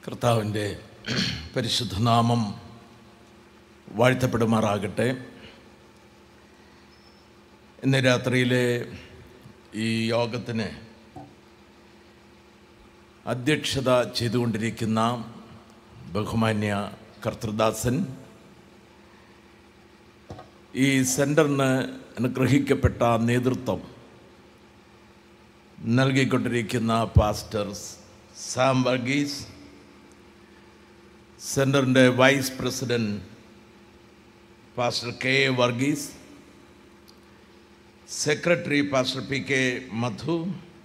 കർത്താവിൻ്റെ പരിശുദ്ധനാമം വാഴ്ത്തപ്പെടുമാറാകട്ടെ ഇന്ന് രാത്രിയിലെ ഈ യോഗത്തിന് അധ്യക്ഷത ചെയ്തുകൊണ്ടിരിക്കുന്ന ബഹുമാന്യ കർത്തൃദാസൻ ഈ സെൻറ്ററിന് അനുഗ്രഹിക്കപ്പെട്ട നേതൃത്വം നൽകിക്കൊണ്ടിരിക്കുന്ന പാസ്റ്റർ സാം വർഗീസ് സെൻറ്ററിൻ്റെ vice president pastor K A Varghese secretary pastor P K Madhu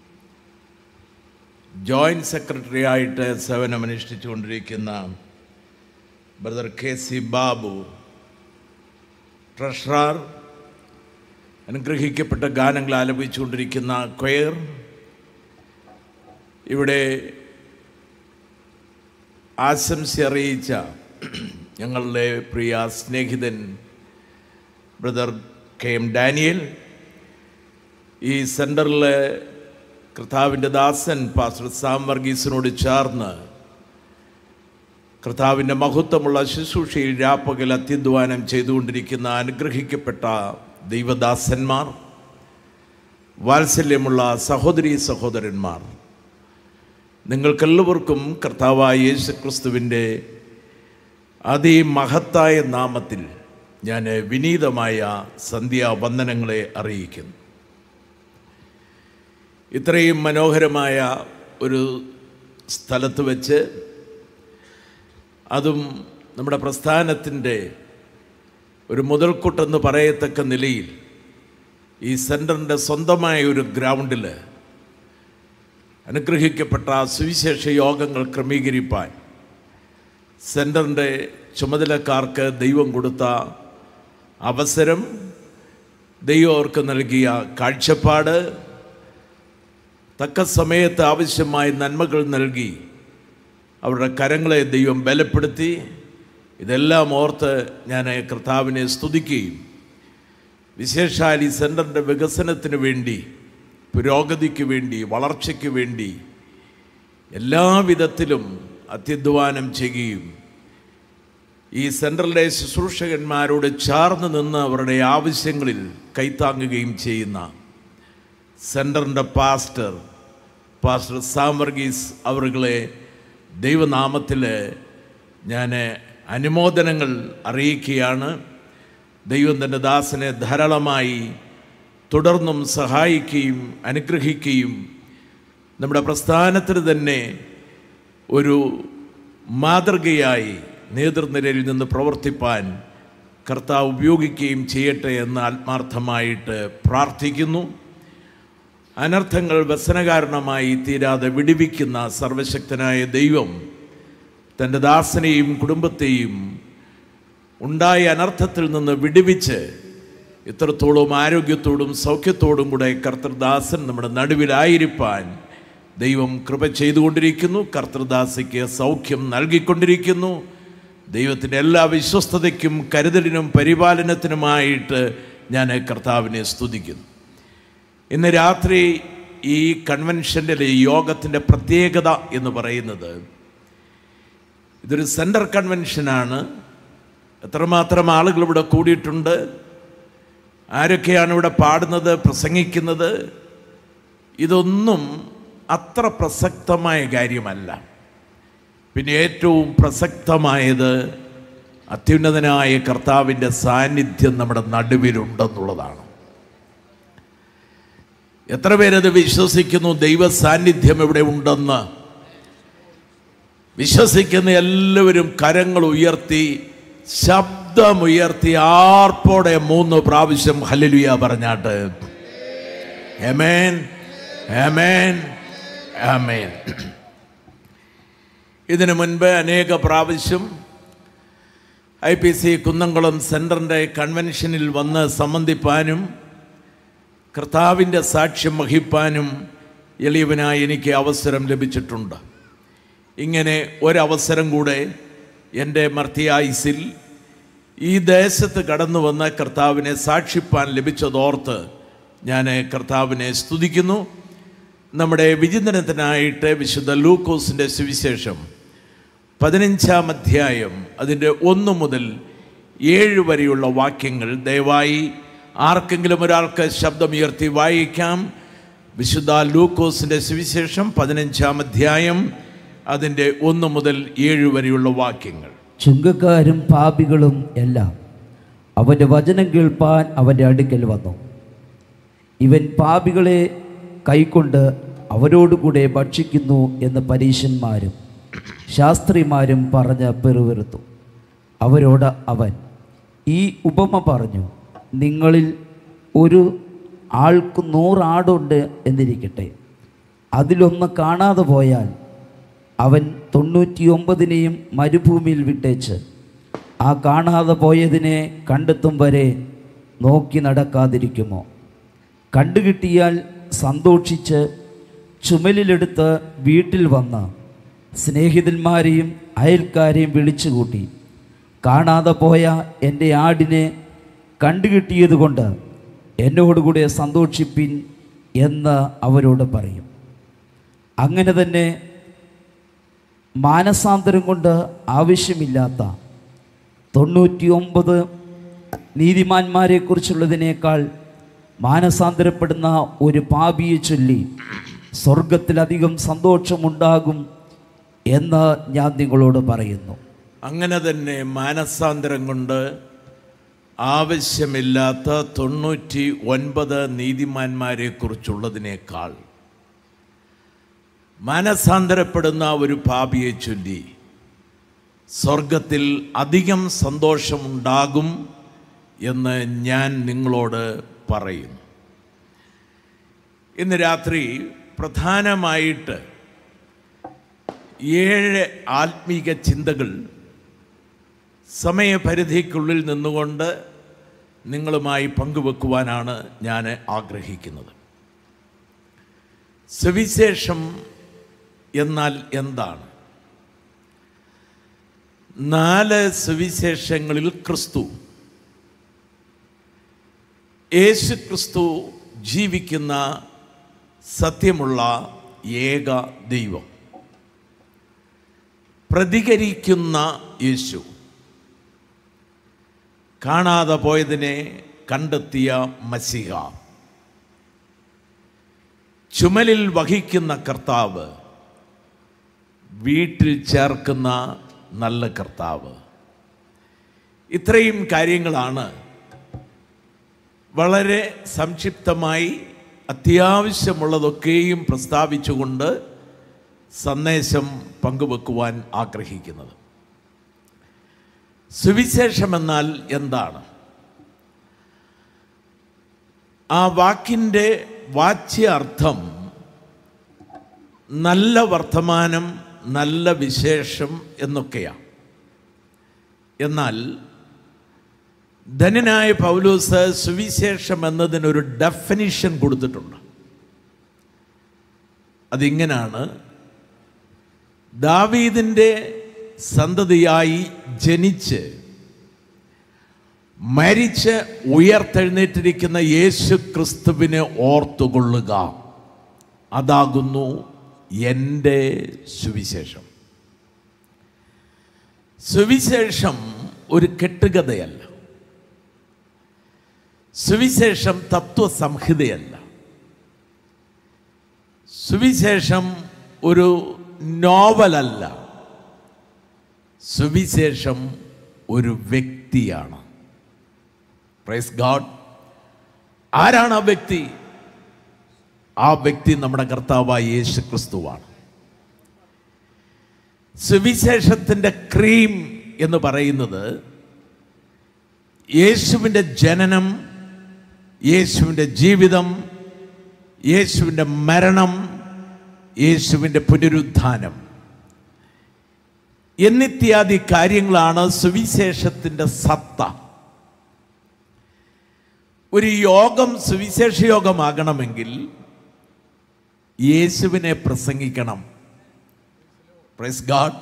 joint secretary ആയിട്ട് സേവനമനുഷ്ഠിച്ചുകൊണ്ടിരിക്കുന്ന brother K C Babu treasurer അനുഗ്രഹിക്കപ്പെട്ട ഗാനങ്ങൾ ആലപിച്ചുകൊണ്ടിരിക്കുന്ന ക്വയർ ഇവിടെ ആശംസ അറിയിച്ച ഞങ്ങളുടെ പ്രിയ സ്നേഹിതൻ ബ്രദർ കെ എം ഡാനിയൽ ഈ സെൻറ്ററിലെ കർത്താവിൻ്റെ ദാസൻ പാസ്റ്റർ സാം വർഗീസിനോട് ചേർന്ന് കർത്താവിൻ്റെ മഹത്വമുള്ള ശുശ്രൂഷയിൽ രാപ്പകൽ അത്യധ്വാനം ചെയ്തുകൊണ്ടിരിക്കുന്ന അനുഗ്രഹിക്കപ്പെട്ട ദൈവദാസന്മാർ വാത്സല്യമുള്ള സഹോദരി സഹോദരന്മാർ നിങ്ങൾക്കെല്ലാവർക്കും കർത്താവായ യേശു ക്രിസ്തുവിൻ്റെ അതിമഹത്തായ നാമത്തിൽ ഞാൻ വിനീതമായ സന്ധ്യാവന്ദനങ്ങളെ അറിയിക്കുന്നു ഇത്രയും മനോഹരമായ ഒരു സ്ഥലത്ത് വെച്ച് അതും നമ്മുടെ പ്രസ്ഥാനത്തിൻ്റെ ഒരു മുതൽക്കൂട്ടെന്ന് പറയത്തക്ക നിലയിൽ ഈ സെൻറ്ററിൻ്റെ സ്വന്തമായ ഒരു ഗ്രൗണ്ടിൽ അനുഗ്രഹിക്കപ്പെട്ട സുവിശേഷ യോഗങ്ങൾ ക്രമീകരിപ്പാൻ സെൻറ്ററിൻ്റെ ചുമതലക്കാർക്ക് ദൈവം കൊടുത്ത അവസരം ദൈവം അവർക്ക് നൽകിയ കാഴ്ചപ്പാട് തക്ക സമയത്ത് ആവശ്യമായ നന്മകൾ നൽകി അവരുടെ കരങ്ങളെ ദൈവം ബലപ്പെടുത്തി ഇതെല്ലാം ഓർത്ത് ഞാൻ കർത്താവിനെ സ്തുതിക്കുകയും വിശേഷാൽ ഈ സെൻറ്ററിൻ്റെ വികസനത്തിന് വേണ്ടി പുരോഗതിക്ക് വേണ്ടി വളർച്ചയ്ക്ക് വേണ്ടി എല്ലാവിധത്തിലും അത്യധ്വാനം ചെയ്യുകയും ഈ സെൻട്രലിലെ ശുശ്രൂഷകന്മാരോട് ചേർന്ന് നിന്ന് അവരുടെ ആവശ്യങ്ങളിൽ കൈത്താങ്ങുകയും ചെയ്യുന്ന സെൻറ്ററിൻ്റെ പാസ്റ്റർ പാസ്റ്റർ സാം വർഗീസ് അവരുകളെ ദൈവനാമത്തിൽ ഞാൻ അനുമോദനങ്ങൾ അറിയിക്കുകയാണ് ദൈവം തൻ്റെ ദാസനെ ധാരാളമായി തുടർന്നും സഹായിക്കുകയും അനുഗ്രഹിക്കുകയും നമ്മുടെ പ്രസ്ഥാനത്തിന് തന്നെ ഒരു മാതൃകയായി നേതൃനിരയിൽ നിന്ന് പ്രവർത്തിപ്പാൻ കർത്താവ് ഉപയോഗിക്കുകയും ചെയ്യട്ടെ എന്ന് ആത്മാർത്ഥമായിട്ട് പ്രാർത്ഥിക്കുന്നു അനർത്ഥങ്ങൾ വ്യസനകാരണമായി തീരാതെ വിടിവിക്കുന്ന സർവശക്തനായ ദൈവം തൻ്റെ ദാസനെയും കുടുംബത്തെയും ഉണ്ടായ അനർത്ഥത്തിൽ നിന്ന് വിടുവിച്ച് ഇത്രത്തോളം ആരോഗ്യത്തോടും സൗഖ്യത്തോടും കൂടെ കർത്തൃദാസൻ നമ്മുടെ നടുവിലായിരിക്കാൻ ദൈവം കൃപ ചെയ്തുകൊണ്ടിരിക്കുന്നു കർത്തൃദാസയ്ക്ക് സൗഖ്യം നൽകിക്കൊണ്ടിരിക്കുന്നു ദൈവത്തിൻ്റെ എല്ലാ വിശ്വസ്തതയ്ക്കും കരുതലിനും പരിപാലനത്തിനുമായിട്ട് ഞാൻ കർത്താവിനെ സ്തുതിക്കുന്നു ഇന്ന് രാത്രി ഈ കൺവെൻഷൻ്റെ ഈ യോഗത്തിൻ്റെ പ്രത്യേകത എന്ന് പറയുന്നത് ഇതൊരു സെൻറ്റർ കൺവെൻഷനാണ് എത്രമാത്രം ആളുകൾ ഇവിടെ കൂടിയിട്ടുണ്ട് ആരൊക്കെയാണ് ഇവിടെ പാടുന്നത് പ്രസംഗിക്കുന്നത് ഇതൊന്നും അത്ര പ്രസക്തമായ കാര്യമല്ല പിന്നെ ഏറ്റവും പ്രസക്തമായത് അത്യുന്നതനായ കർത്താവിൻ്റെ സാന്നിധ്യം നമ്മുടെ നടുവിലുണ്ടെന്നുള്ളതാണ് എത്ര പേരത് വിശ്വസിക്കുന്നു ദൈവ സാന്നിധ്യം ഇവിടെ ഉണ്ടെന്ന് വിശ്വസിക്കുന്ന എല്ലാവരും കരങ്ങൾ ഉയർത്തി ശബ്ദമുയർത്തി ആർപ്പോടെ മൂന്ന് പ്രാവശ്യം ഹലലുയ പറഞ്ഞാട്ട് എമേൻ എമേൻ എമേൻ ഇതിനു മുൻപ് അനേക പ്രാവശ്യം ഐ പി സി കുന്നംകുളം സെൻറ്ററിൻ്റെ കൺവെൻഷനിൽ വന്ന് സംബന്ധിപ്പാനും കർത്താവിൻ്റെ സാക്ഷ്യം വഹിപ്പാനും എളിയവനായി എനിക്ക് അവസരം ലഭിച്ചിട്ടുണ്ട് ഇങ്ങനെ ഒരവസരം കൂടെ എൻ്റെ മർത്തിയായുസിൽ ഈ ദേശത്ത് കടന്നു വന്ന കർത്താവിനെ സാക്ഷിപ്പാൻ ലഭിച്ചതോർത്ത് ഞാൻ കർത്താവിനെ സ്തുതിക്കുന്നു നമ്മുടെ വിചിന്തനത്തിനായിട്ട് വിശുദ്ധ ലൂക്കോസിൻ്റെ സുവിശേഷം പതിനഞ്ചാം അധ്യായം അതിൻ്റെ ഒന്ന് മുതൽ ഏഴ് വരെയുള്ള വാക്യങ്ങൾ ദയവായി ആർക്കെങ്കിലും ഒരാൾക്ക് ശബ്ദമുയർത്തി വായിക്കാം വിശുദ്ധ ലൂക്കോസിൻ്റെ സുവിശേഷം പതിനഞ്ചാം അധ്യായം അതിൻ്റെ ഒന്ന് മുതൽ ഏഴ് വരെയുള്ള വാക്യങ്ങൾ ചുങ്കക്കാരും പാപികളും എല്ലാം അവൻ്റെ വചനം കേൾപ്പാൻ അവൻ്റെ അടുക്കൽ വന്നു ഇവൻ പാപികളെ കൈക്കൊണ്ട് അവരോടുകൂടെ ഭക്ഷിക്കുന്നു എന്ന് പരീശന്മാരും ശാസ്ത്രിമാരും പറഞ്ഞ് പെറുവിറുത്തു അവരോട് അവൻ ഈ ഉപമ പറഞ്ഞു നിങ്ങളിൽ ഒരു ആൾക്ക് നൂറാടുണ്ട് എന്നിരിക്കട്ടെ അതിലൊന്ന് കാണാതെ പോയാൽ അവൻ തൊണ്ണൂറ്റിയൊമ്പതിനെയും മരുഭൂമിയിൽ വിട്ടേച്ച് ആ കാണാതെ പോയതിനെ കണ്ടെത്തും വരെ നോക്കി നടക്കാതിരിക്കുമോ കണ്ടുകിട്ടിയാൽ സന്തോഷിച്ച് ചുമലിലെടുത്ത് വീട്ടിൽ വന്ന് സ്നേഹിതന്മാരെയും അയൽക്കാരെയും വിളിച്ചുകൂട്ടി കാണാതെ പോയ എൻ്റെ ആടിനെ കണ്ടുകിട്ടിയതുകൊണ്ട് എന്നോടുകൂടെ സന്തോഷിപ്പിൻ എന്ന് അവരോട് പറയും അങ്ങനെ തന്നെ മാനസാന്തരം കൊണ്ട് ആവശ്യമില്ലാത്ത തൊണ്ണൂറ്റി ഒമ്പത് നീതിമാന്മാരെക്കുറിച്ചുള്ളതിനേക്കാൾ മാനസാന്തരപ്പെടുന്ന ഒരു പാപിയെ ചൊല്ലി സ്വർഗത്തിലധികം സന്തോഷമുണ്ടാകും എന്ന് ഞാൻ നിങ്ങളോട് പറയുന്നു അങ്ങനെ തന്നെ മാനസാന്തരം കൊണ്ട് ആവശ്യമില്ലാത്ത തൊണ്ണൂറ്റി ഒൻപത് നീതിമാന്മാരെ കുറിച്ചുള്ളതിനേക്കാൾ മാനസാന്തരപ്പെടുന്ന ഒരു പാപിയെ ചൊല്ലി സ്വർഗത്തിൽ അധികം സന്തോഷമുണ്ടാകും എന്ന് ഞാൻ നിങ്ങളോട് പറയുന്നു ഇന്ന് രാത്രി പ്രധാനമായിട്ട് ഏഴ് ആത്മീക ചിന്തകൾ സമയപരിധിക്കുള്ളിൽ നിന്നുകൊണ്ട് നിങ്ങളുമായി പങ്കുവെക്കുവാനാണ് ഞാൻ ആഗ്രഹിക്കുന്നത് സുവിശേഷം എന്നാൽ എന്താണ് നാല് സുവിശേഷങ്ങളിൽ ക്രിസ്തു യേശു ക്രിസ്തു ജീവിക്കുന്ന സത്യമുള്ള ഏക ദൈവം പ്രതികരിക്കുന്ന യേശു കാണാതെ പോയതിനെ കണ്ടെത്തിയ മസിഹ ചുമലിൽ വഹിക്കുന്ന കർത്താവ് വീട്ടിൽ ചേർക്കുന്ന നല്ല കർത്താവ് ഇത്രയും കാര്യങ്ങളാണ് വളരെ സംക്ഷിപ്തമായി അത്യാവശ്യമുള്ളതൊക്കെയും പ്രസ്താവിച്ചുകൊണ്ട് സന്ദേശം പങ്കുവെക്കുവാൻ ആഗ്രഹിക്കുന്നത് സുവിശേഷമെന്നാൽ എന്താണ് ആ വാക്കിൻ്റെ വാച്യ അർത്ഥം നല്ല വർത്തമാനം നല്ല വിശേഷം എന്നൊക്കെയാണ് എന്നാൽ ധനനായ പൗലൂസ് സുവിശേഷം എന്നതിനൊരു ഡെഫിനിഷൻ കൊടുത്തിട്ടുണ്ട് അതിങ്ങനാണ് ദാവീദിൻ്റെ സന്തതിയായി ജനിച്ച് മരിച്ച് ഉയർത്തെഴുന്നേറ്റിരിക്കുന്ന യേശു ക്രിസ്തുവിനെ ഓർത്തുകൊള്ളുക അതാകുന്നു എൻ്റെ സുവിശേഷം സുവിശേഷം ഒരു കെട്ടുകഥയല്ല സുവിശേഷം തത്വസംഹിതയല്ല സുവിശേഷം ഒരു നോവലല്ല സുവിശേഷം ഒരു വ്യക്തിയാണ് പ്രൈസ് ഗാഡ് ആരാണ് ആ വ്യക്തി ആ വ്യക്തി നമ്മുടെ കർത്താവായ യേശു ക്രിസ്തുവാണ് സുവിശേഷത്തിൻ്റെ ക്രീം എന്ന് പറയുന്നത് യേശുവിൻ്റെ ജനനം യേശുവിൻ്റെ ജീവിതം യേശുവിൻ്റെ മരണം യേശുവിൻ്റെ പുനരുത്ഥാനം എന്നിത്യാദി കാര്യങ്ങളാണ് സുവിശേഷത്തിൻ്റെ സത്ത ഒരു യോഗം സുവിശേഷ യോഗമാകണമെങ്കിൽ യേശുവിനെ പ്രസംഗിക്കണം പ്രൈസ് ഗാഡ്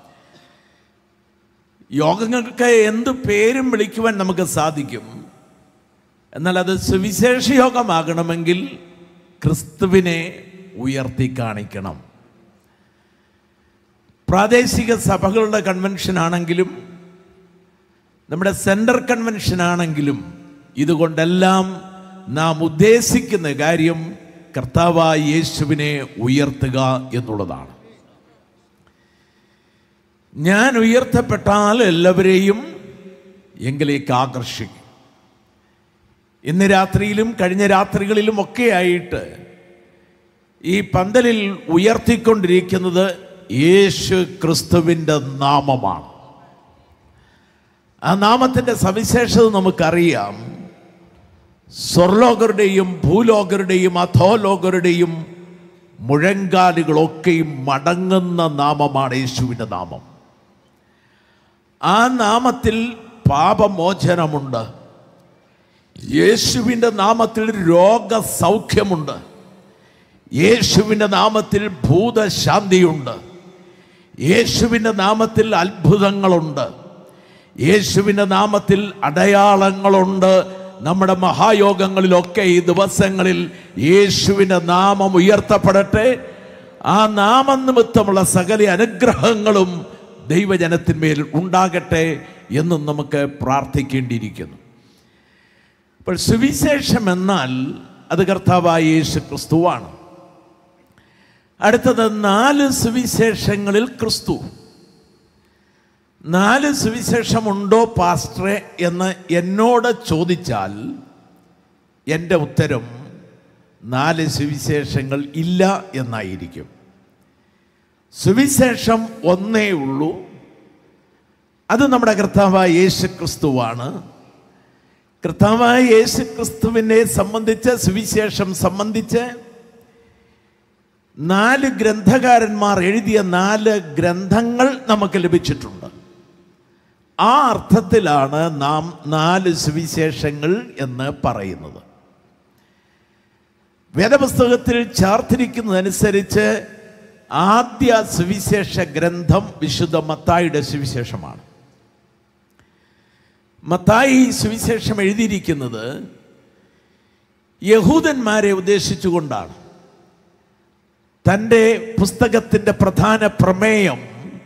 യോഗങ്ങൾക്ക് എന്ത് പേരും വിളിക്കുവാൻ നമുക്ക് സാധിക്കും എന്നാൽ അത് സുവിശേഷ യോഗമാകണമെങ്കിൽ ക്രിസ്തുവിനെ ഉയർത്തി കാണിക്കണം പ്രാദേശിക സഭകളുടെ കൺവെൻഷൻ ആണെങ്കിലും നമ്മുടെ സെൻട്രൽ കൺവെൻഷൻ ആണെങ്കിലും ഇതുകൊണ്ടെല്ലാം നാം ഉദ്ദേശിക്കുന്ന കാര്യം കർത്താവായ യേശുവിനെ ഉയർത്തുക എന്നുള്ളതാണ് ഞാൻ ഉയർത്തപ്പെട്ടാൽ എല്ലാവരെയും എങ്കിലേക്ക് ആകർഷിക്കും ഇന്ന് രാത്രിയിലും കഴിഞ്ഞ രാത്രികളിലും ഒക്കെ ആയിട്ട് ഈ പന്തലിൽ ഉയർത്തിക്കൊണ്ടിരിക്കുന്നത് യേശു ക്രിസ്തുവിൻ്റെ നാമമാണ് ആ നാമത്തിൻ്റെ സവിശേഷത നമുക്കറിയാം സ്വർലോകരുടെയും ഭൂലോകരുടെയും അധോലോകരുടെയും മുഴങ്കാലുകളൊക്കെയും മടങ്ങുന്ന നാമമാണ് യേശുവിൻ്റെ നാമം ആ നാമത്തിൽ പാപമോചനമുണ്ട് യേശുവിൻ്റെ നാമത്തിൽ രോഗസൗഖ്യമുണ്ട് യേശുവിൻ്റെ നാമത്തിൽ ഭൂതശാന്തിയുണ്ട് യേശുവിൻ്റെ നാമത്തിൽ അത്ഭുതങ്ങളുണ്ട് യേശുവിൻ്റെ നാമത്തിൽ അടയാളങ്ങളുണ്ട് നമ്മുടെ മഹായോഗങ്ങളിലൊക്കെ ഈ ദിവസങ്ങളിൽ യേശുവിൻ്റെ നാമം ഉയർത്തപ്പെടട്ടെ ആ നാമനിമിത്തമുള്ള സകല അനുഗ്രഹങ്ങളും ദൈവജനത്തിന്മേൽ ഉണ്ടാകട്ടെ എന്നും നമുക്ക് പ്രാർത്ഥിക്കേണ്ടിയിരിക്കുന്നു അപ്പോൾ സുവിശേഷം എന്നാൽ അത് കർത്താവായ യേശു ക്രിസ്തുവാണ് അടുത്തത് നാല് സുവിശേഷങ്ങളിൽ ക്രിസ്തു നാല് സുവിശേഷമുണ്ടോ പാസ്റ്ററെ എന്ന് എന്നോട് ചോദിച്ചാൽ എൻ്റെ ഉത്തരം നാല് സുവിശേഷങ്ങൾ ഇല്ല എന്നായിരിക്കും സുവിശേഷം ഒന്നേ ഉള്ളൂ അത് നമ്മുടെ കർത്താവായ യേശു ക്രിസ്തുവാണ് കർത്താവായ യേശു ക്രിസ്തുവിനെ സംബന്ധിച്ച് സുവിശേഷം സംബന്ധിച്ച് നാല് ഗ്രന്ഥകാരന്മാർ എഴുതിയ നാല് ഗ്രന്ഥങ്ങൾ നമുക്ക് ലഭിച്ചിട്ടുണ്ട് ആ അർത്ഥത്തിലാണ് നാം നാല് സുവിശേഷങ്ങൾ എന്ന് പറയുന്നത് വേദപുസ്തകത്തിൽ ചാർത്തിരിക്കുന്നതനുസരിച്ച് ആദ്യ സുവിശേഷ ഗ്രന്ഥം വിശുദ്ധ മത്തായിയുടെ സുവിശേഷമാണ് മത്തായി ഈ സുവിശേഷം എഴുതിയിരിക്കുന്നത് യഹൂദന്മാരെ ഉദ്ദേശിച്ചുകൊണ്ടാണ് തൻ്റെ പുസ്തകത്തിൻ്റെ പ്രധാന പ്രമേയം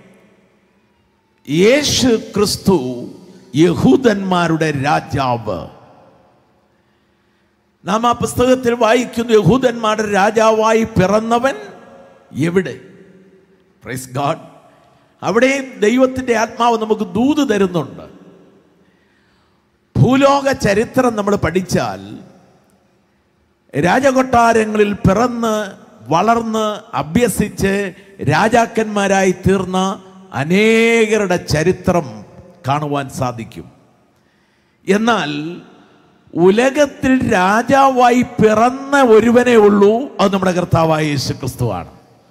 യേശു ക്രിസ്തു യഹൂദന്മാരുടെ രാജാവ് നാം ആ പുസ്തകത്തിൽ വായിക്കുന്നു യഹൂദന്മാരുടെ രാജാവായി പിറന്നവൻ എവിടെ പ്രൈസ് ഗാഡ് അവിടെ ദൈവത്തിൻ്റെ ആത്മാവ് നമുക്ക് ദൂത് തരുന്നുണ്ട് ഭൂലോക ചരിത്രം നമ്മൾ പഠിച്ചാൽ രാജകൊട്ടാരങ്ങളിൽ പിറന്ന് വളർന്ന് അഭ്യസിച്ച് രാജാക്കന്മാരായി തീർന്ന അനേകരുടെ ചരിത്രം കാണുവാൻ സാധിക്കും എന്നാൽ ഉലകത്തിൽ രാജാവായി പിറന്ന ഒരുവനേ ഉള്ളൂ അത് നമ്മുടെ കർത്താവായ യേശു ക്രിസ്തുവാണ്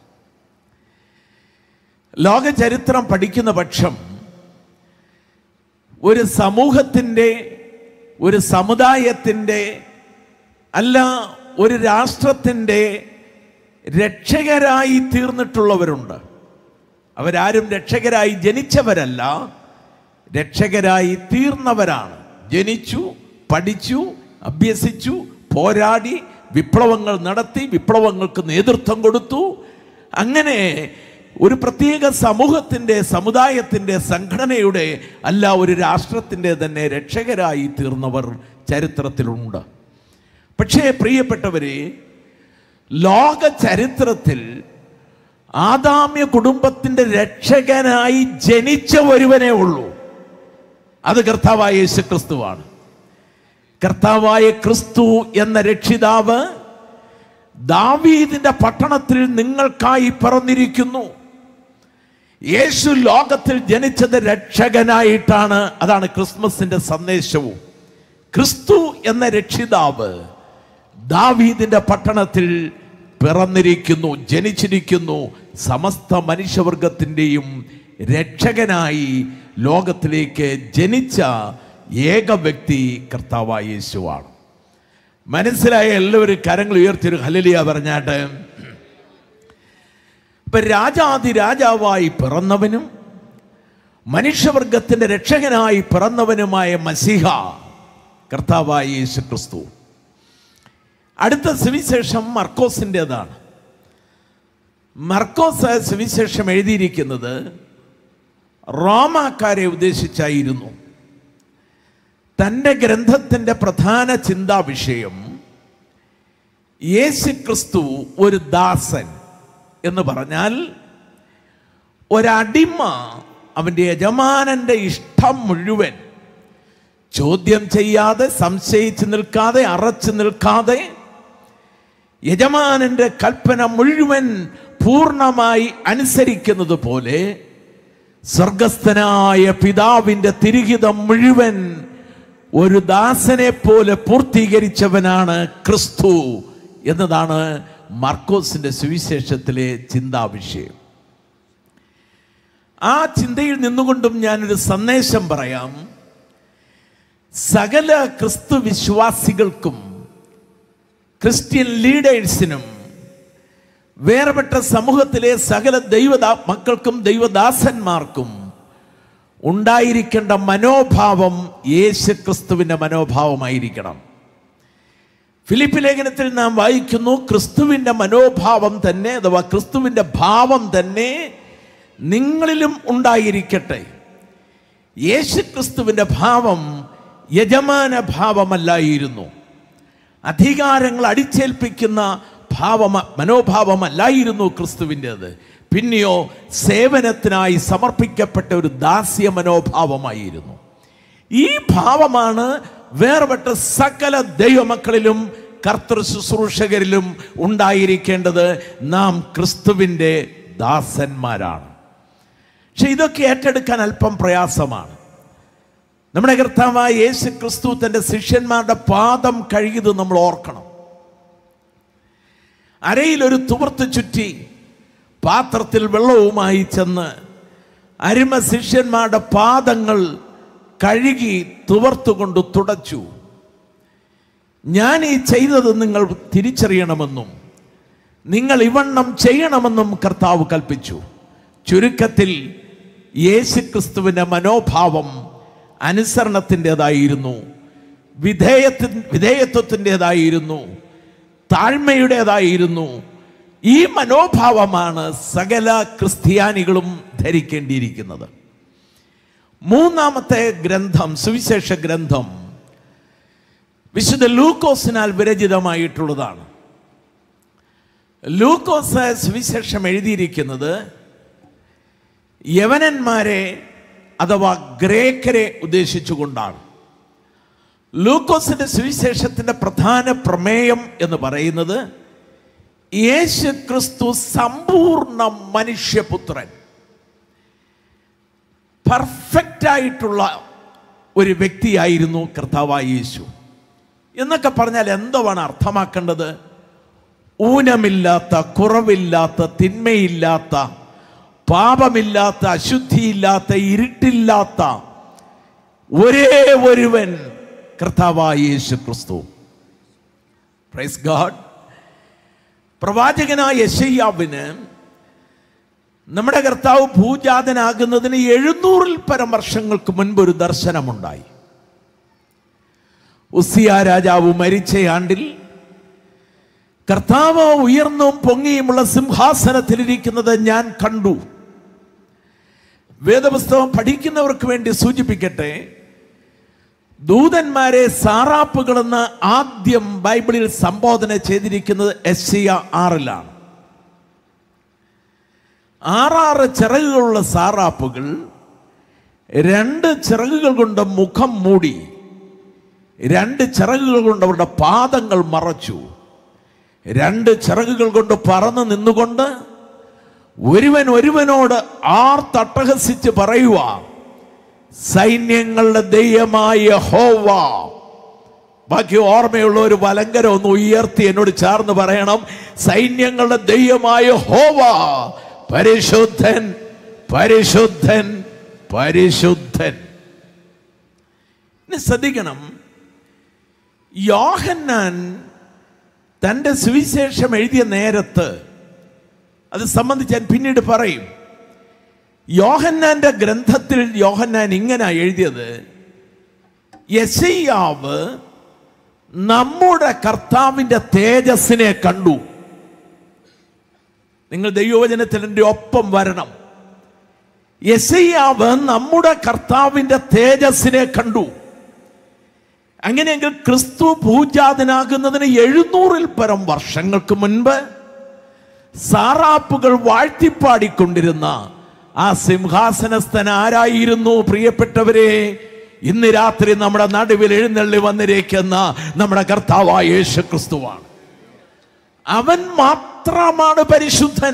ലോക ചരിത്രം പഠിക്കുന്ന പക്ഷം ഒരു സമൂഹത്തിൻ്റെ ഒരു സമുദായത്തിൻ്റെ അല്ല ഒരു രാഷ്ട്രത്തിൻ്റെ രക്ഷകരായി തീർന്നിട്ടുള്ളവരുണ്ട് അവരാരും രക്ഷകരായി ജനിച്ചവരല്ല രക്ഷകരായി തീർന്നവരാണ് ജനിച്ചു പഠിച്ചു അഭ്യസിച്ചു പോരാടി വിപ്ലവങ്ങൾ നടത്തി വിപ്ലവങ്ങൾക്ക് നേതൃത്വം കൊടുത്തു അങ്ങനെ ഒരു പ്രത്യേക സമൂഹത്തിൻ്റെ സമുദായത്തിൻ്റെ സംഘടനയുടെ അല്ല ഒരു രാഷ്ട്രത്തിൻ്റെ തന്നെ രക്ഷകരായി തീർന്നവർ ചരിത്രത്തിലുണ്ട് പക്ഷേ പ്രിയപ്പെട്ടവരെ ലോക ചരിത്രത്തിൽ ആദാമ്യ കുടുംബത്തിൻ്റെ രക്ഷകനായി ജനിച്ച ഒരുവനേ ഉള്ളൂ അത് കർത്താവായ യേശു ക്രിസ്തുവാണ് കർത്താവായ ക്രിസ്തു എന്ന രക്ഷിതാവ് ദാവീദിന്റെ പട്ടണത്തിൽ നിങ്ങൾക്കായി പിറന്നിരിക്കുന്നു യേശു ലോകത്തിൽ ജനിച്ചത് രക്ഷകനായിട്ടാണ് അതാണ് ക്രിസ്മസിന്റെ സന്ദേശവും ക്രിസ്തു എന്ന രക്ഷിതാവ് ദാവീദിന്റെ പട്ടണത്തിൽ പിറന്നിരിക്കുന്നു ജനിച്ചിരിക്കുന്നു സമസ്ത മനുഷ്യവർഗത്തിൻ്റെയും രക്ഷകനായി ലോകത്തിലേക്ക് ജനിച്ച ഏക വ്യക്തി കർത്താവായ യേശുവാണ് മനസ്സിലായ എല്ലാവരും കരങ്ങൾ ഉയർത്തിയൊരു ഹലലിയ പറഞ്ഞാട്ട് ഇപ്പൊ രാജാതി രാജാവായി പിറന്നവനും മനുഷ്യവർഗത്തിന്റെ രക്ഷകനായി പിറന്നവനുമായ മസിഹ കർത്താവായ യേശു ക്രിസ്തു അടുത്ത സുവിശേഷം മർക്കോസിൻ്റെതാണ് മർക്കോസ് സുവിശേഷം എഴുതിയിരിക്കുന്നത് റോമാക്കാരെ ഉദ്ദേശിച്ചായിരുന്നു തൻ്റെ ഗ്രന്ഥത്തിൻ്റെ പ്രധാന ചിന്താ വിഷയം യേശു ക്രിസ്തു ഒരു ദാസൻ എന്ന് പറഞ്ഞാൽ ഒരടിമ അവൻ്റെ യജമാനൻ്റെ ഇഷ്ടം മുഴുവൻ ചോദ്യം ചെയ്യാതെ സംശയിച്ച് നിൽക്കാതെ അറച്ചു നിൽക്കാതെ യജമാനന്റെ കൽപ്പന മുഴുവൻ പൂർണ്ണമായി അനുസരിക്കുന്നത് പോലെ സ്വർഗസ്ഥനായ പിതാവിന്റെ തിരുഹിതം മുഴുവൻ ഒരു ദാസനെ പോലെ പൂർത്തീകരിച്ചവനാണ് ക്രിസ്തു എന്നതാണ് മർക്കോസിന്റെ സുവിശേഷത്തിലെ ചിന്താവിഷയം ആ ചിന്തയിൽ നിന്നുകൊണ്ടും ഞാനൊരു സന്ദേശം പറയാം സകല ക്രിസ്തു വിശ്വാസികൾക്കും ക്രിസ്ത്യൻ ലീഡേഴ്സിനും വേർപെട്ട സമൂഹത്തിലെ സകല ദൈവദാ മക്കൾക്കും ദൈവദാസന്മാർക്കും ഉണ്ടായിരിക്കേണ്ട മനോഭാവം യേശു ക്രിസ്തുവിൻ്റെ മനോഭാവമായിരിക്കണം ഫിലിപ്പ് ലേഖനത്തിൽ നാം വായിക്കുന്നു ക്രിസ്തുവിൻ്റെ മനോഭാവം തന്നെ അഥവാ ക്രിസ്തുവിൻ്റെ ഭാവം തന്നെ നിങ്ങളിലും ഉണ്ടായിരിക്കട്ടെ യേശു ക്രിസ്തുവിൻ്റെ ഭാവം യജമാന ഭാവമല്ലായിരുന്നു അധികാരങ്ങൾ അടിച്ചേൽപ്പിക്കുന്ന ഭാവമ മനോഭാവമല്ലായിരുന്നു ക്രിസ്തുവിൻ്റെത് പിന്നെയോ സേവനത്തിനായി സമർപ്പിക്കപ്പെട്ട ഒരു ദാസ്യ മനോഭാവമായിരുന്നു ഈ ഭാവമാണ് വേർപെട്ട സകല ദൈവമക്കളിലും കർത്തൃ ശുശ്രൂഷകരിലും ഉണ്ടായിരിക്കേണ്ടത് നാം ക്രിസ്തുവിൻ്റെ ദാസന്മാരാണ് പക്ഷെ ഇതൊക്കെ ഏറ്റെടുക്കാൻ അല്പം പ്രയാസമാണ് നമ്മുടെ കർത്താവായ യേശു ക്രിസ്തു തൻ്റെ ശിഷ്യന്മാരുടെ പാദം കഴുകിയത് നമ്മൾ ഓർക്കണം അരയിൽ ഒരു തുവർത്ത് ചുറ്റി പാത്രത്തിൽ വെള്ളവുമായി ചെന്ന് അരിമ ശിഷ്യന്മാരുടെ പാദങ്ങൾ കഴുകി തുവർത്തുകൊണ്ട് തുടച്ചു ഞാൻ ഈ ചെയ്തത് നിങ്ങൾ തിരിച്ചറിയണമെന്നും നിങ്ങൾ ഇവണ്ണം ചെയ്യണമെന്നും കർത്താവ് കൽപ്പിച്ചു ചുരുക്കത്തിൽ യേശു ക്രിസ്തുവിൻ്റെ മനോഭാവം അനുസരണത്തിൻ്റെതായിരുന്നു വിധേയത്തി വിധേയത്വത്തിൻ്റെതായിരുന്നു താഴ്മയുടേതായിരുന്നു ഈ മനോഭാവമാണ് സകല ക്രിസ്ത്യാനികളും ധരിക്കേണ്ടിയിരിക്കുന്നത് മൂന്നാമത്തെ ഗ്രന്ഥം സുവിശേഷ ഗ്രന്ഥം വിശുദ്ധ ലൂക്കോസിനാൽ വിരചിതമായിട്ടുള്ളതാണ് ലൂക്കോസ് സുവിശേഷം എഴുതിയിരിക്കുന്നത് യവനന്മാരെ അഥവാ ഗ്രേക്കരെ ഉദ്ദേശിച്ചുകൊണ്ടാണ് ലൂക്കോസിന്റെ സുവിശേഷത്തിന്റെ പ്രധാന പ്രമേയം എന്ന് പറയുന്നത് യേശു ക്രിസ്തു സമ്പൂർണ്ണ മനുഷ്യപുത്രൻ പെർഫെക്റ്റ് ആയിട്ടുള്ള ഒരു വ്യക്തിയായിരുന്നു കർത്താവായ യേശു എന്നൊക്കെ പറഞ്ഞാൽ എന്തുവാണ് അർത്ഥമാക്കേണ്ടത് ഊനമില്ലാത്ത കുറവില്ലാത്ത തിന്മയില്ലാത്ത പാപമില്ലാത്ത അശുദ്ധിയില്ലാത്ത ഇരുട്ടില്ലാത്ത ഒരേ ഒരുവൻ കർത്താവായ യേശു ക്രിസ്തു പ്രൈസ് ഗാഡ് പ്രവാചകനായ യശയ്യാവിന് നമ്മുടെ കർത്താവ് ഭൂജാതനാകുന്നതിന് എഴുന്നൂറിൽ പരം വർഷങ്ങൾക്ക് മുൻപ് ഒരു ദർശനമുണ്ടായി ഉസിയ രാജാവ് മരിച്ച ആണ്ടിൽ കർത്താവ് ഉയർന്നും പൊങ്ങിയുമുള്ള സിംഹാസനത്തിലിരിക്കുന്നത് ഞാൻ കണ്ടു വേദപുസ്തകം പഠിക്കുന്നവർക്ക് വേണ്ടി സൂചിപ്പിക്കട്ടെ ദൂതന്മാരെ സാറാപ്പുകളെന്ന് ആദ്യം ബൈബിളിൽ സംബോധന ചെയ്തിരിക്കുന്നത് എസ് ആറിലാണ് ആറാറ് ചിറകുകളുള്ള സാറാപ്പുകൾ രണ്ട് ചിറകുകൾ കൊണ്ട് മുഖം മൂടി രണ്ട് ചിറകുകൾ കൊണ്ട് അവരുടെ പാദങ്ങൾ മറച്ചു രണ്ട് ചിറകുകൾ കൊണ്ട് പറന്ന് നിന്നുകൊണ്ട് ഒരുവൻ ഒരുവനോട് ആർത്തട്ടഹസിച്ച് പറയുക സൈന്യങ്ങളുടെ ദൈവമായ ഹോവ ബാക്കി ഓർമ്മയുള്ള ഒരു വലങ്കരം ഒന്ന് ഉയർത്തി എന്നോട് ചേർന്ന് പറയണം സൈന്യങ്ങളുടെ ദൈവമായ ഹോവ പരിശുദ്ധൻ പരിശുദ്ധൻ പരിശുദ്ധൻ ഇനി ശ്രദ്ധിക്കണം യോഹന്നാൻ തൻ്റെ സുവിശേഷം എഴുതിയ നേരത്ത് അത് സംബന്ധിച്ച് ഞാൻ പിന്നീട് പറയും യോഹന്നാന്റെ ഗ്രന്ഥത്തിൽ യോഹന്നാൻ ഇങ്ങനെ എഴുതിയത് യശയ്യാവ് നമ്മുടെ കർത്താവിൻ്റെ തേജസ്സിനെ കണ്ടു നിങ്ങൾ ദൈവവചനത്തിൻ്റെ ഒപ്പം വരണം യെശയ്യാവ് നമ്മുടെ കർത്താവിൻ്റെ തേജസ്സിനെ കണ്ടു അങ്ങനെയെങ്കിൽ ക്രിസ്തു പൂജാതനാകുന്നതിന് എഴുന്നൂറിൽ പരം വർഷങ്ങൾക്ക് മുൻപ് സാറാപ്പുകൾ വാഴ്ത്തിപ്പാടിക്കൊണ്ടിരുന്ന ആ സിംഹാസനസ്ഥൻ ആരായിരുന്നു പ്രിയപ്പെട്ടവരെ ഇന്ന് രാത്രി നമ്മുടെ നടുവിൽ എഴുന്നള്ളി വന്നിരിക്കുന്ന നമ്മുടെ കർത്താവായ യേശു ക്രിസ്തുവാണ് അവൻ മാത്രമാണ് പരിശുദ്ധൻ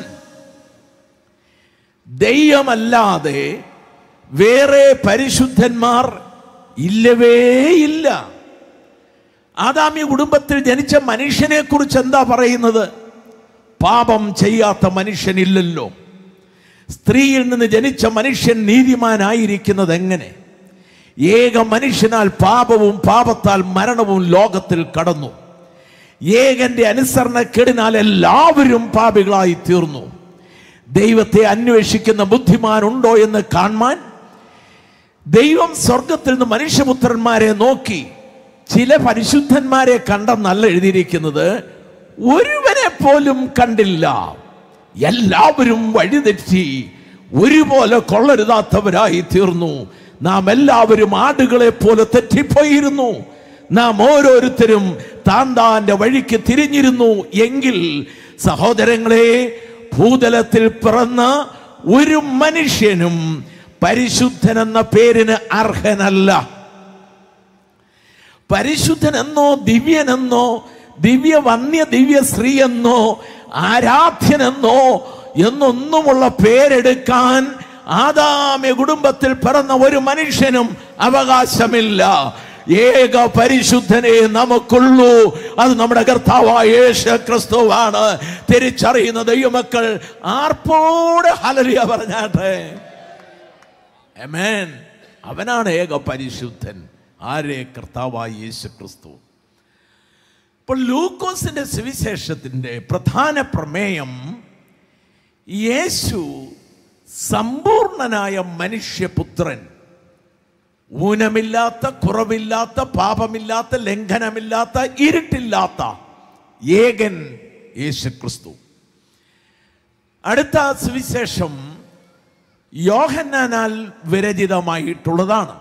ദൈവമല്ലാതെ വേറെ പരിശുദ്ധന്മാർ ഇല്ലവേ ഇല്ല ആദാമ്യ കുടുംബത്തിൽ ജനിച്ച മനുഷ്യനെ കുറിച്ച് എന്താ പറയുന്നത് പാപം ചെയ്യാത്ത മനുഷ്യനില്ലല്ലോ സ്ത്രീയിൽ നിന്ന് ജനിച്ച മനുഷ്യൻ നീതിമാനായിരിക്കുന്നത് എങ്ങനെ ഏക മനുഷ്യനാൽ പാപവും പാപത്താൽ മരണവും ലോകത്തിൽ കടന്നു ഏകന്റെ അനുസരണക്കേടിനാൽ എല്ലാവരും പാപികളായി തീർന്നു ദൈവത്തെ അന്വേഷിക്കുന്ന ബുദ്ധിമാനുണ്ടോ എന്ന് കാണുവാൻ ദൈവം സ്വർഗത്തിൽ നിന്ന് മനുഷ്യപുത്രന്മാരെ നോക്കി ചില പരിശുദ്ധന്മാരെ കണ്ടെന്നല്ല എഴുതിയിരിക്കുന്നത് ഒരുവനെ പോലും കണ്ടില്ല എല്ലാവരും വഴിതെറ്റി ഒരുപോലെ കൊള്ളരുതാത്തവരായി തീർന്നു നാം എല്ലാവരും ആടുകളെ പോലെ തെറ്റിപ്പോയിരുന്നു നാം ഓരോരുത്തരും താൻ താന്റെ വഴിക്ക് തിരിഞ്ഞിരുന്നു എങ്കിൽ സഹോദരങ്ങളെ ഭൂതലത്തിൽ പിറന്ന ഒരു മനുഷ്യനും പരിശുദ്ധൻ എന്ന പേരിന് അർഹനല്ല പരിശുദ്ധനെന്നോ ദിവ്യനെന്നോ ദിവ്യ വന്യ ദിവ്യ ശ്രീ എന്നോ ആരാധ്യനെന്നോ എന്നൊന്നുമുള്ള പേരെടുക്കാൻ ആദാമ്യ കുടുംബത്തിൽ പിറന്ന ഒരു മനുഷ്യനും അവകാശമില്ല ഏക പരിശുദ്ധനെ നമുക്കുള്ളൂ അത് നമ്മുടെ കർത്താവായ യേശു ക്രിസ്തുവാണ് തിരിച്ചറിയുന്ന ദൈവമക്കൾ ആർപ്പോടെ ഹലരിയ പറഞ്ഞാട്ടെ Amen. അവനാണ് ഏക പരിശുദ്ധൻ ആരെ കർത്താവായ യേശു ക്രിസ്തു ഇപ്പോൾ ലൂക്കോസിന്റെ സുവിശേഷത്തിന്റെ പ്രധാന പ്രമേയം യേശു സമ്പൂർണനായ മനുഷ്യപുത്രൻ ഊനമില്ലാത്ത കുറവില്ലാത്ത പാപമില്ലാത്ത ലംഘനമില്ലാത്ത ഇരുട്ടില്ലാത്ത ഏകൻ യേശു ക്രിസ്തു അടുത്ത സുവിശേഷം യോഹന്നാനാൽ വിരചിതമായിട്ടുള്ളതാണ്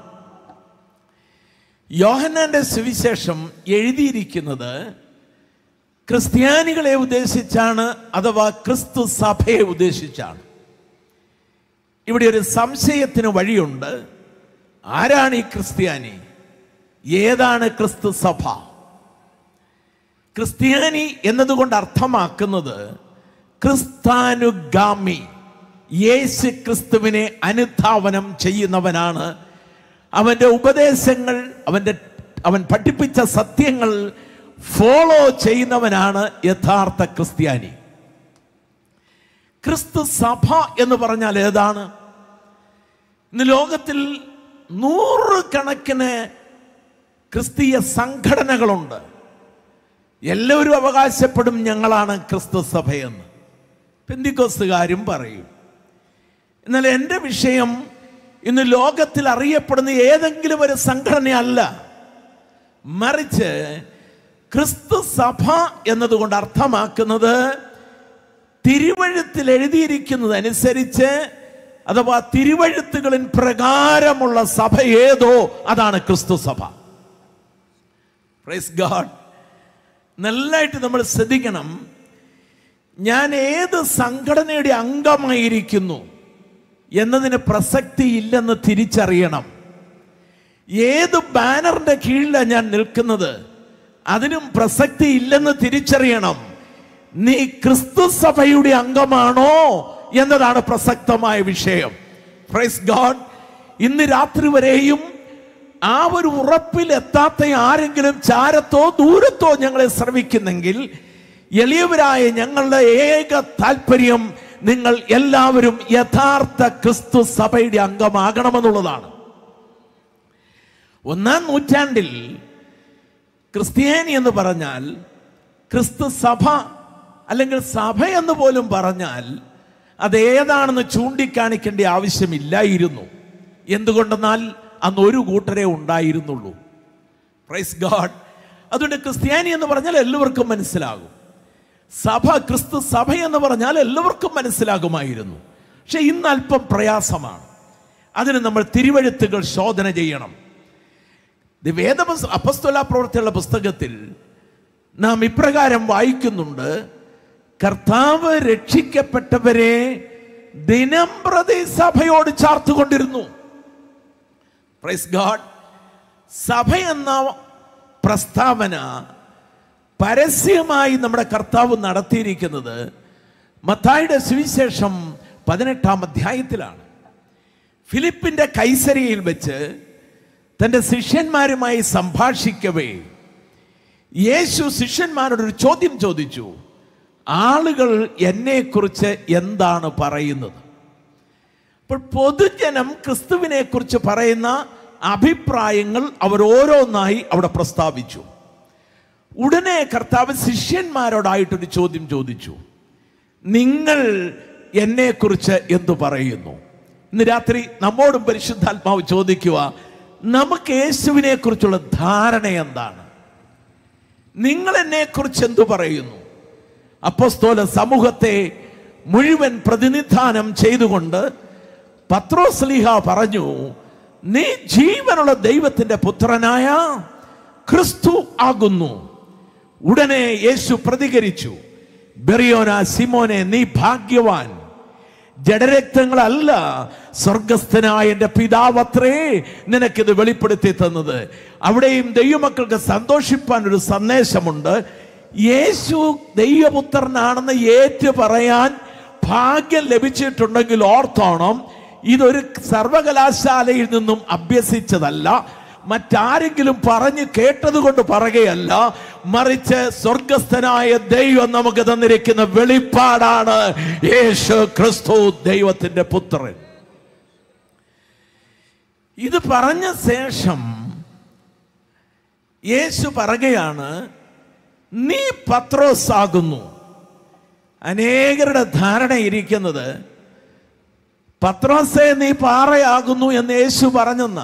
യോഹന്നാന്റെ സുവിശേഷം എഴുതിയിരിക്കുന്നത് ക്രിസ്ത്യാനികളെ ഉദ്ദേശിച്ചാണ് അഥവാ ക്രിസ്തു സഭയെ ഉദ്ദേശിച്ചാണ് ഇവിടെ ഒരു സംശയത്തിന് വഴിയുണ്ട് ആരാണ് ഈ ക്രിസ്ത്യാനി ഏതാണ് ക്രിസ്തു സഭ ക്രിസ്ത്യാനി എന്നതുകൊണ്ട് അർത്ഥമാക്കുന്നത് ക്രിസ്താനുഗാമി യേശു ക്രിസ്തുവിനെ അനുധാവനം ചെയ്യുന്നവനാണ് അവന്റെ ഉപദേശങ്ങൾ അവന്റെ അവൻ പഠിപ്പിച്ച സത്യങ്ങൾ ഫോളോ ചെയ്യുന്നവനാണ് യഥാർത്ഥ ക്രിസ്ത്യാനി ക്രിസ്തു സഭ എന്ന് പറഞ്ഞാൽ ഏതാണ് ഇന്ന് ലോകത്തിൽ നൂറുകണക്കിന് ക്രിസ്തീയ സംഘടനകളുണ്ട് എല്ലാവരും അവകാശപ്പെടും ഞങ്ങളാണ് ക്രിസ്തു സഭയെന്ന് പെന്തിക്കോസ്തുകാരും പറയും എന്നാൽ എൻ്റെ വിഷയം ഇന്ന് ലോകത്തിൽ അറിയപ്പെടുന്ന ഏതെങ്കിലും ഒരു സംഘടനയല്ല മറിച്ച് ക്രിസ്തു സഭ എന്നതുകൊണ്ട് അർത്ഥമാക്കുന്നത് തിരുവഴുത്തിൽ എഴുതിയിരിക്കുന്നത് അനുസരിച്ച് അഥവാ തിരുവഴുത്തുകളിൻ പ്രകാരമുള്ള സഭ ഏതോ അതാണ് ക്രിസ്തു സഭ പ്രൈസ് ഗാഡ് നല്ലതായിട്ട് നമ്മൾ ശ്രദ്ധിക്കണം ഞാൻ ഏത് സംഘടനയുടെ അംഗമായിരിക്കുന്നു എന്നതിന് പ്രസക്തി ഇല്ലെന്ന് തിരിച്ചറിയണം ഏത് ബാനറിന്റെ കീഴിലാണ് ഞാൻ നിൽക്കുന്നത് അതിനും പ്രസക്തി ഇല്ലെന്ന് തിരിച്ചറിയണം നീ ക്രിസ്തു സഭയുടെ അംഗമാണോ എന്നതാണ് പ്രസക്തമായ വിഷയം പ്രൈസ് ഗാഡ് ഇന്ന് രാത്രി വരെയും ആ ഒരു ഉറപ്പിൽ എത്താത്ത ആരെങ്കിലും ചാരത്തോ ദൂരത്തോ ഞങ്ങളെ ശ്രമിക്കുന്നെങ്കിൽ എളിയവരായ ഞങ്ങളുടെ ഏക താല്പര്യം നിങ്ങൾ എല്ലാവരും യഥാർത്ഥ ക്രിസ്തു സഭയുടെ അംഗമാകണമെന്നുള്ളതാണ് ഒന്നാം നൂറ്റാണ്ടിൽ ക്രിസ്ത്യാനി എന്ന് പറഞ്ഞാൽ ക്രിസ്തു സഭ അല്ലെങ്കിൽ സഭ എന്ന് പോലും പറഞ്ഞാൽ അത് ഏതാണെന്ന് ചൂണ്ടിക്കാണിക്കേണ്ട ആവശ്യമില്ലായിരുന്നു എന്തുകൊണ്ടെന്നാൽ അന്ന് ഒരു കൂട്ടരേ ഉണ്ടായിരുന്നുള്ളൂ പ്രൈസ് ഗാഡ് അതുകൊണ്ട് ക്രിസ്ത്യാനി എന്ന് പറഞ്ഞാൽ എല്ലാവർക്കും മനസ്സിലാകും സഭ ക്രിസ്തു സഭ എന്ന് പറഞ്ഞാൽ എല്ലാവർക്കും മനസ്സിലാകുമായിരുന്നു പക്ഷെ ഇന്ന് അല്പം പ്രയാസമാണ് അതിന് നമ്മൾ തിരുവഴുത്തുകൾ ശോധന ചെയ്യണം ഇത് വേദ അപസ്തോല പ്രവർത്തിയുള്ള പുസ്തകത്തിൽ നാം ഇപ്രകാരം വായിക്കുന്നുണ്ട് കർത്താവ് രക്ഷിക്കപ്പെട്ടവരെ ദിനം പ്രതി സഭയോട് ചാർത്തുകൊണ്ടിരുന്നു പ്രൈസ് ഗാഡ് സഭ എന്ന പ്രസ്താവന പരസ്യമായി നമ്മുടെ കർത്താവ് നടത്തിയിരിക്കുന്നത് മത്തായിയുടെ സുവിശേഷം പതിനെട്ടാം അധ്യായത്തിലാണ് ഫിലിപ്പിന്റെ കൈസരിയിൽ വെച്ച് തൻ്റെ ശിഷ്യന്മാരുമായി സംഭാഷിക്കവേ യേശു ശിഷ്യന്മാരോട് ഒരു ചോദ്യം ചോദിച്ചു ആളുകൾ എന്നെക്കുറിച്ച് എന്താണ് പറയുന്നത് അപ്പോൾ പൊതുജനം ക്രിസ്തുവിനെ കുറിച്ച് പറയുന്ന അഭിപ്രായങ്ങൾ അവർ ഓരോന്നായി അവിടെ പ്രസ്താവിച്ചു ഉടനെ കർത്താവ് ശിഷ്യന്മാരോടായിട്ടൊരു ചോദ്യം ചോദിച്ചു നിങ്ങൾ എന്നെക്കുറിച്ച് എന്തു പറയുന്നു ഇന്ന് രാത്രി നമ്മോടും പരിശുദ്ധാത്മാവ് ചോദിക്കുക നമുക്ക് യേശുവിനെ കുറിച്ചുള്ള ധാരണ എന്താണ് നിങ്ങൾ എന്നെ കുറിച്ച് എന്തു പറയുന്നു അപ്പോസ്തോല സമൂഹത്തെ മുഴുവൻ പ്രതിനിധാനം ചെയ്തുകൊണ്ട് പത്രോസ്ലിഹ പറഞ്ഞു നീ ജീവനുള്ള ദൈവത്തിന്റെ പുത്രനായ ക്രിസ്തു ആകുന്നു ഉടനെ യേശു പ്രതികരിച്ചു ബെറിയോന സിമോനെ നീ ഭാഗ്യവാൻ ജഡരക്തങ്ങളല്ല സ്വർഗസ്ഥനായ എൻ്റെ പിതാവത്രേ നിനക്കിത് വെളിപ്പെടുത്തി തന്നത് അവിടെയും ദൈവമക്കൾക്ക് സന്തോഷിപ്പാൻ ഒരു സന്ദേശമുണ്ട് യേശു ദൈവപുത്രനാണെന്ന് ഏറ്റു പറയാൻ ഭാഗ്യം ലഭിച്ചിട്ടുണ്ടെങ്കിൽ ഓർത്തോണം ഇതൊരു സർവകലാശാലയിൽ നിന്നും അഭ്യസിച്ചതല്ല മറ്റാരെങ്കിലും പറഞ്ഞു കേട്ടത് കൊണ്ട് പറയുകയല്ല മറിച്ച് സ്വർഗസ്ഥനായ ദൈവം നമുക്ക് തന്നിരിക്കുന്ന വെളിപ്പാടാണ് യേശു ക്രിസ്തു ദൈവത്തിന്റെ പുത്രൻ ഇത് പറഞ്ഞ ശേഷം യേശു പറയുകയാണ് നീ പത്രോസ് ആകുന്നു അനേകരുടെ ധാരണ ഇരിക്കുന്നത് പത്രോസെ നീ പാറയാകുന്നു എന്ന് യേശു പറഞ്ഞെന്ന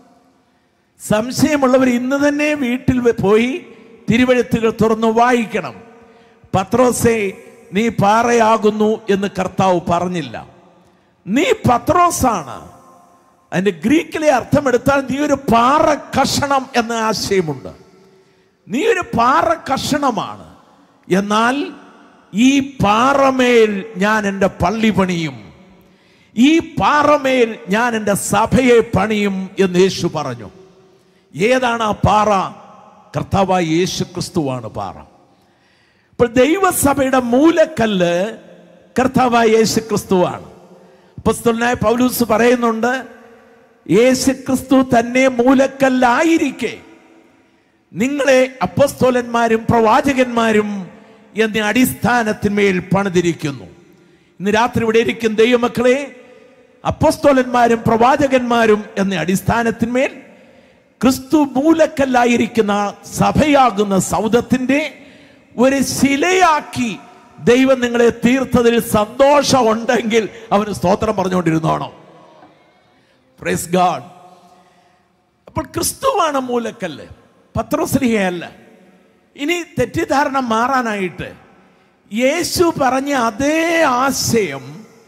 സംശയമുള്ളവർ ഇന്ന് തന്നെ വീട്ടിൽ വെ- പോയി തിരുവഴുത്തുകൾ തുറന്നു വായിക്കണം പത്രോസെ നീ പാറയാകുന്നു എന്ന് കർത്താവ് പറഞ്ഞില്ല നീ പത്രോസാണ് അതിന്റെ ഗ്രീക്കിലെ അർത്ഥമെടുത്താൽ നീ ഒരു പാറ കഷണം എന്ന ആശയമുണ്ട് നീ ഒരു പാറ കഷണമാണ് എന്നാൽ ഈ പാറമേൽ ഞാൻ എൻ്റെ പള്ളി പണിയും ഈ പാറമേൽ ഞാൻ എൻ്റെ സഭയെ പണിയും എന്ന് യേശു പറഞ്ഞു ഏതാണ് ആ പാറ കർത്താവായ യേശു ക്രിസ്തുവാണ് പാറ അപ്പോൾ ദൈവസഭയുടെ മൂലക്കല്ല് കർത്താവായ യേശു ക്രിസ്തുവാണ് അപ്പസ്തലനായ പൗലൂസ് പറയുന്നുണ്ട് യേശു ക്രിസ്തു തന്നെ മൂലക്കല്ലായിരിക്കെ നിങ്ങളെ അപ്പസ്തോലന്മാരും പ്രവാചകന്മാരും എന്ന അടിസ്ഥാനത്തിന്മേൽ പണിതിരിക്കുന്നു ഇന്ന് രാത്രി ഇവിടെ ഇരിക്കും ദൈവമക്കളെ അപ്പസ്തോലന്മാരും പ്രവാചകന്മാരും എന്ന അടിസ്ഥാനത്തിന്മേൽ ക്രിസ്തു മൂലക്കല്ലായിരിക്കുന്ന സഭയാകുന്ന സൗദത്തിന്റെ ഒരു ശിലയാക്കി ദൈവം നിങ്ങളെ തീർത്തതിൽ സന്തോഷമുണ്ടെങ്കിൽ അവന് സ്തോത്രം പറഞ്ഞുകൊണ്ടിരുന്നോണം പ്രൈസ് ഗാഡ് അപ്പോൾ ക്രിസ്തുവാണ് മൂലക്കല്ല് പത്രോസ്ലിഹയല്ല ഇനി തെറ്റിദ്ധാരണ മാറാനായിട്ട് യേശു പറഞ്ഞ അതേ ആശയം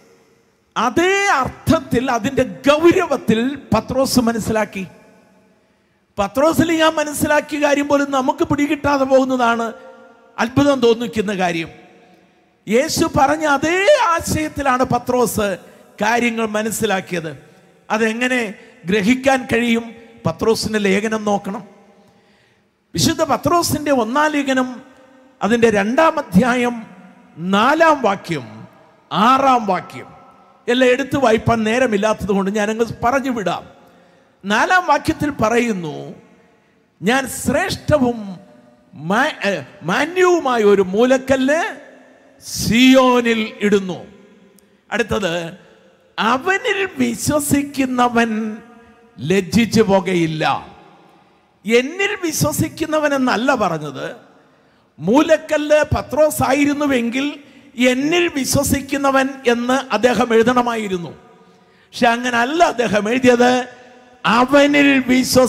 അതേ അർത്ഥത്തിൽ അതിന്റെ ഗൗരവത്തിൽ പത്രോസ് മനസ്സിലാക്കി പത്രോസിൽ ഞാൻ മനസ്സിലാക്കിയ കാര്യം പോലും നമുക്ക് പിടികിട്ടാതെ പോകുന്നതാണ് അത്ഭുതം തോന്നിക്കുന്ന കാര്യം യേശു പറഞ്ഞ അതേ ആശയത്തിലാണ് പത്രോസ് കാര്യങ്ങൾ മനസ്സിലാക്കിയത് അതെങ്ങനെ ഗ്രഹിക്കാൻ കഴിയും പത്രോസിന്റെ ലേഖനം നോക്കണം വിശുദ്ധ പത്രോസിന്റെ ഒന്നാം ലേഖനം അതിന്റെ രണ്ടാം അധ്യായം നാലാം വാക്യം ആറാം വാക്യം എല്ലാം എടുത്തു വായിപ്പാൻ നേരമില്ലാത്തത് കൊണ്ട് ഞാനങ്ങ് പറഞ്ഞു വിടാം നാലാം വാക്യത്തിൽ പറയുന്നു ഞാൻ ശ്രേഷ്ഠവും മാ- ഏ, മാന്യവുമായ ഒരു മൂലക്കല്ല് സിയോനിൽ ഇടുന്നു അടുത്തത് അവനിൽ വിശ്വസിക്കുന്നവൻ ലജ്ജിച്ചു പോകുകയില്ല എന്നിൽ വിശ്വസിക്കുന്നവൻ എന്നല്ല പറഞ്ഞത് മൂലക്കല്ല് പത്രോസ് ആയിരുന്നുവെങ്കിൽ എന്നിൽ വിശ്വസിക്കുന്നവൻ എന്ന് അദ്ദേഹം എഴുതണമായിരുന്നു പക്ഷെ അങ്ങനല്ല അദ്ദേഹം എഴുതിയത് അവനിൽ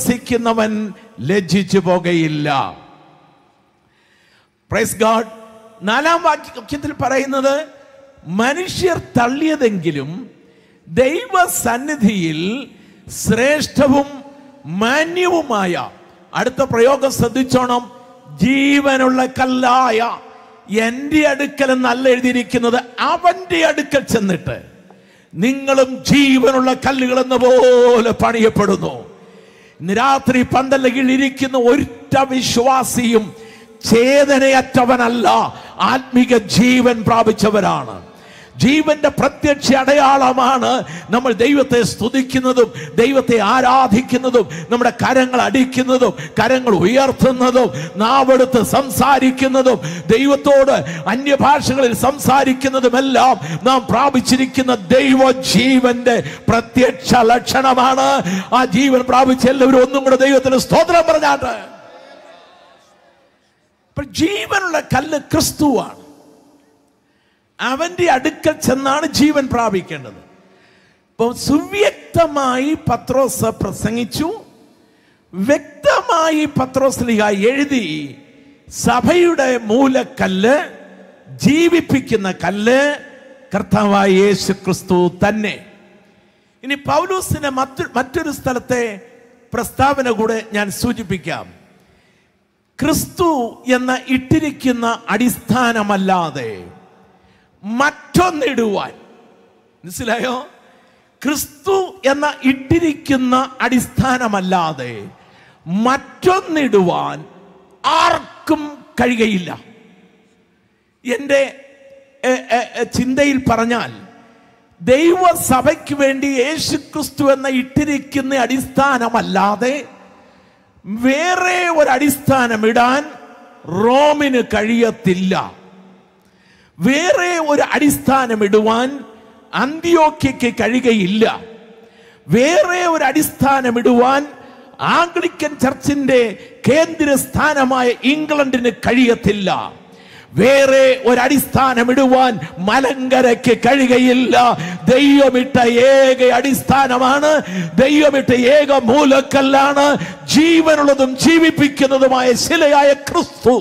വിശ്വസിക്കുന്നവൻ ലജ്ജിച്ചു പോകുകയില്ല പ്രൈസ് ഗാഡ് നാലാം വാക്യത്തിൽ പറയുന്നത് മനുഷ്യർ തള്ളിയതെങ്കിലും ദൈവസന്നിധിയിൽ ശ്രേഷ്ഠവും മാന്യവുമായ അടുത്ത പ്രയോഗം ശ്രദ്ധിച്ചോണം ജീവനുള്ള കല്ലായ എൻ്റെ അടുക്കൽ എന്നല്ല എഴുതിയിരിക്കുന്നത് അവന്റെ അടുക്കൽ ചെന്നിട്ട് നിങ്ങളും ജീവനുള്ള കല്ലുകൾ എന്ന പോലെ പണിയപ്പെടുന്നു ഇന്ന് രാത്രി പന്തലകിൽ ഇരിക്കുന്ന ഒറ്റ വിശ്വാസിയും ചേതനയറ്റവനല്ല ആത്മിക ജീവൻ പ്രാപിച്ചവരാണ് ജീവന്റെ പ്രത്യക്ഷ അടയാളമാണ് നമ്മൾ ദൈവത്തെ സ്തുതിക്കുന്നതും ദൈവത്തെ ആരാധിക്കുന്നതും നമ്മുടെ കരങ്ങൾ അടിക്കുന്നതും കരങ്ങൾ ഉയർത്തുന്നതും നാവെടുത്ത് സംസാരിക്കുന്നതും ദൈവത്തോട് അന്യഭാഷകളിൽ സംസാരിക്കുന്നതുമെല്ലാം നാം പ്രാപിച്ചിരിക്കുന്ന ദൈവ ജീവന്റെ പ്രത്യക്ഷ ലക്ഷണമാണ് ആ ജീവൻ പ്രാപിച്ച എല്ലാവരും ഒന്നും കൂടെ ദൈവത്തിന് സ്തോത്രം പറഞ്ഞാട്ട് അപ്പോൾ ജീവനുള്ള കല്ല് ക്രിസ്തുവാണ് അവന്റെ അടുക്കൽ ചെന്നാണ് ജീവൻ പ്രാപിക്കേണ്ടത് അപ്പോൾ സുവ്യക്തമായി പത്രോസ് പ്രസംഗിച്ചു വ്യക്തമായി പത്രോസ്ലിഹ എഴുതി സഭയുടെ മൂലക്കല്ല് ജീവിപ്പിക്കുന്ന കല്ല് കർത്താവായ യേശു ക്രിസ്തു തന്നെ ഇനി പൗലൂസിന്റെ മറ്റു മറ്റൊരു സ്ഥലത്തെ പ്രസ്താവന കൂടെ ഞാൻ സൂചിപ്പിക്കാം ക്രിസ്തു എന്ന ഇട്ടിരിക്കുന്ന അടിസ്ഥാനമല്ലാതെ മറ്റൊന്നിടുവാൻ മനസ്സിലായോ ക്രിസ്തു എന്ന ഇട്ടിരിക്കുന്ന അടിസ്ഥാനമല്ലാതെ മറ്റൊന്നിടുവാൻ ആർക്കും കഴിയുകയില്ല എൻ്റെ എ, എ, എ, ചിന്തയിൽ പറഞ്ഞാൽ ദൈവസഭയ്ക്ക് വേണ്ടി യേശു ക്രിസ്തു എന്ന ഇട്ടിരിക്കുന്ന അടിസ്ഥാനമല്ലാതെ വേറെ ഒരു അടിസ്ഥാനം ഇടാൻ റോമിന് കഴിയത്തില്ല വേറെ ഒരു അടിസ്ഥാനം ഇടുവാൻ അന്ത്യോക്യയ്ക്ക് കഴിയുകയില്ല വേറെ ഒരു അടിസ്ഥാനം ഇടുവാൻ ആംഗ്ലിക്കൻ ചർച്ചിന്റെ കേന്ദ്ര സ്ഥാനമായ ഇംഗ്ലണ്ടിന് കഴിയത്തില്ല വേറെ ഒരു അടിസ്ഥാനം ഇടുവാൻ മലങ്കരയ്ക്ക് കഴിയുകയില്ല ദൈവമിട്ട ഏക അടിസ്ഥാനമാണ് ദൈവമിട്ട ഏക മൂലക്കല്ലാണ് ജീവനുള്ളതും ജീവിപ്പിക്കുന്നതുമായ ശിലയായ ക്രിസ്തു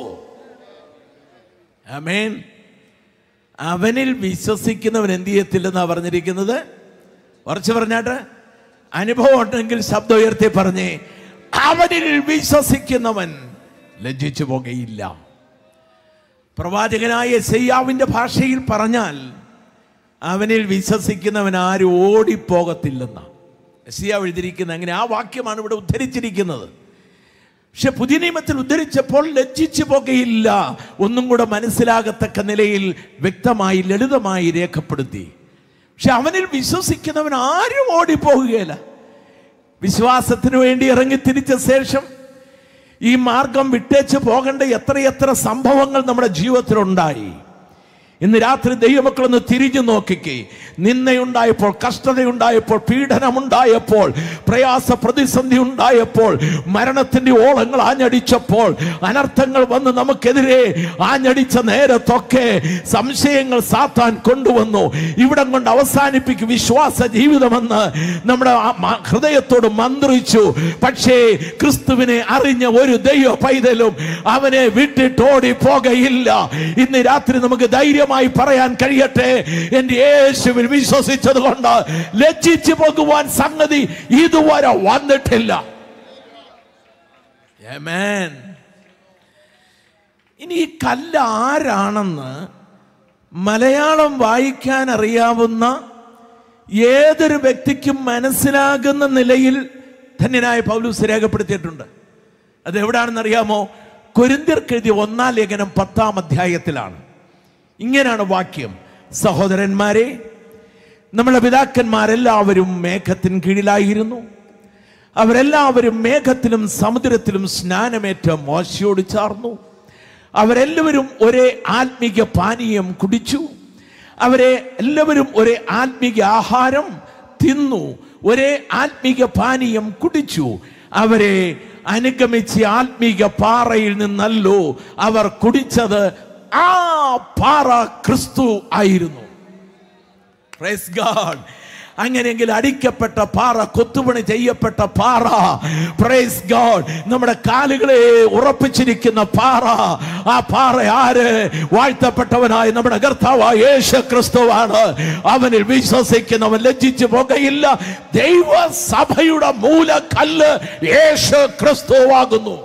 ആമേൻ അവനിൽ വിശ്വസിക്കുന്നവൻ എന്ത് ചെയ്യത്തില്ലെന്നാ പറഞ്ഞിരിക്കുന്നത് കുറച്ച് പറഞ്ഞാട്ട് അനുഭവം ഉണ്ടെങ്കിൽ ശബ്ദം ഉയർത്തി പറഞ്ഞേ അവനിൽ വിശ്വസിക്കുന്നവൻ ലജ്ജിച്ചു പോകുകയില്ല പ്രവാചകനായ സെയ്യാവിന്റെ ഭാഷയിൽ പറഞ്ഞാൽ അവനിൽ വിശ്വസിക്കുന്നവൻ ആരും ഓടിപ്പോകത്തില്ലെന്ന എസിയാവ് എഴുതിയിരിക്കുന്ന അങ്ങനെ ആ വാക്യമാണ് ഇവിടെ ഉദ്ധരിച്ചിരിക്കുന്നത് പക്ഷെ പുതിയ നിയമത്തിൽ ഉദ്ധരിച്ചപ്പോൾ ലജ്ജിച്ചു പോകുകയില്ല ഒന്നും കൂടെ മനസ്സിലാകത്തക്ക നിലയിൽ വ്യക്തമായി ലളിതമായി രേഖപ്പെടുത്തി പക്ഷെ അവനിൽ വിശ്വസിക്കുന്നവൻ ആരും ഓടിപ്പോകുകയില്ല വിശ്വാസത്തിന് വേണ്ടി ഇറങ്ങി തിരിച്ച ശേഷം ഈ മാർഗം വിട്ടേച്ച് പോകേണ്ട എത്രയെത്ര സംഭവങ്ങൾ നമ്മുടെ ജീവിതത്തിലുണ്ടായി ഇന്ന് രാത്രി ദൈവമക്കളൊന്ന് തിരിഞ്ഞു നോക്കിക്കേ നിന്നയുണ്ടായപ്പോൾ കഷ്ടതയുണ്ടായപ്പോൾ പീഡനമുണ്ടായപ്പോൾ പ്രയാസ പ്രതിസന്ധി ഉണ്ടായപ്പോൾ മരണത്തിന്റെ ഓളങ്ങൾ ആഞ്ഞടിച്ചപ്പോൾ അനർത്ഥങ്ങൾ വന്ന് നമുക്കെതിരെ ആഞ്ഞടിച്ച നേരത്തൊക്കെ സംശയങ്ങൾ സാത്താൻ കൊണ്ടുവന്നു ഇവിടം കൊണ്ട് അവസാനിപ്പിക്കും വിശ്വാസ ജീവിതമെന്ന് നമ്മുടെ ആ മ- ഹൃദയത്തോട് മന്ത്രിച്ചു പക്ഷേ ക്രിസ്തുവിനെ അറിഞ്ഞ ഒരു ദൈവ പൈതലും അവനെ വിട്ടിട്ടോടി പോകയില്ല ഇന്ന് രാത്രി നമുക്ക് ധൈര്യമായി പറയാൻ കഴിയട്ടെ എന്റെ യേശുവിൽ വിശ്വസിച്ചത് കൊണ്ട് ലജ്ജിച്ചു പോകുവാൻ സംഗതി ഇതുവരെ വന്നിട്ടില്ല Amen. ഇനി ഈ കല്ല് ആരാണെന്ന് മലയാളം വായിക്കാൻ അറിയാവുന്ന ഏതൊരു വ്യക്തിക്കും മനസ്സിലാകുന്ന നിലയിൽ ധന്യനായ പൗലൂസ് രേഖപ്പെടുത്തിയിട്ടുണ്ട് അത് എവിടാണെന്ന് അറിയാമോ കൊരിന്തിർക്കെഴുതിയ ഒന്നാം ലേഖനം പത്താം അധ്യായത്തിലാണ് ഇങ്ങനെയാണ് വാക്യം സഹോദരന്മാരെ നമ്മുടെ പിതാക്കന്മാരെല്ലാവരും മേഘത്തിന് കീഴിലായിരുന്നു അവരെല്ലാവരും മേഘത്തിലും സമുദ്രത്തിലും സ്നാനമേറ്റ മോശയോട് ചാർന്നു അവരെല്ലാവരും ഒരേ ആത്മീക പാനീയം കുടിച്ചു അവരെ എല്ലാവരും ഒരേ ആത്മീക ആഹാരം തിന്നു ഒരേ ആത്മീക പാനീയം കുടിച്ചു അവരെ അനുഗമിച്ച ആത്മീക പാറയിൽ നിന്നല്ലോ അവർ കുടിച്ചത് ആ പാറ ക്രിസ്തു ആയിരുന്നു Praise God. അങ്ങനെയെങ്കിൽ അടിക്കപ്പെട്ട പാറ കൊത്തുപണി ചെയ്യപ്പെട്ട പാറ പ്രൈസ് ഗോഡ് നമ്മുടെ കാലുകളെ ഉറപ്പിച്ചിരിക്കുന്ന പാറ ആ പാറ ആര് വാഴ്ത്തപ്പെട്ടവനായ നമ്മുടെ കർത്താവായ യേശു ക്രിസ്തുവാണ് അവനിൽ വിശ്വസിക്കുന്നവൻ ലജ്ജിച്ചു പോകയില്ല ദൈവസഭയുടെ മൂലക്കല്ല് യേശു ക്രിസ്തുവാകുന്നു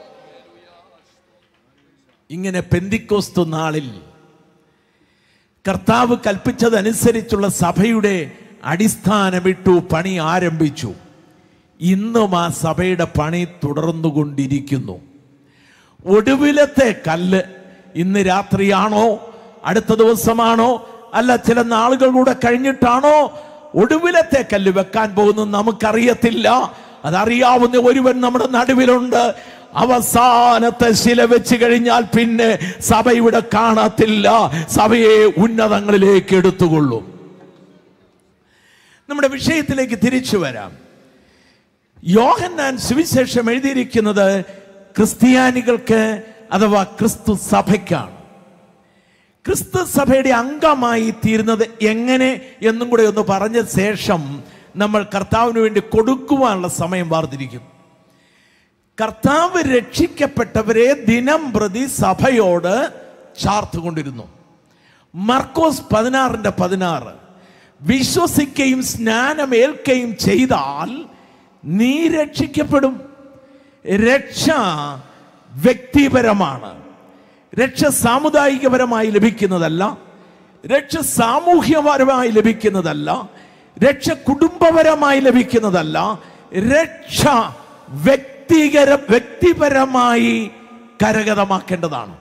ഇങ്ങനെ പെന്തിക്കോസ്തു നാളിൽ കർത്താവ് കൽപ്പിച്ചതനുസരിച്ചുള്ള സഭയുടെ അടിസ്ഥാനമിട്ടു പണി ആരംഭിച്ചു ഇന്നും ആ സഭയുടെ പണി തുടർന്നുകൊണ്ടിരിക്കുന്നു ഒടുവിലത്തെ കല്ല് ഇന്ന് രാത്രിയാണോ അടുത്ത ദിവസമാണോ അല്ല ചില നാളുകൾ കൂടെ കഴിഞ്ഞിട്ടാണോ ഒടുവിലത്തെ കല്ല് വെക്കാൻ പോകുന്നത് നമുക്കറിയത്തില്ല അതറിയാവുന്ന ഒരുവൻ നമ്മുടെ നടുവിലുണ്ട് അവസാനത്തെ ശില വെച്ച് കഴിഞ്ഞാൽ പിന്നെ സഭ ഇവിടെ കാണത്തില്ല സഭയെ ഉന്നതങ്ങളിലേക്ക് എടുത്തുകൊള്ളും നമ്മുടെ വിഷയത്തിലേക്ക് തിരിച്ചു വരാം യോഹന്നാൻ സുവിശേഷം എഴുതിയിരിക്കുന്നത് ക്രിസ്ത്യാനികൾക്ക് അഥവാ ക്രിസ്തു സഭയ്ക്കാണ് ക്രിസ്തു സഭയുടെ അംഗമായി തീരുന്നത് എങ്ങനെ എന്നും കൂടെ ഒന്ന് പറഞ്ഞ ശേഷം നമ്മൾ കർത്താവിന് വേണ്ടി കൊടുക്കുവാനുള്ള സമയം വാർത്തിരിക്കും കർത്താവ് രക്ഷിക്കപ്പെട്ടവരെ ദിനം പ്രതി സഭയോട് ചാർത്തുകൊണ്ടിരുന്നു മർക്കോസ് പതിനാറിന്റെ പതിനാറ് വിശ്വസിക്കുകയും സ്നാനമേൽക്കുകയും ചെയ്താൽ നീ രക്ഷിക്കപ്പെടും രക്ഷ വ്യക്തിപരമാണ് രക്ഷ സാമുദായികപരമായി ലഭിക്കുന്നതല്ല രക്ഷ സാമൂഹ്യപരമായി ലഭിക്കുന്നതല്ല രക്ഷ കുടുംബപരമായി ലഭിക്കുന്നതല്ല രക്ഷ വ്യക്തികര വ്യക്തിപരമായി കരഗതമാക്കേണ്ടതാണ്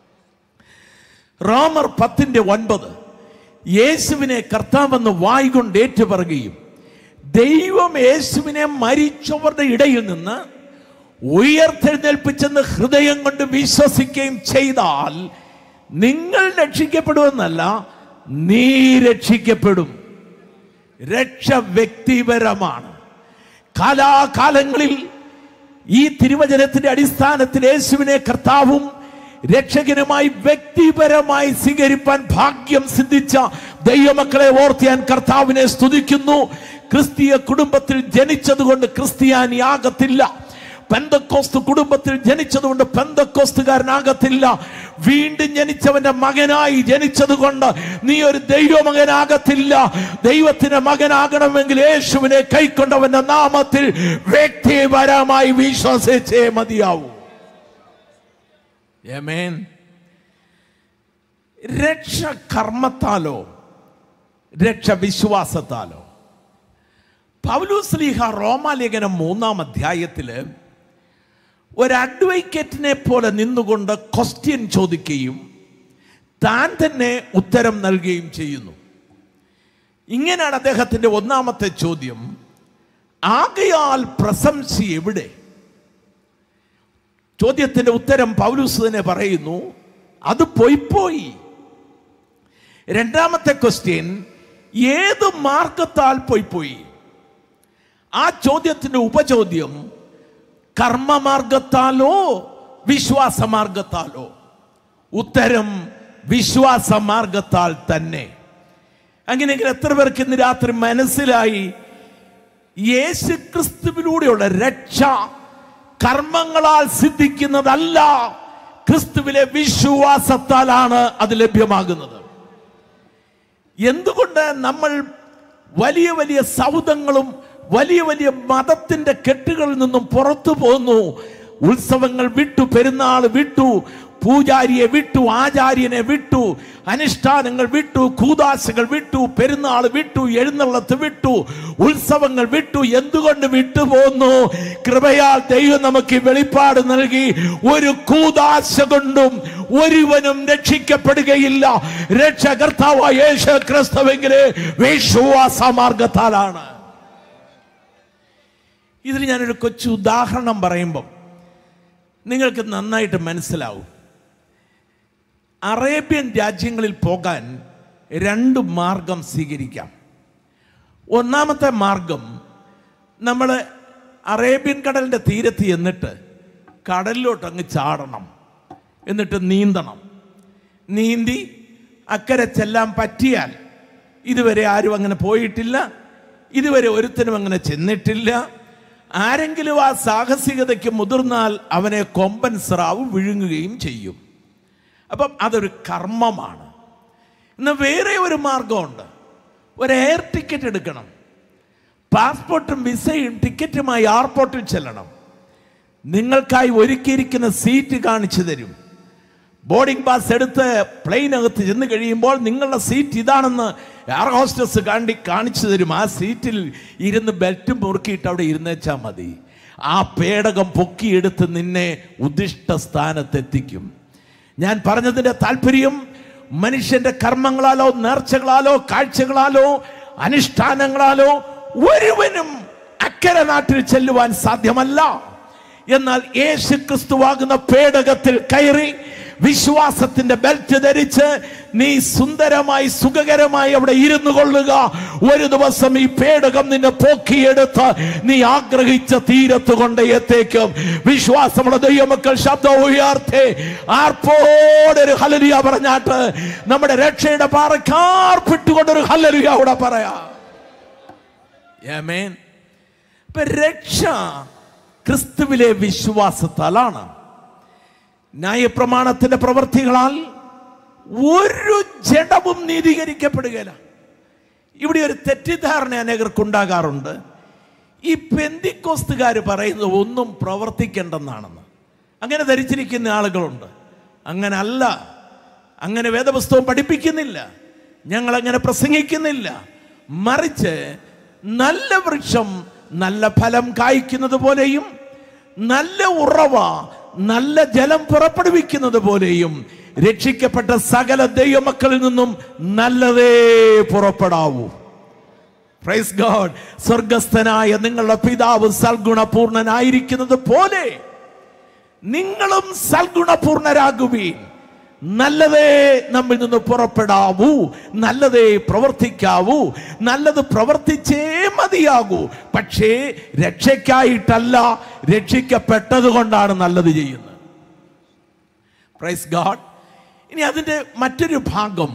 റോമർ പത്തിന്റെ ഒൻപത് യേശുവിനെ കർത്താവെന്ന് വായികൊണ്ട് ഏറ്റുപറയുകയും ദൈവം യേശുവിനെ മരിച്ചവരുടെ ഇടയിൽ നിന്ന് ഉയർത്തെഴുന്നേൽപ്പിച്ചെന്ന് ഹൃദയം കൊണ്ട് വിശ്വസിക്കുകയും ചെയ്താൽ നിങ്ങൾ രക്ഷിക്കപ്പെടുമെന്നല്ല നീ രക്ഷിക്കപ്പെടും രക്ഷ വ്യക്തിപരമാണ് കാലാകാലങ്ങളിൽ ഈ തിരുവചനത്തിന്റെ അടിസ്ഥാനത്തിൽ യേശുവിനെ കർത്താവും രക്ഷകനുമായി വ്യക്തിപരമായി സ്വീകരിപ്പാൻ ഭാഗ്യം സിദ്ധിച്ച ദൈവമക്കളെ ഓർത്ത് ഞാൻ കർത്താവിനെ സ്തുതിക്കുന്നു ക്രിസ്തീയ കുടുംബത്തിൽ ജനിച്ചതുകൊണ്ട് ക്രിസ്ത്യാനിയാകത്തില്ല പെന്തക്കോസ്ത് കുടുംബത്തിൽ ജനിച്ചതുകൊണ്ട് പെന്തക്കോസ്തുകാരനാകത്തില്ല വീണ്ടും ജനിച്ചവന്റെ മകനായി ജനിച്ചതുകൊണ്ട് നീ ഒരു ദൈവമകനാകത്തില്ല ദൈവത്തിന്റെ മകനാകണമെങ്കിൽ യേശുവിനെ കൈക്കൊണ്ടവന്റെ നാമത്തിൽ വ്യക്തിപരമായി വിശ്വസിച്ചേ മതിയാവൂ Amen. രക്ഷ കർമ്മത്താലോ രക്ഷ വിശ്വാസത്താലോ പൗലൂസ്ലീഹ റോമാലേഖനം മൂന്നാം അധ്യായത്തില് ഒരു അഡ്വക്കേറ്റിനെ പോലെ നിന്നുകൊണ്ട് ക്വസ്റ്റ്യൻ ചോദിക്കുകയും താൻ തന്നെ ഉത്തരം നൽകുകയും ചെയ്യുന്നു ഇങ്ങനെയാണ് അദ്ദേഹത്തിന്റെ ഒന്നാമത്തെ ചോദ്യം ആകയാൽ പ്രശംസ എവിടെ ചോദ്യത്തിന്റെ ഉത്തരം പൗലൂസ് തന്നെ പറയുന്നു അത് പോയി പോയി രണ്ടാമത്തെ ക്വസ്റ്റ്യൻ ഏത് മാർഗത്താൽ പോയി പോയി ആ ചോദ്യത്തിന്റെ ഉപചോദ്യം കർമ്മമാർഗത്താലോ വിശ്വാസമാർഗത്താലോ ഉത്തരം വിശ്വാസമാർഗത്താൽ തന്നെ അങ്ങനെയെങ്കിൽ എത്ര പേർക്ക് ഇന്ന് രാത്രി മനസ്സിലായി യേശു ക്രിസ്തുവിലൂടെയുള്ള രക്ഷ കർമ്മങ്ങളാൽ സിദ്ധിക്കുന്നതല്ല ക്രിസ്തുവിലെ വിശ്വാസത്താലാണ് അത് ലഭ്യമാകുന്നത് എന്തുകൊണ്ട് നമ്മൾ വലിയ വലിയ സൗദങ്ങളും വലിയ വലിയ മതത്തിന്റെ കെട്ടുകളിൽ നിന്നും പുറത്തു പോന്നു ഉത്സവങ്ങൾ വിട്ടു പെരുന്നാൾ വിട്ടു പൂജാരിയെ വിട്ടു ആചാര്യനെ വിട്ടു അനുഷ്ഠാനങ്ങൾ വിട്ടു കൂതാശകൾ വിട്ടു പെരുന്നാൾ വിട്ടു എഴുന്നള്ളത്ത് വിട്ടു ഉത്സവങ്ങൾ വിട്ടു എന്തുകൊണ്ട് വിട്ടുപോന്നു കൃപയാൽ ദൈവം നമുക്ക് ഈ വെളിപ്പാട് നൽകി ഒരു കൂതാശ കൊണ്ടും ഒരുവനും രക്ഷിക്കപ്പെടുകയില്ല രക്ഷകർത്താവായ യേശു ക്രിസ്തുവെങ്കില് വിശ്വാസ മാർഗത്താലാണ് ഇതിൽ ഞാനൊരു കൊച്ചു ഉദാഹരണം പറയുമ്പം നിങ്ങൾക്ക് നന്നായിട്ട് മനസ്സിലാവും അറേബ്യൻ രാജ്യങ്ങളിൽ പോകാൻ രണ്ട് മാർഗം സ്വീകരിക്കാം ഒന്നാമത്തെ മാർഗം നമ്മൾ അറേബ്യൻ കടലിൻ്റെ തീരത്ത് ചെന്നിട്ട് കടലിലോട്ട് അങ്ങ് ചാടണം എന്നിട്ട് നീന്തണം നീന്തി അക്കരെ ചെല്ലാൻ പറ്റിയാൽ ഇതുവരെ ആരും അങ്ങനെ പോയിട്ടില്ല ഇതുവരെ ഒരുത്തനും അങ്ങനെ ചെന്നിട്ടില്ല ആരെങ്കിലും ആ സാഹസികതയ്ക്ക് മുതിർന്നാൽ അവനെ കൊമ്പൻ സ്രാവ് വിഴുങ്ങുകയും ചെയ്യും അപ്പം അതൊരു കർമ്മമാണ് ഇന്ന് വേറെ ഒരു മാർഗമുണ്ട് ഒരു എയർ ടിക്കറ്റ് എടുക്കണം പാസ്പോർട്ടും വിസയും ടിക്കറ്റുമായി എയർപോർട്ടിൽ ചെല്ലണം നിങ്ങൾക്കായി ഒരുക്കിയിരിക്കുന്ന സീറ്റ് കാണിച്ചു തരും ബോർഡിംഗ് പാസ് എടുത്ത് പ്ലെയിനകത്ത് ചെന്ന് കഴിയുമ്പോൾ നിങ്ങളുടെ സീറ്റ് ഇതാണെന്ന് എയർ ഹോസ്റ്റസ് കാണ്ടി കാണിച്ചു തരും ആ സീറ്റിൽ ഇരുന്ന് ബെൽറ്റ് മുറുക്കിയിട്ട് അവിടെ ഇരുന്നേച്ചാൽ മതി ആ പേടകം പൊക്കിയെടുത്ത് നിന്നെ ഉദ്ദിഷ്ട സ്ഥാനത്തെത്തിക്കും ഞാൻ പറഞ്ഞതിൻ്റെ താല്പര്യം മനുഷ്യന്റെ കർമ്മങ്ങളാലോ നേർച്ചകളാലോ കാഴ്ചകളാലോ അനുഷ്ഠാനങ്ങളാലോ ഒരുവനും അക്കരെ നാട്ടിൽ ചെല്ലുവാൻ സാധ്യമല്ല എന്നാൽ യേശു ക്രിസ്തുവാകുന്ന പേടകത്തിൽ കയറി വിശ്വാസത്തിന്റെ ബെൽറ്റ് ധരിച്ച് നീ സുന്ദരമായി സുഖകരമായി അവിടെ ഇരുന്നു കൊള്ളുക ഒരു ദിവസം ഈ പേടകം നിന്നെ പോക്കിയെടുത്ത് നീ ആഗ്രഹിച്ച തീരത്ത് കൊണ്ട് എത്തേക്കും വിശ്വാസമുള്ള ദൈവമക്കൾ ശബ്ദം ഉയർത്തേ ആർപ്പോടൊരു ഹലലിയ പറഞ്ഞാട്ട് നമ്മുടെ രക്ഷയുടെ പാറക്കാർപ്പിട്ടുകൊണ്ടൊരു ഹലലിയ അവിടെ പറയാം ആമേൻ ഇപ്പൊ രക്ഷ ക്രിസ്തുവിലെ വിശ്വാസത്താലാണ് ന്യായപ്രമാണത്തിന്റെ പ്രവൃത്തികളാൽ ഒരു ജഡവും നീതീകരിക്കപ്പെടുകയില്ല ഇവിടെ ഒരു തെറ്റിദ്ധാരണ അനേകർക്കുണ്ടാകാറുണ്ട് ഈ പെന്തിക്കോസ്തുകാർ പറയുന്നത് ഒന്നും പ്രവർത്തിക്കേണ്ടെന്നാണെന്ന് അങ്ങനെ ധരിച്ചിരിക്കുന്ന ആളുകളുണ്ട് അങ്ങനെ അല്ല അങ്ങനെ വേദപുസ്തകം പഠിപ്പിക്കുന്നില്ല ഞങ്ങൾ അങ്ങനെ പ്രസംഗിക്കുന്നില്ല മറിച്ച് നല്ല വൃക്ഷം നല്ല ഫലം കായ്ക്കുന്നത് പോലെയും നല്ല ഉറവ നല്ല ജലം പുറപ്പെടുവിക്കുന്നത് പോലെയും രക്ഷിക്കപ്പെട്ട സകല ദൈവമക്കളിൽ നിന്നും നല്ലതേ പുറപ്പെടാവൂ പ്രൈസ് ഗോഡ് സ്വർഗസ്ഥനായ നിങ്ങളുടെ പിതാവ് സൽഗുണപൂർണനായിരിക്കുന്നത് പോലെ നിങ്ങളും സൽഗുണപൂർണരാകുവീൻ നല്ലതേ നമ്മിൽ നിന്ന് പുറപ്പെടാവൂ നല്ലതേ പ്രവർത്തിക്കാവൂ നല്ലത് പ്രവർത്തിച്ചേ മതിയാകൂ പക്ഷേ രക്ഷയ്ക്കായിട്ടല്ല രക്ഷിക്കപ്പെട്ടത് കൊണ്ടാണ് നല്ലത് ചെയ്യുന്നത് പ്രൈസ് ഗാഡ് ഇനി അതിൻ്റെ മറ്റൊരു ഭാഗം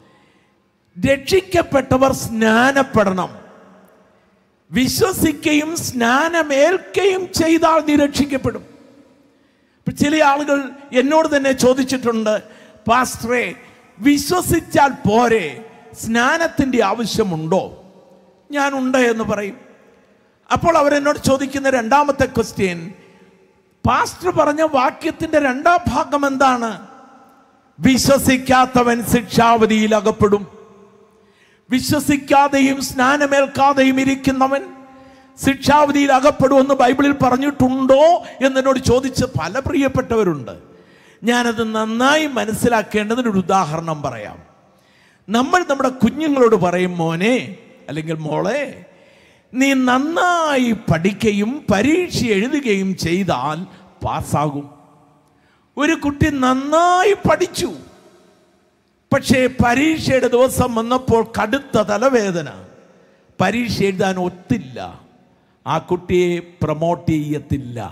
രക്ഷിക്കപ്പെട്ടവർ സ്നാനപ്പെടണം വിശ്വസിക്കുകയും സ്നാനമേൽക്കുകയും ചെയ്താൽ നീ രക്ഷിക്കപ്പെടും ഇപ്പൊ ചില ആളുകൾ എന്നോട് തന്നെ ചോദിച്ചിട്ടുണ്ട് പാസ്റ്ററെ വിശ്വസിച്ചാൽ പോരെ സ്നാനത്തിന്റെ ആവശ്യമുണ്ടോ ഞാൻ ഉണ്ട് എന്ന് പറയും അപ്പോൾ അവരെന്നോട് ചോദിക്കുന്ന രണ്ടാമത്തെ ക്വസ്റ്റ്യൻ പാസ്റ്റർ പറഞ്ഞ വാക്യത്തിന്റെ രണ്ടാം ഭാഗം എന്താണ് വിശ്വസിക്കാത്തവൻ ശിക്ഷാവധിയിൽ അകപ്പെടും വിശ്വസിക്കാതെയും സ്നാനമേൽക്കാതെയും ഇരിക്കുന്നവൻ ശിക്ഷാവധിയിൽ അകപ്പെടുമെന്ന് ബൈബിളിൽ പറഞ്ഞിട്ടുണ്ടോ എന്നോട് ചോദിച്ച് പല പ്രിയപ്പെട്ടവരുണ്ട് ഞാനത് നന്നായി മനസ്സിലാക്കേണ്ടതിന് ഒരു ഉദാഹരണം പറയാം നമ്മൾ നമ്മുടെ കുഞ്ഞുങ്ങളോട് പറയും മോനെ അല്ലെങ്കിൽ മോളെ നീ നന്നായി പഠിക്കുകയും പരീക്ഷ എഴുതുകയും ചെയ്താൽ പാസ്സാകും ഒരു കുട്ടി നന്നായി പഠിച്ചു പക്ഷേ പരീക്ഷയുടെ ദിവസം വന്നപ്പോൾ കടുത്ത തലവേദന പരീക്ഷ എഴുതാൻ ഒത്തില്ല ആ കുട്ടിയെ പ്രൊമോട്ട് ചെയ്യത്തില്ല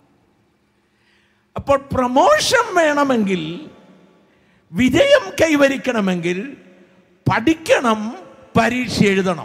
അപ്പോൾ പ്രമോഷൻ വേണമെങ്കിൽ വിജയം കൈവരിക്കണമെങ്കിൽ പഠിക്കണം പരീക്ഷ എഴുതണം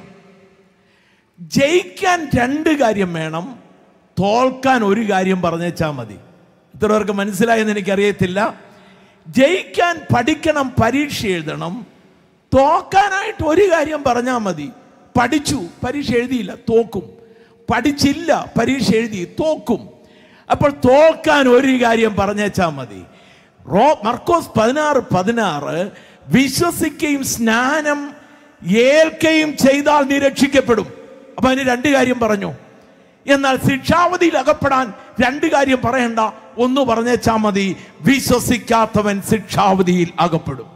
ജയിക്കാൻ രണ്ട് കാര്യം വേണം തോൽക്കാൻ ഒരു കാര്യം പറഞ്ഞേച്ചാൽ മതി ഇത്ര പേർക്ക് മനസ്സിലായെന്ന് എനിക്കറിയത്തില്ല ജയിക്കാൻ പഠിക്കണം പരീക്ഷ എഴുതണം തോക്കാനായിട്ട് ഒരു കാര്യം പറഞ്ഞാൽ മതി പഠിച്ചു പരീക്ഷ എഴുതിയില്ല തോക്കും പഠിച്ചില്ല പരീക്ഷ എഴുതി തോക്കും അപ്പോൾ തോക്കാൻ ഒരു കാര്യം പറഞ്ഞേച്ചാൽ മതി റോ മർക്കോസ് പതിനാറ് പതിനാറ് വിശ്വസിക്കുകയും സ്നാനം ഏൽക്കുകയും ചെയ്താൽ നീ രക്ഷിക്കപ്പെടും അപ്പൊ അതിന് രണ്ട് കാര്യം പറഞ്ഞു എന്നാൽ ശിക്ഷാവധിയിൽ അകപ്പെടാൻ രണ്ട് കാര്യം പറയണ്ട ഒന്ന് പറഞ്ഞേച്ചാ മതി വിശ്വസിക്കാത്തവൻ ശിക്ഷാവധിയിൽ അകപ്പെടും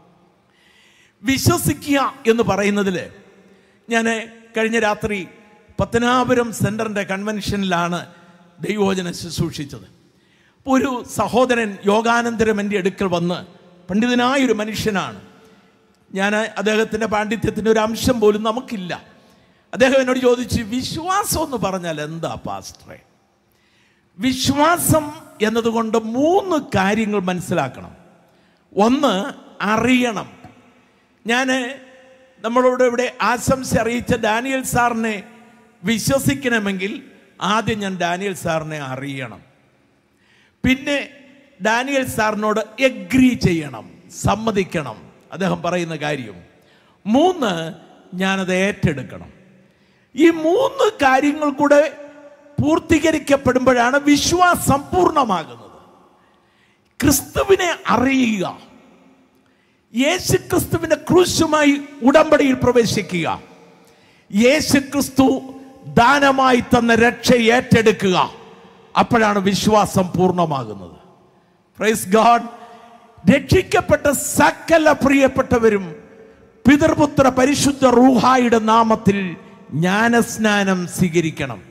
വിശ്വസിക്കുക എന്ന് പറയുന്നതിൽ ഞാൻ കഴിഞ്ഞ രാത്രി പത്തനാപുരം സെന്ററിന്റെ കൺവെൻഷനിലാണ് ദൈവോചന ശുശ്രൂഷിച്ചത് അപ്പോൾ ഒരു സഹോദരൻ യോഗാനന്തരം എൻ്റെ അടുക്കൽ വന്ന് പണ്ഡിതനായൊരു മനുഷ്യനാണ് ഞാൻ അദ്ദേഹത്തിൻ്റെ പാണ്ഡിത്യത്തിൻ്റെ ഒരു അംശം പോലും നമുക്കില്ല അദ്ദേഹം എന്നോട് ചോദിച്ചു വിശ്വാസം എന്ന് പറഞ്ഞാൽ എന്താ പാസ്റ്ററെ വിശ്വാസം എന്നതുകൊണ്ട് മൂന്ന് കാര്യങ്ങൾ മനസ്സിലാക്കണം ഒന്ന് അറിയണം ഞാൻ നമ്മളോട് ഇവിടെ ആശംസ അറിയിച്ച ഡാനിയൽ സാറിനെ വിശ്വസിക്കണമെങ്കിൽ ആദ്യം ഞാൻ ഡാനിയൽ സാറിനെ അറിയണം പിന്നെ ഡാനിയൽ സാറിനോട് എഗ്രി ചെയ്യണം സമ്മതിക്കണം അദ്ദേഹം പറയുന്ന കാര്യം മൂന്ന് ഞാനത് ഏറ്റെടുക്കണം ഈ മൂന്ന് കാര്യങ്ങൾ കൂടെ പൂർത്തീകരിക്കപ്പെടുമ്പോഴാണ് വിശ്വാസം പൂർണ്ണമാകുന്നത് ക്രിസ്തുവിനെ അറിയുക യേശു ക്രിസ്തുവിന്റെ ക്രൂശുമായി ഉടമ്പടിയിൽ പ്രവേശിക്കുക യേശു ക്രിസ്തു ദാനമായി തന്ന രക്ഷ ഏറ്റെടുക്കുക അപ്പോഴാണ് വിശ്വാസം പൂർണ്ണമാകുന്നത് പ്രൈസ് ഗാഡ് രക്ഷിക്കപ്പെട്ട സകല പ്രിയപ്പെട്ടവരും പിതൃപുത്ര പരിശുദ്ധ റൂഹായുടെ നാമത്തിൽ ജ്ഞാനസ്നാനം സ്വീകരിക്കണം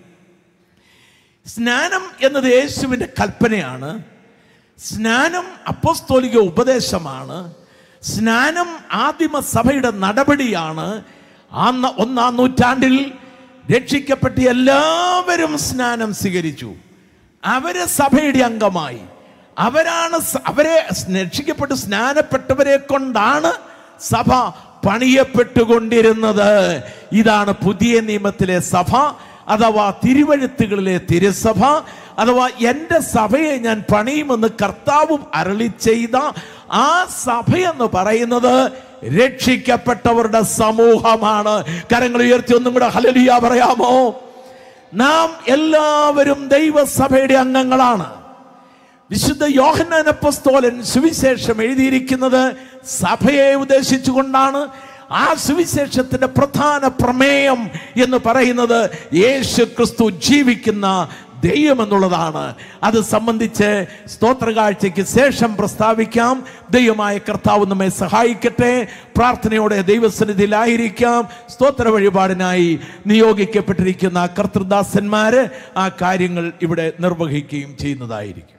സ്നാനം എന്നത് യേശുവിൻ്റെ കൽപ്പനയാണ് സ്നാനം അപ്പോസ്തോലിക ഉപദേശമാണ് സ്നാനം ആദിമ സഭയുടെ നടപടിയാണ് ആ ന- ഒന്നാം നൂറ്റാണ്ടിൽ രക്ഷിക്കപ്പെട്ട എല്ലാവരും സ്നാനം സ്വീകരിച്ചു അവര് സഭയുടെ അംഗമായി അവരാണ് സ- അവരെ രക്ഷിക്കപ്പെട്ട് സ്നാനപ്പെട്ടവരെ കൊണ്ടാണ് സഭ പണിയപ്പെട്ടുകൊണ്ടിരുന്നത് ഇതാണ് പുതിയ നിയമത്തിലെ സഭ അഥവാ തിരുവഴുത്തുകളിലെ തിരുസഭ അഥവാ എൻ്റെ സഭയെ ഞാൻ പണിയുമെന്ന് കർത്താവും അരളി ചെയ്ത ആ സഭയെന്ന് പറയുന്നത് രക്ഷിക്കപ്പെട്ടവരുടെ സമൂഹമാണ് കരങ്ങൾ ഉയർത്തി ഒന്നും കൂടെ ഹലലിയ പറയാമോ നാം എല്ലാവരും ദൈവസഭയുടെ അംഗങ്ങളാണ് വിശുദ്ധ യോഹന്നാൻ അപ്പസ്തോലൻ സുവിശേഷം എഴുതിയിരിക്കുന്നത് സഭയെ ഉദ്ദേശിച്ചുകൊണ്ടാണ് ആ സുവിശേഷത്തിന്റെ പ്രധാന പ്രമേയം എന്ന് പറയുന്നത് യേശു ക്രിസ്തു ജീവിക്കുന്ന ദൈവം എന്നുള്ളതാണ് അത് സംബന്ധിച്ച് സ്തോത്രകാഴ്ചയ്ക്ക് ശേഷം പ്രസ്താവിക്കാം ദൈവമായ കർത്താവ് നമ്മെ സഹായിക്കട്ടെ പ്രാർത്ഥനയോടെ ദൈവസന്നിധിയിലായിരിക്കാം സ്തോത്ര വഴിപാടിനായി നിയോഗിക്കപ്പെട്ടിരിക്കുന്ന കർത്തൃദാസന്മാര് ആ കാര്യങ്ങൾ ഇവിടെ നിർവഹിക്കുകയും ചെയ്യുന്നതായിരിക്കും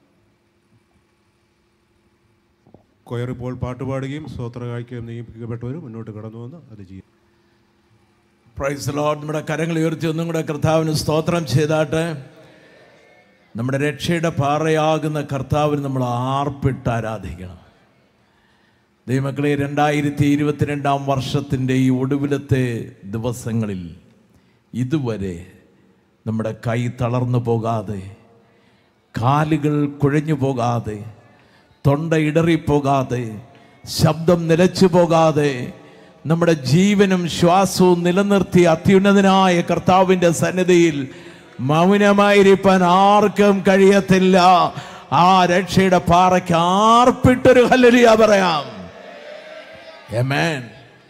കൊയർ ഇപ്പോൾ പാട്ടുപാടുകയും സ്തോത്ര കാഴ്ചയും നിയമിക്കപ്പെട്ടവരും മുന്നോട്ട് കടന്നു വന്ന് അത് ചെയ്യും പ്രൈസ് ലോഡ് നമ്മുടെ കരങ്ങൾ ഉയർത്തി ഒന്നും കൂടെ കർത്താവിന് സ്തോത്രം ചെയ്താട്ട് നമ്മുടെ രക്ഷയുടെ പാറയാകുന്ന കർത്താവിന് നമ്മൾ ആർപ്പിട്ട് ആരാധിക്കണം ദൈവമക്കളെ രണ്ടായിരത്തി ഇരുപത്തിരണ്ടാം വർഷത്തിൻ്റെ ഈ ഒടുവിലത്തെ ദിവസങ്ങളിൽ ഇതുവരെ നമ്മുടെ കൈ തളർന്നു പോകാതെ കാലുകൾ കുഴഞ്ഞു പോകാതെ തൊണ്ട ഇടറിപ്പോകാതെ ശബ്ദം നിലച്ചു പോകാതെ നമ്മുടെ ജീവനും ശ്വാസവും നിലനിർത്തി അത്യുന്നതനായ കർത്താവിൻ്റെ സന്നിധിയിൽ മൗനമായിരിക്കാൻ ആർക്കും കഴിയത്തില്ല ആ രക്ഷയുടെ പാറയ്ക്ക് ആർപ്പിട്ടൊരു ഹല്ലലിയ പറയാം Amen.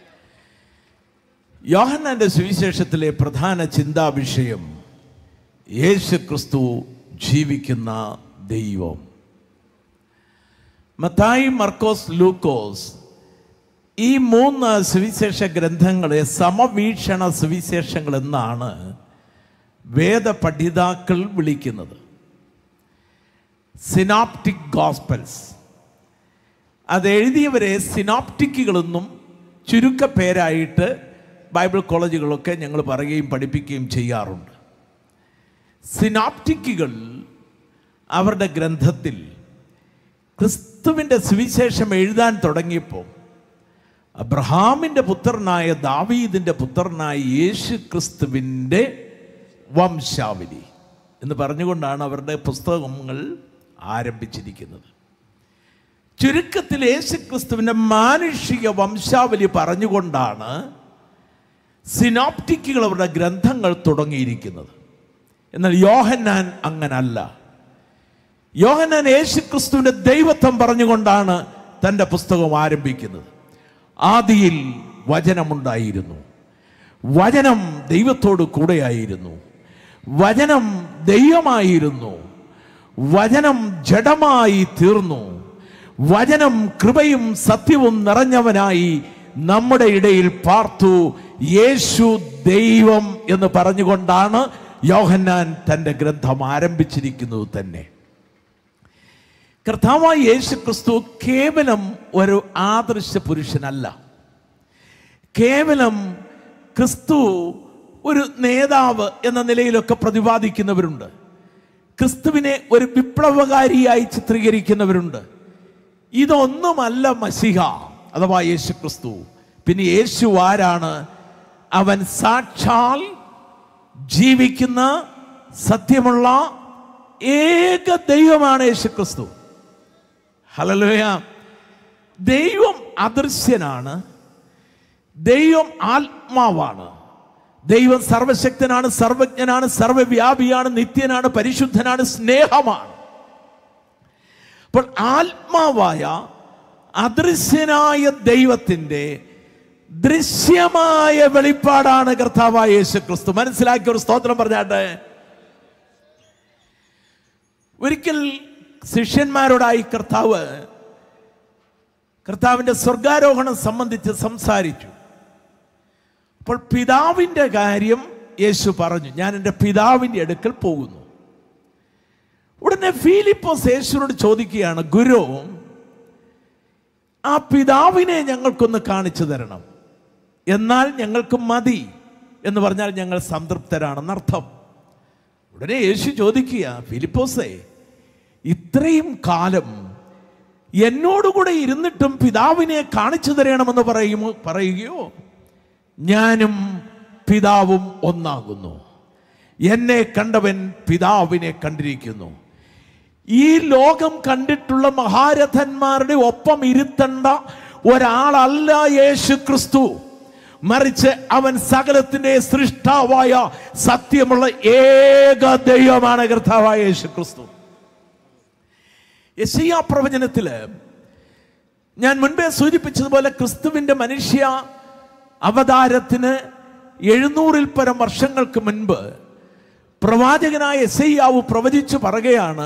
യോഹന്നാന്റെ സുവിശേഷത്തിലെ പ്രധാന ചിന്താവിഷയം യേശു ക്രിസ്തു ജീവിക്കുന്ന ദൈവം മത്തായി മർക്കോസ് ലൂക്കോസ് ഈ മൂന്ന് സുവിശേഷ ഗ്രന്ഥങ്ങളെ സമവീക്ഷണ സുവിശേഷങ്ങൾ എന്നാണ് വേദപഠിതാക്കൾ വിളിക്കുന്നത് സിനാപ്റ്റിക് ഗോസ്പൽസ് അത് എഴുതിയവരെ സിനോപ്റ്റിക്കുകളെന്നും ചുരുക്കപ്പേരായിട്ട് ബൈബിൾ കോളേജുകളൊക്കെ ഞങ്ങൾ പറയുകയും പഠിപ്പിക്കുകയും ചെയ്യാറുണ്ട് സിനോപ്റ്റിക്കുകൾ അവരുടെ ഗ്രന്ഥത്തിൽ ക്രിസ്തുവിൻ്റെ സുവിശേഷം എഴുതാൻ തുടങ്ങിയപ്പോൾ അബ്രഹാമിൻ്റെ പുത്രനായ ദാവീദിൻ്റെ പുത്രനായ യേശു ക്രിസ്തുവിൻ്റെ വംശാവലി എന്ന് പറഞ്ഞുകൊണ്ടാണ് അവരുടെ പുസ്തകങ്ങൾ ആരംഭിച്ചിരിക്കുന്നത് ചുരുക്കത്തിൽ യേശുക്രിസ്തുവിന്റെ മാനുഷിക വംശാവലി പറഞ്ഞുകൊണ്ടാണ് സിനോപ്റ്റിക്കുകൾ അവരുടെ ഗ്രന്ഥങ്ങൾ തുടങ്ങിയിരിക്കുന്നത് എന്നാൽ യോഹന്നാൻ അങ്ങനല്ല യോഹന്നാൻ യേശുക്രിസ്തുവിന്റെ ദൈവത്വം പറഞ്ഞുകൊണ്ടാണ് തൻ്റെ പുസ്തകം ആരംഭിക്കുന്നത് ആദിയിൽ വചനമുണ്ടായിരുന്നു വചനം ദൈവത്തോട് കൂടെയായിരുന്നു വചനം ദൈവമായിരുന്നു വചനം ജഡമായി തീർന്നു വചനം കൃപയും സത്യവും നിറഞ്ഞവനായി നമ്മുടെ ഇടയിൽ പാർത്തു യേശു ദൈവം എന്ന് പറഞ്ഞുകൊണ്ടാണ് യോഹന്നാൻ തൻ്റെ ഗ്രന്ഥം ആരംഭിച്ചിരിക്കുന്നത് തന്നെ കർത്താവായ യേശു ക്രിസ്തു കേവലം ഒരു ആദർശ പുരുഷനല്ല കേവലം ക്രിസ്തു ഒരു നേതാവ് എന്ന നിലയിലൊക്കെ പ്രതിപാദിക്കുന്നവരുണ്ട് ക്രിസ്തുവിനെ ഒരു വിപ്ലവകാരിയായി ചിത്രീകരിക്കുന്നവരുണ്ട് ഇതൊന്നുമല്ല മസിഹ അഥവാ യേശു ക്രിസ്തു പിന്നെ യേശു ആരാണ് അവൻ സാക്ഷാൽ ജീവിക്കുന്ന സത്യമുള്ള ഏക ദൈവമാണ് യേശു ക്രിസ്തു ഹലലോയ ദൈവം അദൃശ്യനാണ് ദൈവം ആത്മാവാണ് ദൈവം സർവശക്തനാണ് സർവജ്ഞനാണ് സർവവ്യാപിയാണ് നിത്യനാണ് പരിശുദ്ധനാണ് സ്നേഹമാണ് അപ്പോൾ ആത്മാവായ അദൃശ്യനായ ദൈവത്തിൻ്റെ ദൃശ്യമായ വെളിപ്പാടാണ് കർത്താവായ യേശു ക്രിസ്തു മനസ്സിലാക്കിയ ഒരു സ്തോത്രം പറഞ്ഞാട്ടെ ഒരിക്കൽ ശിഷ്യന്മാരോടായി കർത്താവ് കർത്താവിൻ്റെ സ്വർഗാരോഹണം സംബന്ധിച്ച് സംസാരിച്ചു അപ്പോൾ പിതാവിൻ്റെ കാര്യം യേശു പറഞ്ഞു ഞാൻ എൻ്റെ പിതാവിൻ്റെ അടുക്കൽ പോകുന്നു ഉടനെ ഫീലിപ്പോസ് യേശുവിനോട് ചോദിക്കുകയാണ് ഗുരു ആ പിതാവിനെ ഞങ്ങൾക്കൊന്ന് കാണിച്ചു തരണം എന്നാൽ ഞങ്ങൾക്ക് മതി എന്ന് പറഞ്ഞാൽ ഞങ്ങൾ സംതൃപ്തരാണെന്നർത്ഥം ഉടനെ യേശു ചോദിക്കുക ഫിലിപ്പോസേ ഇത്രയും കാലം എന്നോടുകൂടെ ഇരുന്നിട്ടും പിതാവിനെ കാണിച്ചു തരണമെന്ന് പറയുമോ പറയുകയോ ഞാനും പിതാവും ഒന്നാകുന്നു എന്നെ കണ്ടവൻ പിതാവിനെ കണ്ടിരിക്കുന്നു ഈ ലോകം കണ്ടിട്ടുള്ള മഹാരഥന്മാരുടെ ഒപ്പം ഇരുത്തേണ്ട ഒരാളല്ല യേശു ക്രിസ്തു മറിച്ച് അവൻ സകലത്തിന്റെ സൃഷ്ടാവായ സത്യമുള്ള ഏക ദൈവമാണ് കർത്താവായ യേശു ക്രിസ്തു യശയ്യ പ്രവചനത്തില് ഞാൻ മുൻപേ സൂചിപ്പിച്ചതുപോലെ ക്രിസ്തുവിന്റെ മനുഷ്യ അവതാരത്തിന് എഴുന്നൂറിൽ പരം വർഷങ്ങൾക്ക് മുൻപ് പ്രവാചകനായ എസയ്യാവ് പ്രവചിച്ചു പറയുകയാണ്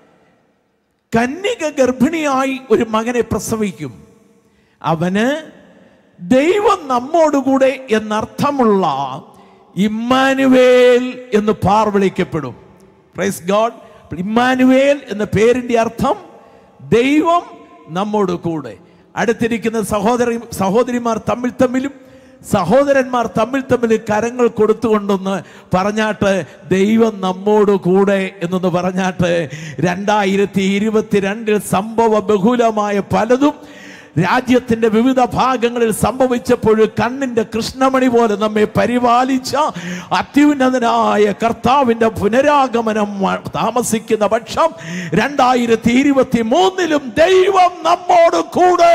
കന്യക ഗർഭിണിയായി ഒരു മകനെ പ്രസവിക്കും അവന് ദൈവം നമ്മോടുകൂടെ എന്നർത്ഥമുള്ള ഇമ്മാനുവേൽ എന്ന് പാർ വിളിക്കപ്പെടും പ്രൈസ് ഗോഡ് ഇമ്മാനുവേൽ എന്ന പേരിന്റെ അർത്ഥം ദൈവം നമ്മോട് കൂടെ അടുത്തിരിക്കുന്ന സഹോദരി സഹോദരിമാർ തമ്മിൽ തമ്മിലും സഹോദരന്മാർ തമ്മിൽ തമ്മിൽ കരങ്ങൾ കൊടുത്തുകൊണ്ടൊന്ന് പറഞ്ഞാട്ട് ദൈവം നമ്മോട് കൂടെ എന്നൊന്ന് പറഞ്ഞാട്ട് രണ്ടായിരത്തി ഇരുപത്തിരണ്ടിൽ സംഭവ ബഹുലമായ പലതും രാജ്യത്തിന്റെ വിവിധ ഭാഗങ്ങളിൽ സംഭവിച്ചപ്പോൾ കണ്ണിന്റെ കൃഷ്ണമണി പോലെ നമ്മെ പരിപാലിച്ച അത്യുന്നതനായ കർത്താവിന്റെ പുനരാഗമനം വ- താമസിക്കുന്ന പക്ഷം രണ്ടായിരത്തി ഇരുപത്തി മൂന്നിലും ദൈവം നമ്മോട് കൂടെ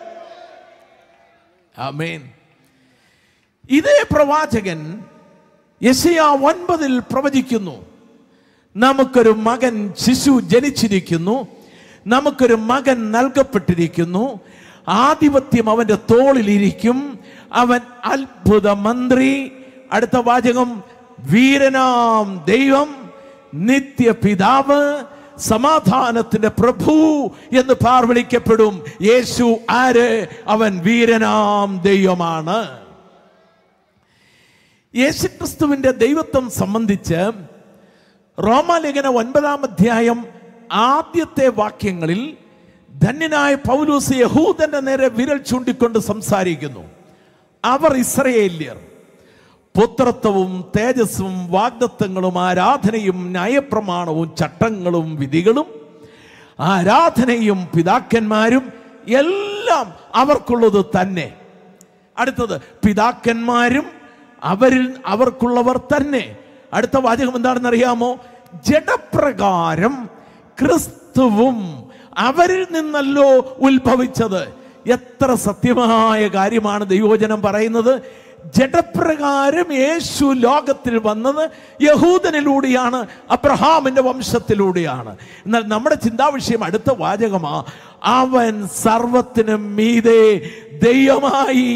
ആമേൻ ഇതേ പ്രവാചകൻ യശയ ഒൻപതിൽ പ്രവചിക്കുന്നു നമുക്കൊരു മകൻ ശിശു ജനിച്ചിരിക്കുന്നു നമുക്കൊരു മകൻ നൽകപ്പെട്ടിരിക്കുന്നു ആധിപത്യം അവന്റെ തോളിലിരിക്കും അവൻ അത്ഭുത മന്ത്രി അടുത്ത വാചകം വീരനാം ദൈവം നിത്യപിതാവ് സമാധാനത്തിന്റെ പ്രഭു എന്ന് പാർ വിളിക്കപ്പെടും യേശു ആര് അവൻ വീരനാം ദൈവമാണ് യേശുക്രിസ്തുവിന്റെ ദൈവത്വം സംബന്ധിച്ച് റോമാലേഖന ഒൻപതാം അധ്യായം ആദ്യത്തെ വാക്യങ്ങളിൽ ധന്യനായ പൗലൂസ് യഹൂദന്റെ നേരെ വിരൽ ചൂണ്ടിക്കൊണ്ട് സംസാരിക്കുന്നു അവർ ഇസ്രയേല്യർ പുത്രത്വവും തേജസ്സും വാഗ്ദത്വങ്ങളും ആരാധനയും ന്യായപ്രമാണവും ചട്ടങ്ങളും വിധികളും ആരാധനയും പിതാക്കന്മാരും എല്ലാം അവർക്കുള്ളത് തന്നെ അടുത്തത് പിതാക്കന്മാരും അവരിൽ അവർക്കുള്ളവർ തന്നെ അടുത്ത വാചകം എന്താണെന്ന് അറിയാമോ ജഡപ്രകാരം ക്രിസ്തുവും അവരിൽ നിന്നല്ലോ ഉത്ഭവിച്ചത് എത്ര സത്യമായ കാര്യമാണ് ദൈവോചനം പറയുന്നത് ജഡപ്രകാരം യേശു ലോകത്തിൽ വന്നത് യഹൂദനിലൂടെയാണ് അബ്രഹാമിന്റെ വംശത്തിലൂടെയാണ് എന്നാൽ നമ്മുടെ ചിന്താവിഷയം അടുത്ത വാചകമാ അവൻ സർവത്തിനും മീതെ ദൈവമായി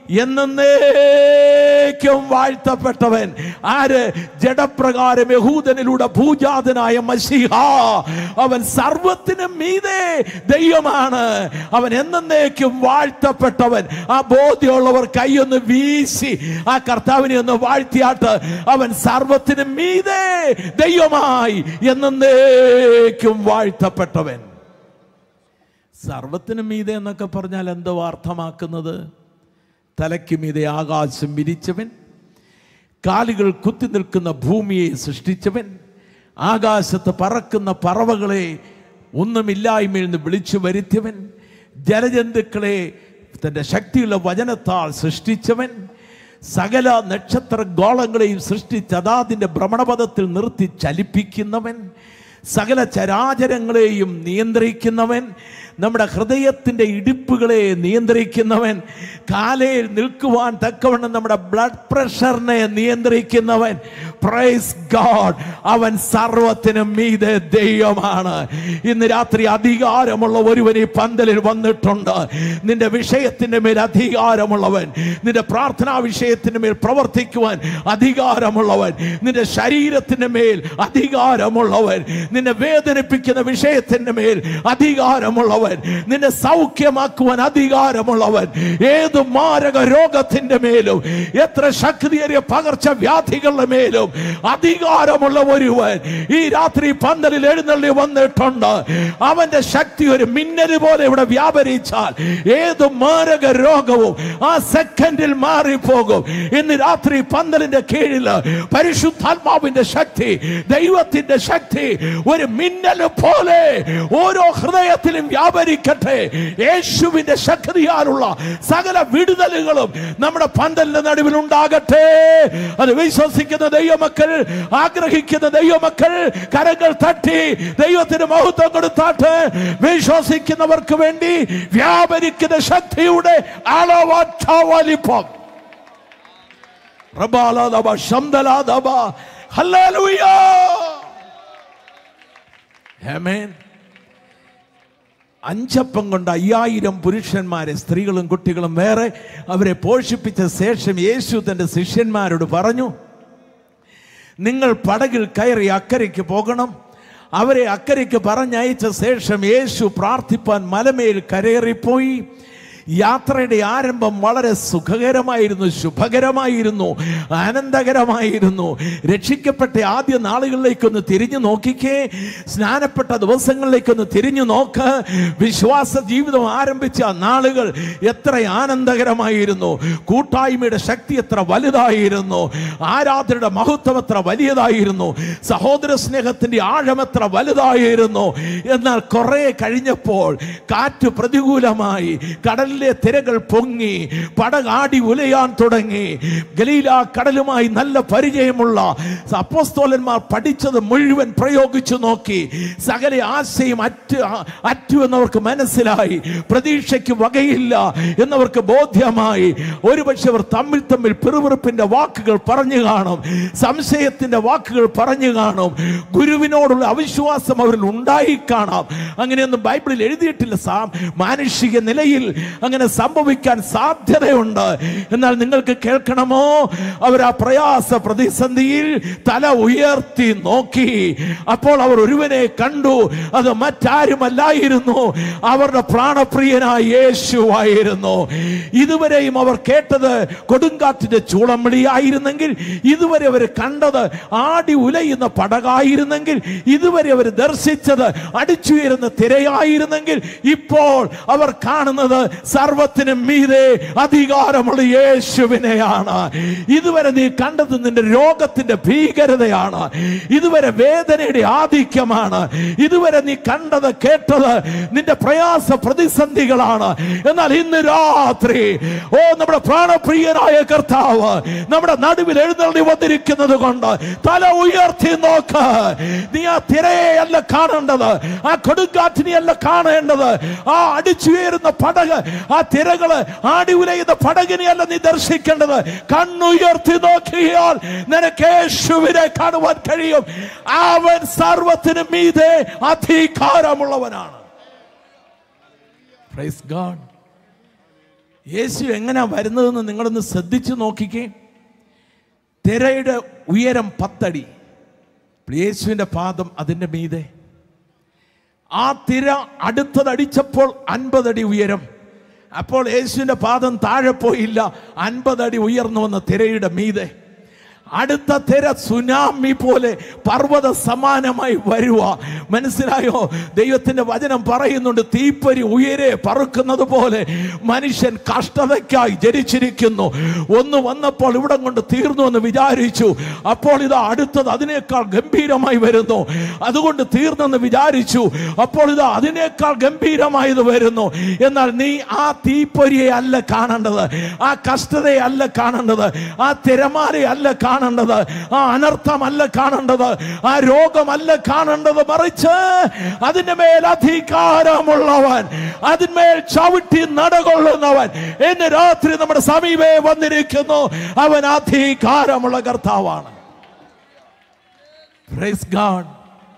എന്നേക്കും വാഴ്ത്തപ്പെട്ടവൻ ആര് ജഡപ്രകാരം യഹൂദനിലൂടെ ഭൂജാതനായ മഷിഹ അവൻ സർവത്തിനും മീതെ ദൈവമാണ് അവൻ എന്നേക്കും വാഴ്ത്തപ്പെട്ടവൻ ആ ബോധ്യമുള്ളവർ കൈയൊന്ന് വീശി ആ കർത്താവിനെ ഒന്ന് വാഴ്ത്തിയാട്ട് അവൻ സർവത്തിനും മീതെ ദൈവമായി എന്നേക്കും വാഴ്ത്തപ്പെട്ടവൻ സർവത്തിനും മീതെ എന്നൊക്കെ പറഞ്ഞാൽ എന്തോ അർത്ഥമാക്കുന്നത് തലയ്ക്ക് മീതെ ആകാശം വിരിച്ചവൻ കാലുകൾ കുത്തി നിൽക്കുന്ന ഭൂമിയെ സൃഷ്ടിച്ചവൻ ആകാശത്ത് പറക്കുന്ന പറവകളെ ഒന്നുമില്ലായ്മയിൽ നിന്ന് വിളിച്ചു വരുത്തിയവൻ ജലജന്തുക്കളെ തൻ്റെ ശക്തിയുള്ള വചനത്താൽ സൃഷ്ടിച്ചവൻ സകല നക്ഷത്ര ഗോളങ്ങളെയും സൃഷ്ടിച്ച് അതാതിൻ്റെ ഭ്രമണപഥത്തിൽ നിർത്തി ചലിപ്പിക്കുന്നവൻ സകല ചരാചരങ്ങളെയും നിയന്ത്രിക്കുന്നവൻ നമ്മുടെ ഹൃദയത്തിൻ്റെ ഇടിപ്പുകളെ നിയന്ത്രിക്കുന്നവൻ കാലയിൽ നിൽക്കുവാൻ തക്കവണ്ണം നമ്മുടെ ബ്ലഡ് പ്രഷറിനെ നിയന്ത്രിക്കുന്നവൻ പ്രൈസ് ഗാഡ് അവൻ സർവത്തിനും മീതെ ദൈവമാണ് ഇന്ന് രാത്രി അധികാരമുള്ള ഒരുവൻ ഈ പന്തലിൽ വന്നിട്ടുണ്ട് നിന്റെ വിഷയത്തിന്റെ മേൽ അധികാരമുള്ളവൻ നിന്റെ പ്രാർത്ഥനാ വിഷയത്തിന്റെ മേൽ പ്രവർത്തിക്കുവാൻ അധികാരമുള്ളവൻ നിന്റെ ശരീരത്തിന്റെ മേൽ അധികാരമുള്ളവൻ നിന്നെ വേദനിപ്പിക്കുന്ന വിഷയത്തിന്റെ മേൽ അധികാരമുള്ളവൻ നിന്നെ സൗഖ്യമാക്കുവാൻ അധികാരമുള്ളവൻ ഏത് മാരക രോഗത്തിന്റെ മേലും എത്ര ശക്തിയേറിയ പകർച്ചവ്യാധികളുടെ മേലും അധികാരമുള്ള ഒരുവൻ ഈ രാത്രി പന്തലിൽ എഴുന്നള്ളി വന്നിട്ടുണ്ട് അവന്റെ ശക്തി ഒരു മിന്നല് പോലെ ഇവിടെ വ്യാപരിച്ചാൽ ഏത് മാരക രോഗവും ആ സെക്കൻഡിൽ മാറിപ്പോകും ഇന്ന് രാത്രി പന്തലിന്റെ കീഴിൽ പരിശുദ്ധാത്മാവിന്റെ ശക്തി ദൈവത്തിന്റെ ശക്തി ഒരു മിന്നൽ പോലെ ഓരോ ഹൃദയത്തിലും വ്യാപരിക്കട്ടെ യേശുവിന്റെ ശക്തിയാലുള്ള സകല വിടുതലുകളും നമ്മുടെ പന്തലിന്റെ നടുവിൽ ഉണ്ടാകട്ടെ അത് വിശ്വസിക്കുന്ന ദൈവമക്കൾ ആഗ്രഹിക്കുന്ന ദൈവമക്കൾ കരങ്ങൾ തട്ടി ദൈവത്തിന് മഹത്വം കൊടുത്താട്ട് വിശ്വസിക്കുന്നവർക്ക് വേണ്ടി വ്യാപരിക്കുന്ന ശക്തിയുടെ അളവറ്റ വലിപ്പം റബാലാദബ ശംദലാദബ ഹല്ലേലൂയ ആമേൻ അഞ്ചപ്പം കൊണ്ട് അയ്യായിരം പുരുഷന്മാരെ സ്ത്രീകളും കുട്ടികളും വേറെ അവരെ പോഷിപ്പിച്ച ശേഷം യേശു തൻ്റെ ശിഷ്യന്മാരോട് പറഞ്ഞു നിങ്ങൾ പടകിൽ കയറി അക്കരയ്ക്ക് പോകണം അവരെ അക്കരയ്ക്ക് പറഞ്ഞയച്ച ശേഷം യേശു പ്രാർത്ഥിപ്പാൻ മലമേൽ കരയേറിപ്പോയി യാത്രയുടെ ആരംഭം വളരെ സുഖകരമായിരുന്നു ശുഭകരമായിരുന്നു ആനന്ദകരമായിരുന്നു രക്ഷിക്കപ്പെട്ട ആദ്യ നാളുകളിലേക്കൊന്ന് തിരിഞ്ഞു നോക്കിക്കേ സ്നാനപ്പെട്ട ദിവസങ്ങളിലേക്കൊന്ന് തിരിഞ്ഞു നോക്ക് വിശ്വാസ ജീവിതം ആരംഭിച്ച ആ നാളുകൾ എത്ര ആനന്ദകരമായിരുന്നു കൂട്ടായ്മയുടെ ശക്തി എത്ര വലുതായിരുന്നു ആരാധനയുടെ മഹത്വം എത്ര വലിയതായിരുന്നു സഹോദര സ്നേഹത്തിന്റെ ആഴം എത്ര വലുതായിരുന്നു എന്നാൽ കുറെ കഴിഞ്ഞപ്പോൾ കാറ്റ് പ്രതികൂലമായി കടലിലെ തിരകൾ പൊങ്ങി പടകാടി ഉലയാൻ തുടങ്ങി ഗലീല കടലുമായി നല്ല പരിചയമുള്ള അപ്പോസ്തോലന്മാർ പഠിച്ചത് മുഴുവൻ പ്രയോഗിച്ചു നോക്കി സകല ആശയും അറ്റ് അറ്റു എന്നവർക്ക് മനസ്സിലായി പ്രതീക്ഷയ്ക്ക് വകയില്ല എന്നവർക്ക് ബോധ്യമായി ഒരുപക്ഷെ അവർ തമ്മിൽ തമ്മിൽ പിറുപിറുപ്പിന്റെ വാക്കുകൾ പറഞ്ഞു കാണും സംശയത്തിന്റെ വാക്കുകൾ പറഞ്ഞു കാണും ഗുരുവിനോടുള്ള അവിശ്വാസം അവരിൽ ഉണ്ടായി കാണാം അങ്ങനെയൊന്നും ബൈബിളിൽ എഴുതിയിട്ടില്ല സാ മാനുഷിക നിലയിൽ അങ്ങനെ സംഭവിക്കാൻ സാധ്യതയുണ്ട് എന്നാൽ നിങ്ങൾക്ക് കേൾക്കണമോ അവർ ആ പ്രയാസ പ്രതിസന്ധിയിൽ തല ഉയർത്തി നോക്കി അപ്പോൾ അവർ ഒരുവനെ കണ്ടു അത് മറ്റാരുമല്ലായിരുന്നു അവരുടെ പ്രാണപ്രിയനായ യേശുവായിരുന്നു ഇതുവരെയും അവർ കേട്ടത് കൊടുങ്കാറ്റിന്റെ ചൂളം വിളിയായിരുന്നെങ്കിൽ ഇതുവരെ അവർ കണ്ടത് ആടി ഉലയുന്ന പടകായിരുന്നെങ്കിൽ ഇതുവരെ അവർ ദർശിച്ചത് അടിച്ചുയരുന്ന തിരയായിരുന്നെങ്കിൽ ഇപ്പോൾ അവർ കാണുന്നത് സർവത്തിനും മീതെ അധികാരമുള്ള യേശുവിനെയാണ് ഇതുവരെ നീ കണ്ടത് നിന്റെ രോഗത്തിന്റെ ഭീകരതയാണ് ഇതുവരെ വേദനയുടെ ആധിക്യമാണ് ഇതുവരെ നീ കണ്ടത് കേട്ടത് നിന്റെ പ്രയാസ പ്രതിസന്ധികളാണ് എന്നാൽ ഇന്ന് രാത്രി ഓ നമ്മുടെ പ്രാണപ്രിയനായ കർത്താവ് നമ്മുടെ നടുവിൽ എഴുന്നള്ളി വന്നിരിക്കുന്നത് കൊണ്ട് തല ഉയർത്തി നോക്ക് നീ ആ തിരയെയല്ല കാണേണ്ടത് ആ കൊടുങ്കാറ്റിനെയല്ല കാണേണ്ടത് ആ അടിച്ചുയരുന്ന പടക് ആ തിരകള് ആടി ഉലയുന്ന പടകിനെയല്ല നീ ദർശിക്കേണ്ടത് കണ്ണുയർത്തി നോക്കിയാൽ നിനക്ക് യേശുവിനെ കാണുവാൻ കഴിയും അവൻ സർവത്തിന് മീതെ അധികാരമുള്ളവനാണ് Praise God. യേശു എങ്ങനെയാ വരുന്നതെന്ന് നിങ്ങളൊന്ന് ശ്രദ്ധിച്ചു നോക്കിക്കേ തിരയുടെ ഉയരം പത്തടി യേശുവിൻ്റെ പാദം അതിൻ്റെ മീതെ ആ തിര അടുത്തതടിച്ചപ്പോൾ അൻപതടി ഉയരം അപ്പോൾ യേശുവിൻ്റെ പാദം താഴെ പോയില്ല അൻപതടി ഉയർന്നു വന്ന തിരയുടെ മീതെ അടുത്ത തിര സുനാമി പോലെ പർവ്വത സമാനമായി വരുക മനസ്സിലായോ ദൈവത്തിന്റെ വചനം പറയുന്നുണ്ട് തീപ്പൊരി ഉയരെ പറക്കുന്നത് പോലെ മനുഷ്യൻ കഷ്ടതയ്ക്കായി ജനിച്ചിരിക്കുന്നു ഒന്ന് വന്നപ്പോൾ ഇവിടം കൊണ്ട് തീർന്നു എന്ന് വിചാരിച്ചു അപ്പോൾ ഇത് അടുത്തത് അതിനേക്കാൾ ഗംഭീരമായി വരുന്നു അതുകൊണ്ട് തീർന്നെന്ന് വിചാരിച്ചു അപ്പോൾ ഇത് അതിനേക്കാൾ ഗംഭീരമായത് വരുന്നു എന്നാൽ നീ ആ തീപ്പൊരിയെ അല്ല കാണേണ്ടത് ആ കഷ്ടതയെ അല്ല കാണേണ്ടത് ആ തിരമാലയെ അല്ല കാണേണ്ടത് ആ അനർത്ഥമല്ല കാണേണ്ടത് ആ രോഗമല്ല കാണേണ്ടത് മറിച്ച് അതിന്റെ മേൽ അധികാരമുള്ളവൻ അതിന്മേൽ ചവിട്ടി നടകൊള്ളുന്നവൻ എന്ന് രാത്രി നമ്മുടെ സമീപേ വന്നിരിക്കുന്നു അവൻ അധികാരമുള്ള കർത്താവാണ് Praise God.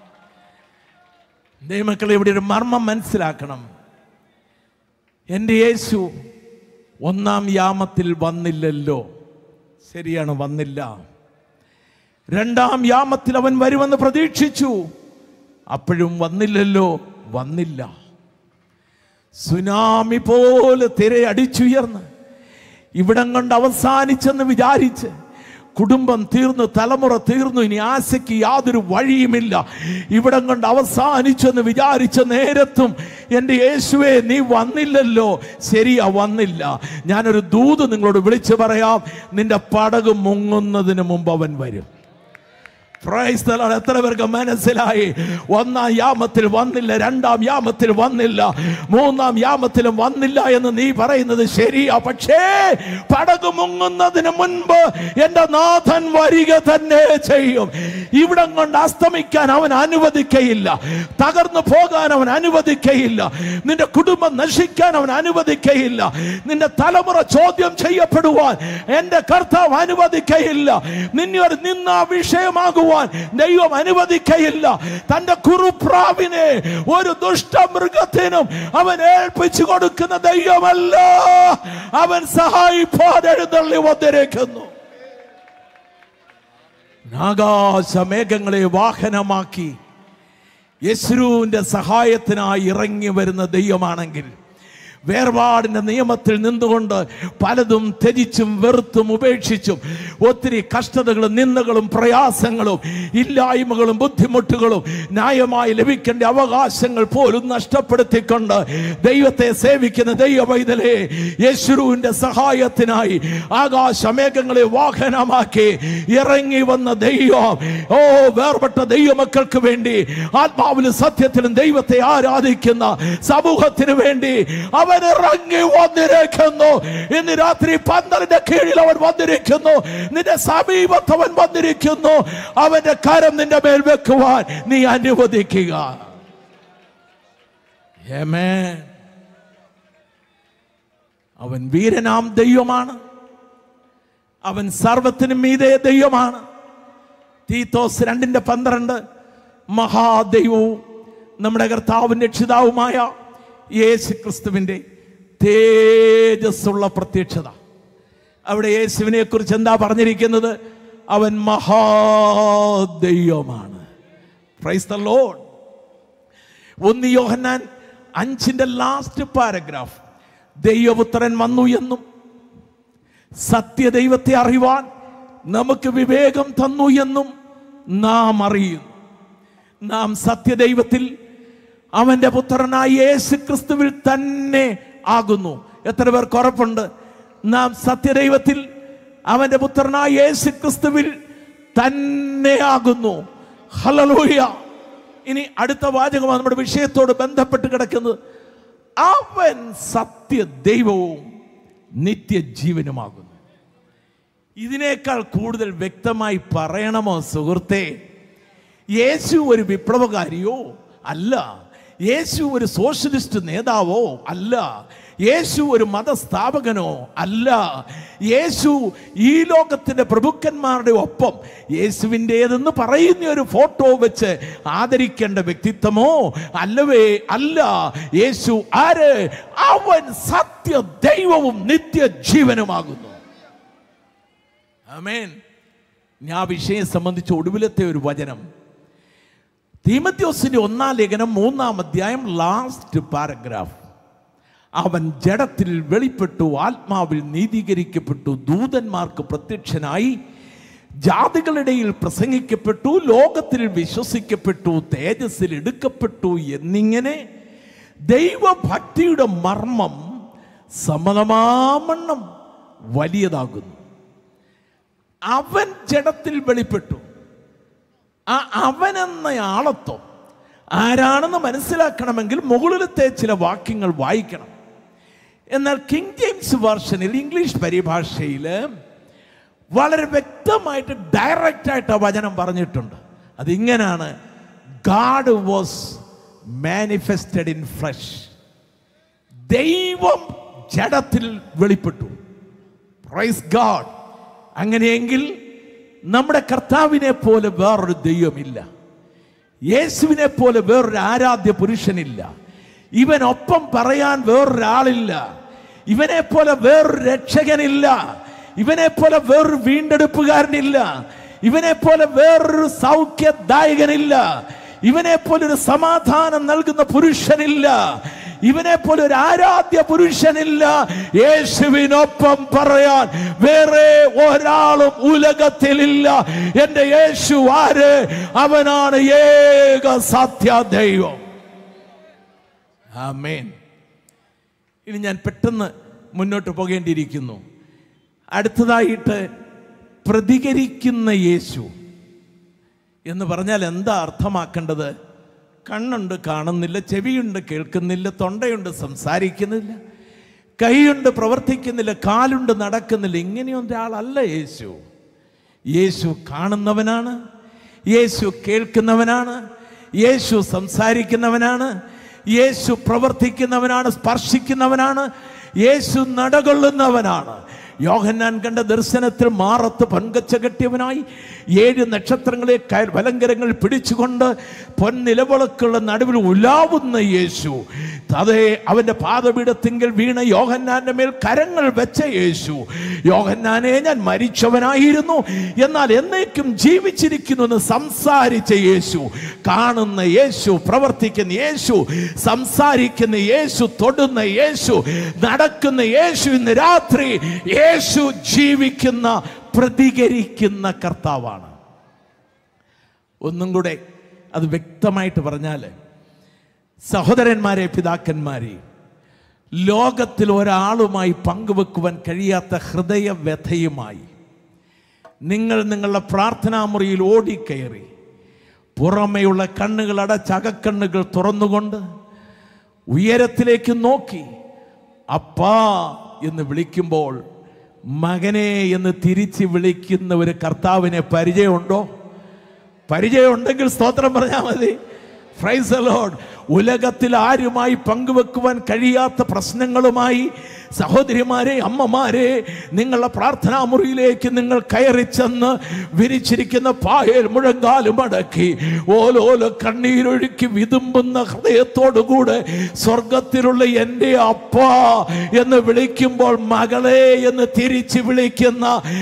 ദൈവമക്കളെ ഇവിടെ ഒരു മർമ്മം മനസ്സിലാക്കണം എൻ്റെ യേശു ഒന്നാം യാമത്തിൽ വന്നില്ലല്ലോ ശരിയാണ് വന്നില്ല രണ്ടാം യാമത്തിൽ അവൻ വരുമെന്ന് പ്രതീക്ഷിച്ചു അപ്പോഴും വന്നില്ലല്ലോ വന്നില്ല സുനാമി പോലെ തിരയടിച്ചുയർന്ന് ഇവിടം കൊണ്ട് അവസാനിച്ചെന്ന് വിചാരിച്ച് കുടുംബം തീർന്നു തലമുറ തീർന്നു ഇനി ആശയ്ക്ക് യാതൊരു വഴിയുമില്ല ഇവിടം കൊണ്ട് അവസാനിച്ചെന്ന് വിചാരിച്ച നേരത്തും എൻ്റെ യേശുവെ നീ വന്നില്ലല്ലോ ശരിയാ വന്നില്ല ഞാനൊരു ദൂത് നിങ്ങളോട് വിളിച്ചു പറയാം നിന്റെ പടക് മുങ്ങുന്നതിന് മുമ്പ് അവൻ വരും Praise the Lord. എത്ര പേർക്ക് മനസ്സിലായി ഒന്നാം യാമത്തിൽ വന്നില്ല രണ്ടാം യാമത്തിൽ വന്നില്ല മൂന്നാം യാമത്തിലും വന്നില്ല എന്ന് നീ പറയുന്നത് ശരിയാ പക്ഷേ പടക് മുങ്ങുന്നതിന് മുൻപ് എന്റെ നാഥൻ വരിക തന്നെ ചെയ്യും ഇവിടം കൊണ്ട് അസ്തമിക്കാൻ അവൻ അനുവദിക്കയില്ല തകർന്നു പോകാൻ അവൻ അനുവദിക്കയില്ല നിന്റെ കുടുംബം നശിക്കാൻ അവൻ അനുവദിക്കയില്ല നിന്റെ തലമുറ ചോദ്യം ചെയ്യപ്പെടുവാൻ എന്റെ കർത്താവ് അനുവദിക്കയില്ല നിന്നെ ഒരു നിന്ന വിഷയമാകുവാൻ ദൈവം അനുവദിക്കയില്ല തന്റെ കുറുപ്രാവിനെ ഒരു ദുഷ്ടമൃഗത്തിനും അവൻ ഏൽപ്പിച്ചു കൊടുക്കുന്ന ദൈവമല്ല അവൻ സഹായിപ്പാൻ എഴുന്നള്ളി വന്നിരിക്കുന്നു ആകാശമേഘങ്ങളെ വാഹനമാക്കി യശ്രുവിന്റെ സഹായത്തിനായി ഇറങ്ങി വരുന്ന ദൈവമാണെങ്കിൽ വേർപാടിന്റെ നിയമത്തിൽ നിന്നുകൊണ്ട് പലതും ത്യജിച്ചും വെറുത്തും ഉപേക്ഷിച്ചും ഒത്തിരി കഷ്ടതകളും നിന്ദകളും പ്രയാസങ്ങളും ഇല്ലായ്മകളും ബുദ്ധിമുട്ടുകളും ന്യായമായി ലഭിക്കേണ്ട അവകാശങ്ങൾ പോലും നഷ്ടപ്പെടുത്തിക്കൊണ്ട് ദൈവത്തെ സേവിക്കുന്ന ദൈവവൈതലെ യേശുരുവിന്റെ സഹായത്തിനായി ആകാശമേഘങ്ങളെ വാഹനമാക്കി ഇറങ്ങി വന്ന ദൈവം ഓ വേർപെട്ട ദൈവമക്കൾക്ക് വേണ്ടി ആത്മാവിലും സത്യത്തിലും ദൈവത്തെ ആരാധിക്കുന്ന സമൂഹത്തിന് വേണ്ടി അവൻ ഇറങ്ങി വന്നിരിക്കുന്നു ഇന്ന് രാത്രി പന്തലിന്റെ കീഴിൽ അവൻ വന്നിരിക്കുന്നു നിന്റെ സമീപത്ത് അവൻ വന്നിരിക്കുന്നു അവന്റെ കരം നിന്റെ മേൽ വെക്കുവാൻ നീ അനുവദിക്കുക Amen. അവൻ വീരനാം ദൈവമാണ് അവൻ സർവത്തിനും മീതേ ദൈവമാണ് തീത്തോസ് രണ്ടിന്റെ പന്ത്രണ്ട് മഹാദൈവവും നമ്മുടെ കർത്താവും രക്ഷിതാവുമായ യേശു ക്രിസ്തുവിൻ്റെ തേജസ്സുള്ള പ്രത്യക്ഷത അവിടെ യേശുവിനെ കുറിച്ച് എന്താ പറഞ്ഞിരിക്കുന്നത് അവൻ മഹാദൈവമാണ് പ്രൈസ് ദ ലോഡ് ഒന്ന് യോഹന്നാൻ അഞ്ചിന്റെ ലാസ്റ്റ് പാരഗ്രാഫ് ദൈവപുത്രൻ വന്നു എന്നും സത്യദൈവത്തെ അറിയുവാൻ നമുക്ക് വിവേകം തന്നു എന്നും നാം അറിയുന്നു നാം സത്യദൈവത്തിൽ അവന്റെ പുത്രനായ യേശു ക്രിസ്തുവിൽ തന്നെ ആകുന്നു എത്ര പേർക്ക് ഉറപ്പുണ്ട് നാം സത്യദൈവത്തിൽ അവന്റെ പുത്രനായ യേശു ക്രിസ്തുവിൽ തന്നെ ആകുന്നു ഹലലൂയ ഇനി അടുത്ത വാചകമാണ് നമ്മുടെ വിഷയത്തോട് ബന്ധപ്പെട്ട് കിടക്കുന്നത് അവൻ സത്യ ദൈവവും നിത്യജീവനുമാകുന്നു ഇതിനേക്കാൾ കൂടുതൽ വ്യക്തമായി പറയണമോ സുഹൃത്തെ യേശു ഒരു വിപ്ലവകാരിയോ അല്ല യേശു ഒരു സോഷ്യലിസ്റ്റ് നേതാവോ അല്ല യേശു ഒരു മതസ്ഥാപകനോ അല്ല യേശു ഈ ലോകത്തിന്റെ പ്രഭുക്കന്മാരുടെ ഒപ്പം യേശുവിൻ്റെതെന്ന് പറയുന്ന ഒരു ഫോട്ടോ വെച്ച് ആദരിക്കേണ്ട വ്യക്തിത്വമോ അല്ലവേ അല്ല യേശു ആര് അവൻ സത്യ ദൈവവും നിത്യജീവനുമാകുന്നു ആമേൻ ഞാൻ ആ വിഷയം സംബന്ധിച്ച് ഒടുവിലത്തെ ഒരു വചനം തീമത്യോസിന്റെ ഒന്നാം ലേഖനം മൂന്നാം അധ്യായം ലാസ്റ്റ് പാരഗ്രാഫ് അവൻ ജഡത്തിൽ വെളിപ്പെട്ടു ആത്മാവിൽ നീതീകരിക്കപ്പെട്ടു ദൂതന്മാർക്ക് പ്രത്യക്ഷനായി ജാതികളിടയിൽ പ്രസംഗിക്കപ്പെട്ടു ലോകത്തിൽ വിശ്വസിക്കപ്പെട്ടു തേജസ്സിൽ എടുക്കപ്പെട്ടു എന്നിങ്ങനെ ദൈവഭക്തിയുടെ മർമ്മം സമതമാമണ്ണം വലിയതാകുന്നു അവൻ ജഡത്തിൽ വെളിപ്പെട്ടു ആ അവൻ എന്ന ആളത്വം ആരാണെന്ന് മനസ്സിലാക്കണമെങ്കിൽ മുകളിലത്തെ ചില വാക്യങ്ങൾ വായിക്കണം എന്നാൽ കിങ് ജെയിംസ് വേർഷനിൽ ഇംഗ്ലീഷ് പരിഭാഷയിൽ വളരെ വ്യക്തമായിട്ട് ഡയറക്റ്റ് ആയിട്ട് ആ വചനം പറഞ്ഞിട്ടുണ്ട് അതിങ്ങനാണ് God was manifested in flesh ദൈവം ജഡത്തിൽ വെളിപ്പെട്ടു പ്രൈസ് ഗാഡ് അങ്ങനെയെങ്കിൽ നമ്മുടെ കർത്താവിനെ പോലെ വേറൊരു ദൈവമില്ല യേശുവിനെ പോലെ വേറൊരു ആരാധ്യ പുരുഷനില്ല ഇവനൊപ്പം പറയാൻ വേറൊരാളില്ല ഇവനെ പോലെ വേറൊരു രക്ഷകനില്ല ഇവനെ പോലെ വേറൊരു വീണ്ടെടുപ്പുകാരനില്ല ഇവനെ പോലെ വേറൊരു സൗഖ്യദായകനില്ല ഇവനെ പോലെ ഒരു സമാധാനം നൽകുന്ന പുരുഷനില്ല ഇവനെ പോലെ ഒരു ആരാധ്യ പുരുഷനില്ല യേശുവിനൊപ്പം പറയാൻ വേറെ ഒരാളും ഉലകത്തിലില്ല എന്റെ യേശു ആര് അവനാണ് ഏക സത്യ ദൈവം ആമേൻ ഇനി ഞാൻ പെട്ടെന്ന് മുന്നോട്ട് പോകേണ്ടിയിരിക്കുന്നു അടുത്തതായിട്ട് പ്രതികരിക്കുന്ന യേശു എന്ന് പറഞ്ഞാൽ എന്താ അർത്ഥമാക്കേണ്ടത് കണ്ണുണ്ട് കാണുന്നില്ല ചെവിയുണ്ട് കേൾക്കുന്നില്ല തൊണ്ടയുണ്ട് സംസാരിക്കുന്നില്ല കൈയുണ്ട് പ്രവർത്തിക്കുന്നില്ല കാലുണ്ട് നടക്കുന്നില്ല ഇങ്ങനെയൊന്നും ഒരാളല്ല യേശു യേശു കാണുന്നവനാണ് യേശു കേൾക്കുന്നവനാണ് യേശു സംസാരിക്കുന്നവനാണ് യേശു പ്രവർത്തിക്കുന്നവനാണ് സ്പർശിക്കുന്നവനാണ് യേശു നടകൊള്ളുന്നവനാണ് യോഹന്നാൻ കണ്ട ദർശനത്തിൽ മാറത്ത് പൊൻകച്ച കെട്ടിയവനായി ഏഴ് നക്ഷത്രങ്ങളെ കയ- വലങ്കരങ്ങൾ പിടിച്ചുകൊണ്ട് പൊൻനിലവിളക്കുള്ള നടുവിൽ ഉലാവുന്ന യേശു അതേ അവന്റെ പാദപീഠത്തിങ്കിൽ വീണ യോഹന്നാന്റെ മേൽ കരങ്ങൾ വെച്ച യേശു യോഹന്നാനെ ഞാൻ മരിച്ചവനായിരുന്നു എന്നാൽ എന്നേക്കും ജീവിച്ചിരിക്കുന്നു എന്ന് സംസാരിച്ച യേശു കാണുന്ന യേശു പ്രവർത്തിക്കുന്ന യേശു സംസാരിക്കുന്ന യേശു തൊടുന്ന യേശു നടക്കുന്ന യേശു ഇന്ന് രാത്രി യേശു ജീവിക്കുന്ന പ്രതികരിക്കുന്ന കർത്താവാണ് ഒന്നും കൂടെ അത് വ്യക്തമായിട്ട് പറഞ്ഞാൽ സഹോദരന്മാരെ പിതാക്കന്മാരെ ലോകത്തിൽ ഒരാളുമായി പങ്കുവെക്കുവാൻ കഴിയാത്ത ഹൃദയവ്യഥയുമായി നിങ്ങൾ നിങ്ങളുടെ പ്രാർത്ഥനാ മുറിയിൽ ഓടിക്കയറി പുറമെയുള്ള കണ്ണുകൾ അടച്ച അകക്കണ്ണുകൾ തുറന്നുകൊണ്ട് ഉയരത്തിലേക്ക് നോക്കി അപ്പാ എന്ന് വിളിക്കുമ്പോൾ മകനെ എന്ന് തിരിച്ച് വിളിക്കുന്ന ഒരു കർത്താവിനെ പരിചയമുണ്ടോ പരിചയമുണ്ടെങ്കിൽ സ്തോത്രം പറഞ്ഞാൽ മതി ഫ്രൈസ് ലോഡ് ഉലകത്തിൽ ആരുമായി പങ്കുവെക്കുവാൻ കഴിയാത്ത പ്രശ്നങ്ങളുമായി സഹോദരിമാരെ അമ്മമാരെ നിങ്ങളുടെ പ്രാർത്ഥനാ മുറിയിലേക്ക് നിങ്ങൾ കയറി ചെന്ന് വിരിച്ചിരിക്കുന്ന പായൽ മുഴങ്കാലും അടക്കി ഓലോല കണ്ണീരൊഴുക്കി വിതുമ്പുന്ന ഹൃദയത്തോടുകൂടെ സ്വർഗത്തിലുള്ള എൻ്റെ അപ്പ എന്ന് വിളിക്കുമ്പോൾ മകളെ എന്ന് തിരിച്ച് വിളിക്കുന്ന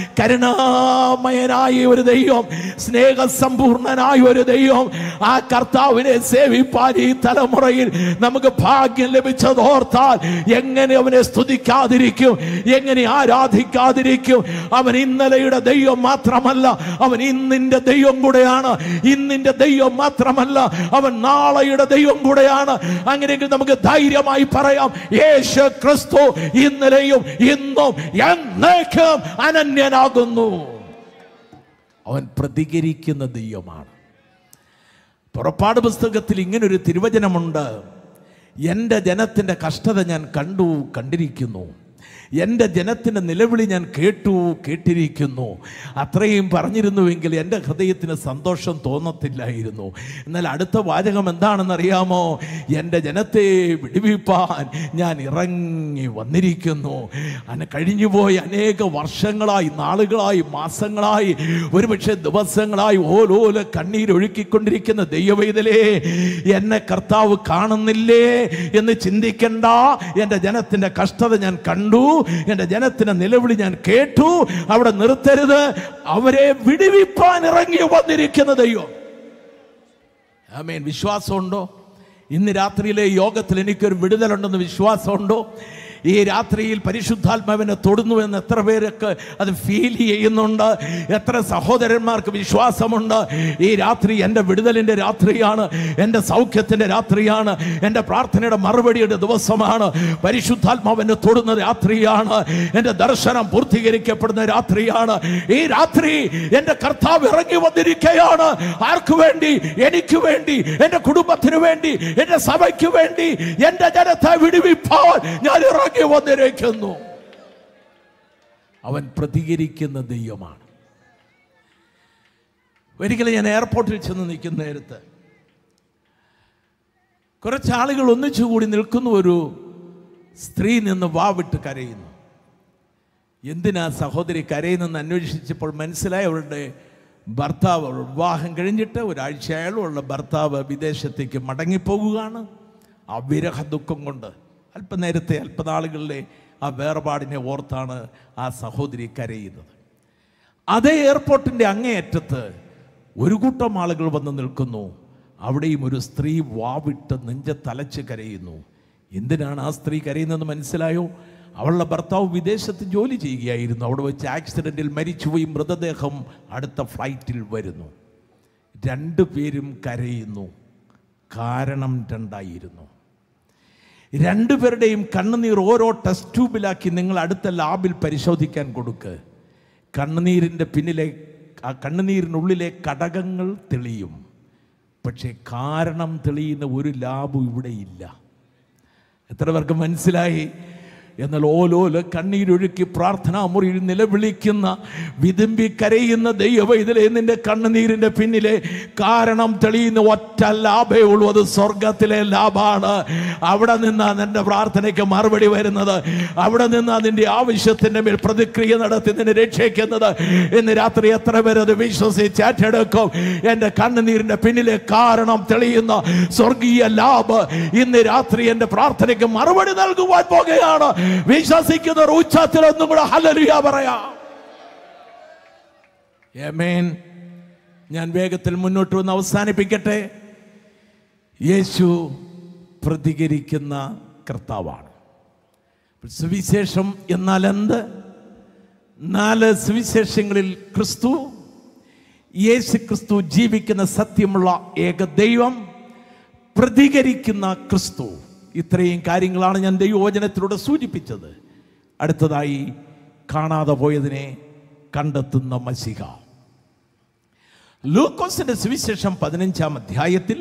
കരുണാമയനായ ഒരു ദൈവം സ്നേഹസമ്പൂർണനായ ഒരു ദൈവം ആ കർത്താവിനെ സേവിപ്പാൻ ഈ തലമുറയിൽ നമുക്ക് ഭാഗ്യം ലഭിച്ചതോർത്താൽ എങ്ങനെ അവനെ സ്തുതിക്കാതിരിക്കും എങ്ങനെ ആരാധിക്കാതിരിക്കും അവൻ ഇന്നലെയുടെ ദൈവം മാത്രമല്ല അവൻ ഇന്നിന്റെ ദൈവം കൂടെയാണ് ഇന്നിന്റെ ദൈവം മാത്രമല്ല അവൻ നാളെയുടെ ദൈവം കൂടെയാണ് അങ്ങനെയെങ്കിൽ നമുക്ക് ധൈര്യമായി പറയാം യേശു ക്രിസ്തു ഇന്നലെയും ഇന്നും എന്നേക്കും അനന്യനാകുന്നു അവൻ പ്രതികരിക്കുന്ന ദൈവമാണ് പുറപ്പാട് പുസ്തകത്തിൽ ഇങ്ങനൊരു തിരുവചനമുണ്ട് എൻ്റെ ജനത്തിൻ്റെ കഷ്ടത ഞാൻ കണ്ടു കണ്ടിരിക്കുന്നു എൻ്റെ ജനത്തിൻ്റെ നിലവിളി ഞാൻ കേട്ടു കേട്ടിരിക്കുന്നു അത്രയും പറഞ്ഞിരുന്നുവെങ്കിൽ എൻ്റെ ഹൃദയത്തിന് സന്തോഷം തോന്നത്തില്ലായിരുന്നു എന്നാൽ അടുത്ത വാചകം എന്താണെന്നറിയാമോ എൻ്റെ ജനത്തെ വിടുവിപ്പാൻ ഞാൻ ഇറങ്ങി വന്നിരിക്കുന്നു അങ്ങനെ കഴിഞ്ഞുപോയ അനേക വർഷങ്ങളായി നാളുകളായി മാസങ്ങളായി ഒരുപക്ഷെ ദിവസങ്ങളായി ഓലോല കണ്ണീരൊഴുക്കിക്കൊണ്ടിരിക്കുന്ന ദൈവവേദലേ എന്നെ കർത്താവ് കാണുന്നില്ലേ എന്ന് ചിന്തിക്കണ്ട എൻ്റെ ജനത്തിൻ്റെ കഷ്ടത ഞാൻ കണ്ടു എൻ്റെ ജനത്തിൻ്റെ നിലവിളി ഞാൻ കേട്ടു അവിടെ നിർത്തരുത് അവരെ വിടുവിപ്പാൻ ഇറങ്ങി വന്നിരിക്കുന്ന ദൈവം ആമേൻ വിശ്വാസമുണ്ടോ ഇന്ന് രാത്രിയിലെ യോഗത്തിൽ എനിക്കൊരു വിടുതലുണ്ടെന്ന് വിശ്വാസമുണ്ടോ ഈ രാത്രിയിൽ പരിശുദ്ധാത്മാവിനെ തൊടുന്നു എന്ന് എത്ര പേരൊക്കെ അത് ഫീൽ ചെയ്യുന്നുണ്ട് എത്ര സഹോദരന്മാർക്ക് വിശ്വാസമുണ്ട് ഈ രാത്രി എൻ്റെ വിടുതലിൻ്റെ രാത്രിയാണ് എൻ്റെ സൗഖ്യത്തിൻ്റെ രാത്രിയാണ് എൻ്റെ പ്രാർത്ഥനയുടെ മറുപടിയുടെ ദിവസമാണ് പരിശുദ്ധാത്മാവിനെ തൊടുന്ന രാത്രിയാണ് എൻ്റെ ദർശനം പൂർത്തീകരിക്കപ്പെടുന്ന രാത്രിയാണ് ഈ രാത്രി എൻ്റെ കർത്താവ് ഇറങ്ങി വന്നിരിക്കുകയാണ് ആർക്ക് വേണ്ടി എനിക്ക് വേണ്ടി എൻ്റെ കുടുംബത്തിന് വേണ്ടി എൻ്റെ സഭയ്ക്ക് വേണ്ടി എൻ്റെ ജനത്തെ വിടുവിപ്പാൻ ഞാൻ ഇറങ്ങി വന്നിരിക്കുന്നു അവൻ പ്രതികരിക്കുന്ന ദൈവമാണ് ഒരിക്കലും ഞാൻ എയർപോർട്ടിൽ ചെന്ന് നിൽക്കുന്ന നേരത്ത് കുറച്ച് ആളുകൾ ഒന്നിച്ചുകൂടി നിൽക്കുന്ന ഒരു സ്ത്രീ നിന്ന് വാവിട്ട് കരയുന്നു എന്തിനാ സഹോദരി കരയുന്നെന്ന് അന്വേഷിച്ചപ്പോൾ മനസ്സിലായി അവരുടെ ഭർത്താവ് അവളുടെ വിവാഹം കഴിഞ്ഞിട്ട് ഒരാഴ്ചയായുള്ള ഭർത്താവ് വിദേശത്തേക്ക് മടങ്ങിപ്പോകുകയാണ് ആ വിരഹ ദുഃഖം കൊണ്ട് അല്പനേരത്തെ അല്പനാളുകളിലെ ആ വേർപാടിനെ ഓർത്താണ് ആ സഹോദരി കരയുന്നത് അതേ എയർപോർട്ടിൻ്റെ അങ്ങേയറ്റത്ത് ഒരു കൂട്ടം ആളുകൾ വന്ന് നിൽക്കുന്നു അവിടെയും ഒരു സ്ത്രീ വാവിട്ട് നെഞ്ചത്തലച്ച് കരയുന്നു എന്തിനാണ് ആ സ്ത്രീ കരയുന്നതെന്ന് മനസ്സിലായോ അവളുടെ ഭർത്താവ് വിദേശത്ത് ജോലി ചെയ്യുകയായിരുന്നു അവിടെ വെച്ച് ആക്സിഡൻറ്റിൽ മരിച്ചുപോയി മൃതദേഹം അടുത്ത ഫ്ലൈറ്റിൽ വരുന്നു രണ്ടു പേരും കരയുന്നു കാരണം രണ്ടായിരുന്നു രണ്ടുപേരുടെയും കണ്ണുനീർ ഓരോ ടെസ്റ്റ് ട്യൂബിലാക്കി നിങ്ങൾ അടുത്ത ലാബിൽ പരിശോധിക്കാൻ കൊടുക്ക് കണ്ണുനീരിൻ്റെ പിന്നിലെ ആ കണ്ണുനീരിനുള്ളിലെ കടകങ്ങൾ തെളിയും പക്ഷേ കാരണം തെളിയുന്ന ഒരു ലാബും ഇവിടെ ഇല്ല എത്ര പേർക്ക് മനസ്സിലായി എന്നാൽ ഓലോല കണ്ണീരൊഴുക്കി പ്രാർത്ഥനാ മുറിയിൽ നിലവിളിക്കുന്ന വിതുമ്പി കരയുന്ന ദൈവ ഇതിലെ നിന്റെ കണ്ണുനീരിന്റെ പിന്നിലെ കാരണം തെളിയുന്ന ഒറ്റ ലാഭേ ഉള്ളൂ അത് സ്വർഗത്തിലെ ലാഭാണ് അവിടെ നിന്നാ നിന്റെ പ്രാർത്ഥനയ്ക്ക് മറുപടി വരുന്നത് അവിടെ നിന്നാ നിന്റെ ആവശ്യത്തിന്റെ മേൽ പ്രതിക്രിയ നടത്തി നിന്നെ രക്ഷിക്കുന്നത് ഇന്ന് രാത്രി എത്ര പേര് അത് വിശ്വസിച്ച് ഏറ്റെടുക്കും എന്റെ കണ്ണുനീരിന്റെ പിന്നിലെ കാരണം തെളിയുന്ന സ്വർഗീയ ലാഭ് ഇന്ന് രാത്രി എന്റെ പ്രാർത്ഥനയ്ക്ക് മറുപടി നൽകുവാൻ പോകുകയാണ് വിശ്വസിക്കുന്നവർ ഉച്ചത്തിൽ ഒന്നും കൂടെ ഹലലുയ പറയാം ഏമേൻ ഞാൻ വേഗത്തിൽ മുന്നോട്ട് വന്ന് അവസാനിപ്പിക്കട്ടെ യേശു പ്രതികരിക്കുന്ന കർത്താവാണ് സുവിശേഷം എന്നാൽ എന്ത് നാല് സുവിശേഷങ്ങളിൽ ക്രിസ്തു യേശു ക്രിസ്തു ജീവിക്കുന്ന സത്യമുള്ള ഏക ദൈവം പ്രതികരിക്കുന്ന ക്രിസ്തു ഇത്രയും കാര്യങ്ങളാണ് ഞാൻ ദൈവവചനത്തിലൂടെ സൂചിപ്പിച്ചത് അടുത്തതായി കാണാതെ പോയതിനെ കണ്ടെത്തുന്ന മസിക ലൂക്കോസിന്റെ സുവിശേഷം പതിനഞ്ചാം അധ്യായത്തിൽ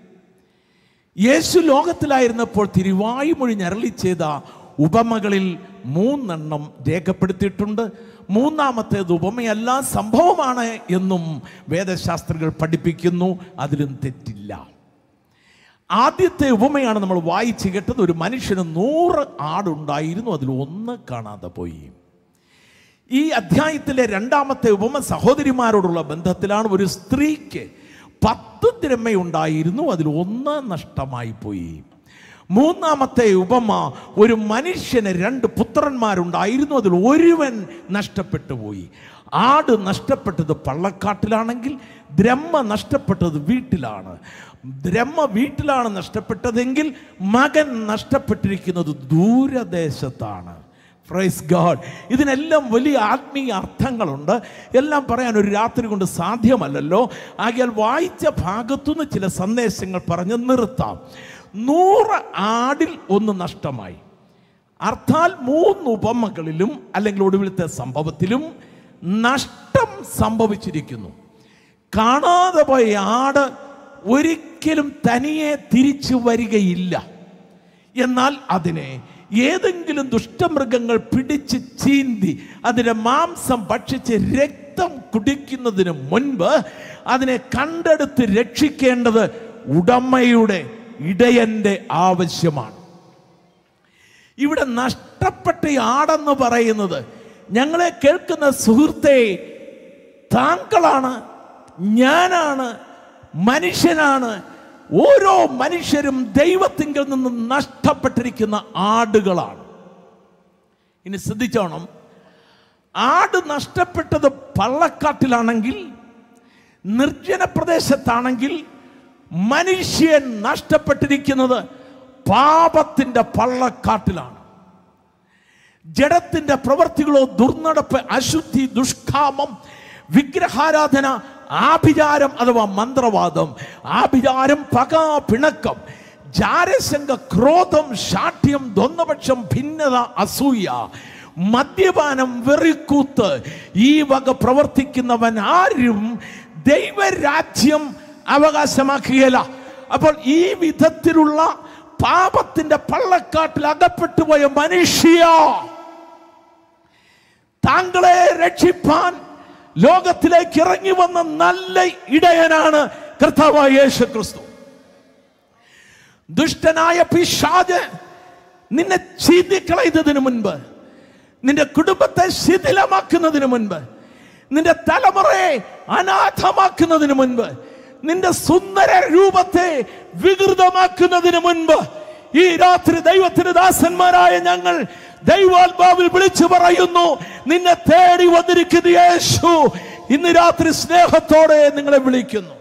യേശു ലോകത്തിലായിരുന്നപ്പോൾ തിരുവായുമൊഴി ഞരളി ചെയ്ത ഉപമകളിൽ മൂന്നെണ്ണം രേഖപ്പെടുത്തിയിട്ടുണ്ട് മൂന്നാമത്തേത് ഉപമയല്ല സംഭവമാണ് എന്നും വേദശാസ്ത്രികൾ പഠിപ്പിക്കുന്നു അതിലും തെറ്റില്ല ആദ്യത്തെ ഉപമയാണ് നമ്മൾ വായിച്ചു കേട്ടത് ഒരു മനുഷ്യന് നൂറ് ആടുണ്ടായിരുന്നു അതിൽ ഒന്ന് കാണാതെ പോയി ഈ അധ്യായത്തിലെ രണ്ടാമത്തെ ഉപമ സഹോദരിമാരോടുള്ള ബന്ധത്തിലാണ് ഒരു സ്ത്രീക്ക് പത്ത് ദ്രമയുണ്ടായിരുന്നു അതിൽ ഒന്ന് നഷ്ടമായി പോയി മൂന്നാമത്തെ ഉപമ ഒരു മനുഷ്യന് രണ്ട് പുത്രന്മാരുണ്ടായിരുന്നു അതിൽ ഒരുവൻ നഷ്ടപ്പെട്ടു പോയി ആട് നഷ്ടപ്പെട്ടത് പള്ളക്കാട്ടിലാണെങ്കിൽ ദ്രഹ്മ നഷ്ടപ്പെട്ടത് വീട്ടിലാണ് ദ്രഹ്മ വീട്ടിലാണ് നഷ്ടപ്പെട്ടതെങ്കിൽ മകൻ നഷ്ടപ്പെട്ടിരിക്കുന്നത് ദൂരദേശത്താണ് പ്രൈസ് ഗാഡ് ഇതിനെല്ലാം വലിയ ആത്മീയ അർത്ഥങ്ങളുണ്ട് എല്ലാം പറയാൻ ഒരു രാത്രി കൊണ്ട് സാധ്യമല്ലല്ലോ ആകിയാൽ വായിച്ച ഭാഗത്തുനിന്ന് ചില സന്ദേശങ്ങൾ പറഞ്ഞ് നിർത്താം നൂറ് ആടിൽ ഒന്ന് നഷ്ടമായി അർത്ഥാൽ മൂന്ന് ഉപമകളിലും അല്ലെങ്കിൽ ഒടുവിലത്തെ സംഭവത്തിലും നഷ്ടം സംഭവിച്ചിരിക്കുന്നു കാണാതെ പോയ ആട് ഒരിക്കലും തനിയെ തിരിച്ചു വരികയില്ല എന്നാൽ അതിനെ ഏതെങ്കിലും ദുഷ്ടമൃഗങ്ങൾ പിടിച്ച് ചീന്തി അതിൻ്റെ മാംസം ഭക്ഷിച്ച് രക്തം കുടിക്കുന്നതിന് മുൻപ് അതിനെ കണ്ടെടുത്ത് രക്ഷിക്കേണ്ടത് ഉടമയുടെ ഇടയന്റെ ആവശ്യമാണ് ഇവിടെ നഷ്ടപ്പെട്ട ആടെന്ന് പറയുന്നത് ഞങ്ങളെ കേൾക്കുന്ന സുഹൃത്തെ താങ്കളാണ് ഞാനാണ് മനുഷ്യനാണ് ഓരോ മനുഷ്യരും ദൈവത്തിങ്കിൽ നിന്ന് നഷ്ടപ്പെട്ടിരിക്കുന്ന ആടുകളാണ് ഇനി ശ്രദ്ധിച്ചോണം ആട് നഷ്ടപ്പെട്ടത് പള്ളക്കാട്ടിലാണെങ്കിൽ നിർജ്ജന പ്രദേശത്താണെങ്കിൽ മനുഷ്യൻ നഷ്ടപ്പെട്ടിരിക്കുന്നത് പാപത്തിന്റെ പള്ളക്കാട്ടിലാണ് ജഡത്തിന്റെ പ്രവർത്തികളോ ദുർനടപ്പ് അശുദ്ധി ദുഷ്കാമം വിഗ്രഹാരാധന ആഭിചാരം അഥവാ മന്ത്രവാദം ആഭിചാരം പക പിണക്കം ജാരശങ്ക ക്രോധം ശാഠ്യം ദ്വന്ദ്പക്ഷം ഭിന്നത അസൂയ മദ്യപാനം വെറിക്കൂത്ത് ഈ വക പ്രവർത്തിക്കുന്നവൻ ആരും ദൈവരാജ്യം അവകാശമാക്കുകയില്ല അപ്പോൾ ഈ വിധത്തിലുള്ള പാപത്തിന്റെ പള്ളക്കാട്ടിൽ അകപ്പെട്ടു പോയ മനുഷ്യ താങ്കളെ രക്ഷിപ്പാൻ ലോകത്തിലേക്ക് ഇറങ്ങി വന്ന നല്ല ഇടയനാണ് കർത്താവായ യേശു ക്രിസ്തു ദുഷ്ടനായ പിശാജ് നിന്നെ ചീതിക്കളയുന്നതിന് മുൻപ് നിന്റെ കുടുംബത്തെ ശിഥിലമാക്കുന്നതിന് മുൻപ് നിന്റെ തലമുറയെ അനാഥമാക്കുന്നതിന് മുൻപ് നിന്റെ സുന്ദര രൂപത്തെ വികൃതമാക്കുന്നതിന് മുൻപ് ഈ രാത്രി ദൈവത്തിന് ദാസന്മാരായ ഞങ്ങൾ ദൈവാത്മാവിൽ വിളിച്ചു പറയുന്നു നിന്നെ തേടി വന്നിരിക്കുന്ന യേശു ഇന്ന് രാത്രി സ്നേഹത്തോടെ നിങ്ങളെ വിളിക്കുന്നു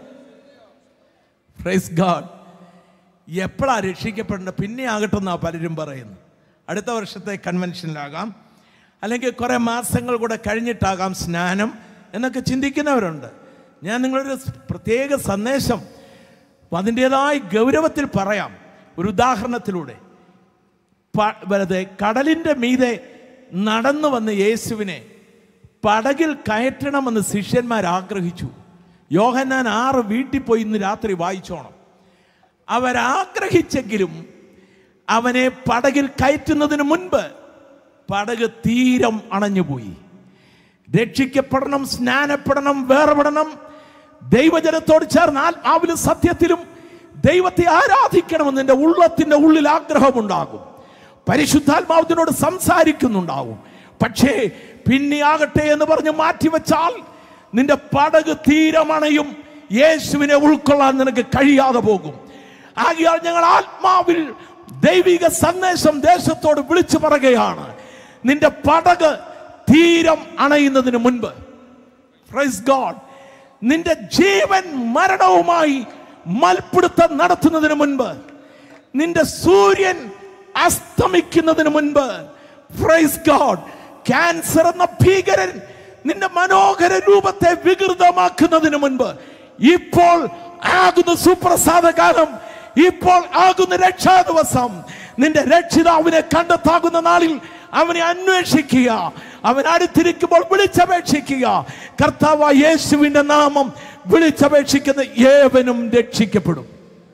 പ്രൈസ് ഗാഡ് എപ്പോഴാ രക്ഷിക്കപ്പെടേണ്ടത് പിന്നെ ആകട്ടെ എന്നാ പലരും പറയുന്നു അടുത്ത വർഷത്തെ കൺവെൻഷനിലാകാം അല്ലെങ്കിൽ കുറേ മാസങ്ങൾ കൂടെ കഴിഞ്ഞിട്ടാകാം സ്നാനം എന്നൊക്കെ ചിന്തിക്കുന്നവരുണ്ട് ഞാൻ നിങ്ങളൊരു പ്രത്യേക സന്ദേശം അതിൻ്റെതായ ഗൗരവത്തിൽ പറയാം ഒരു ഉദാഹരണത്തിലൂടെ പ- വെറുതെ കടലിൻ്റെ മീതെ നടന്നു വന്ന യേശുവിനെ പടകിൽ കയറ്റണമെന്ന് ശിഷ്യന്മാർ ആഗ്രഹിച്ചു യോഹന്നാൻ ആറ് വീട്ടിൽ പോയി ഇന്ന് രാത്രി വായിച്ചോണം അവരാഗ്രഹിച്ചെങ്കിലും അവനെ പടകിൽ കയറ്റുന്നതിന് മുൻപ് പടക് തീരം അണഞ്ഞുപോയി രക്ഷിക്കപ്പെടണം സ്നാനപ്പെടണം വേർപെടണം ദൈവജനത്തോട് ചേർന്ന് ആത്മാവിലും സത്യത്തിലും ദൈവത്തെ ആരാധിക്കണമെന്ന് എൻ്റെ ഉള്ളത്തിൻ്റെ ഉള്ളിൽ ആഗ്രഹമുണ്ടാകും പരിശുദ്ധാത്മാവിനോട് സംസാരിക്കുന്നുണ്ടാവും പക്ഷേ പിന്നെ ആകട്ടെ എന്ന് പറഞ്ഞ് മാറ്റിവെച്ചാൽ നിന്റെ പടക് തീരമണയും യേശുവിനെ ഉൾക്കൊള്ളാൻ നിനക്ക് കഴിയാതെ പോകും ആകിയാൽ ഞങ്ങൾ ആത്മാവിൽ ദൈവിക സന്ദേശം ദേശത്തോട് വിളിച്ചു പറയുകയാണ് നിന്റെ പടക് തീരം അണയുന്നതിന് മുൻപ് പ്രൈസ് ഗോഡ് നിന്റെ ജീവൻ മരണവുമായി മൽപ്പിടുത്തം നടത്തുന്നതിന് മുൻപ് നിന്റെ സൂര്യൻ അസ്തമിക്കുന്നതിന് മുൻപ് പ്രൈസ് ഗോഡ് ക്യാൻസർ എന്ന ഭീകരൻ നിന്റെ മനോഹര രൂപത്തെ വികൃതമാക്കുന്നതിന് മുൻപ് ഇപ്പോൾ ആകുന്ന സുപ്രസാദ കാലം ഇപ്പോൾ ആകുന്ന രക്ഷാ ദിവസം നിന്റെ രക്ഷിതാവിനെ കണ്ടെത്താകുന്ന നാളിൽ അവനെ അന്വേഷിക്കുക അവൻ അടുത്തിരിക്കുമ്പോൾ വിളിച്ചപേക്ഷിക്കുക കർത്താവ് യേശുവിന്റെ നാമം വിളിച്ചപേക്ഷിക്കുന്ന ഏവനും രക്ഷിക്കപ്പെടും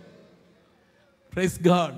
Praise God.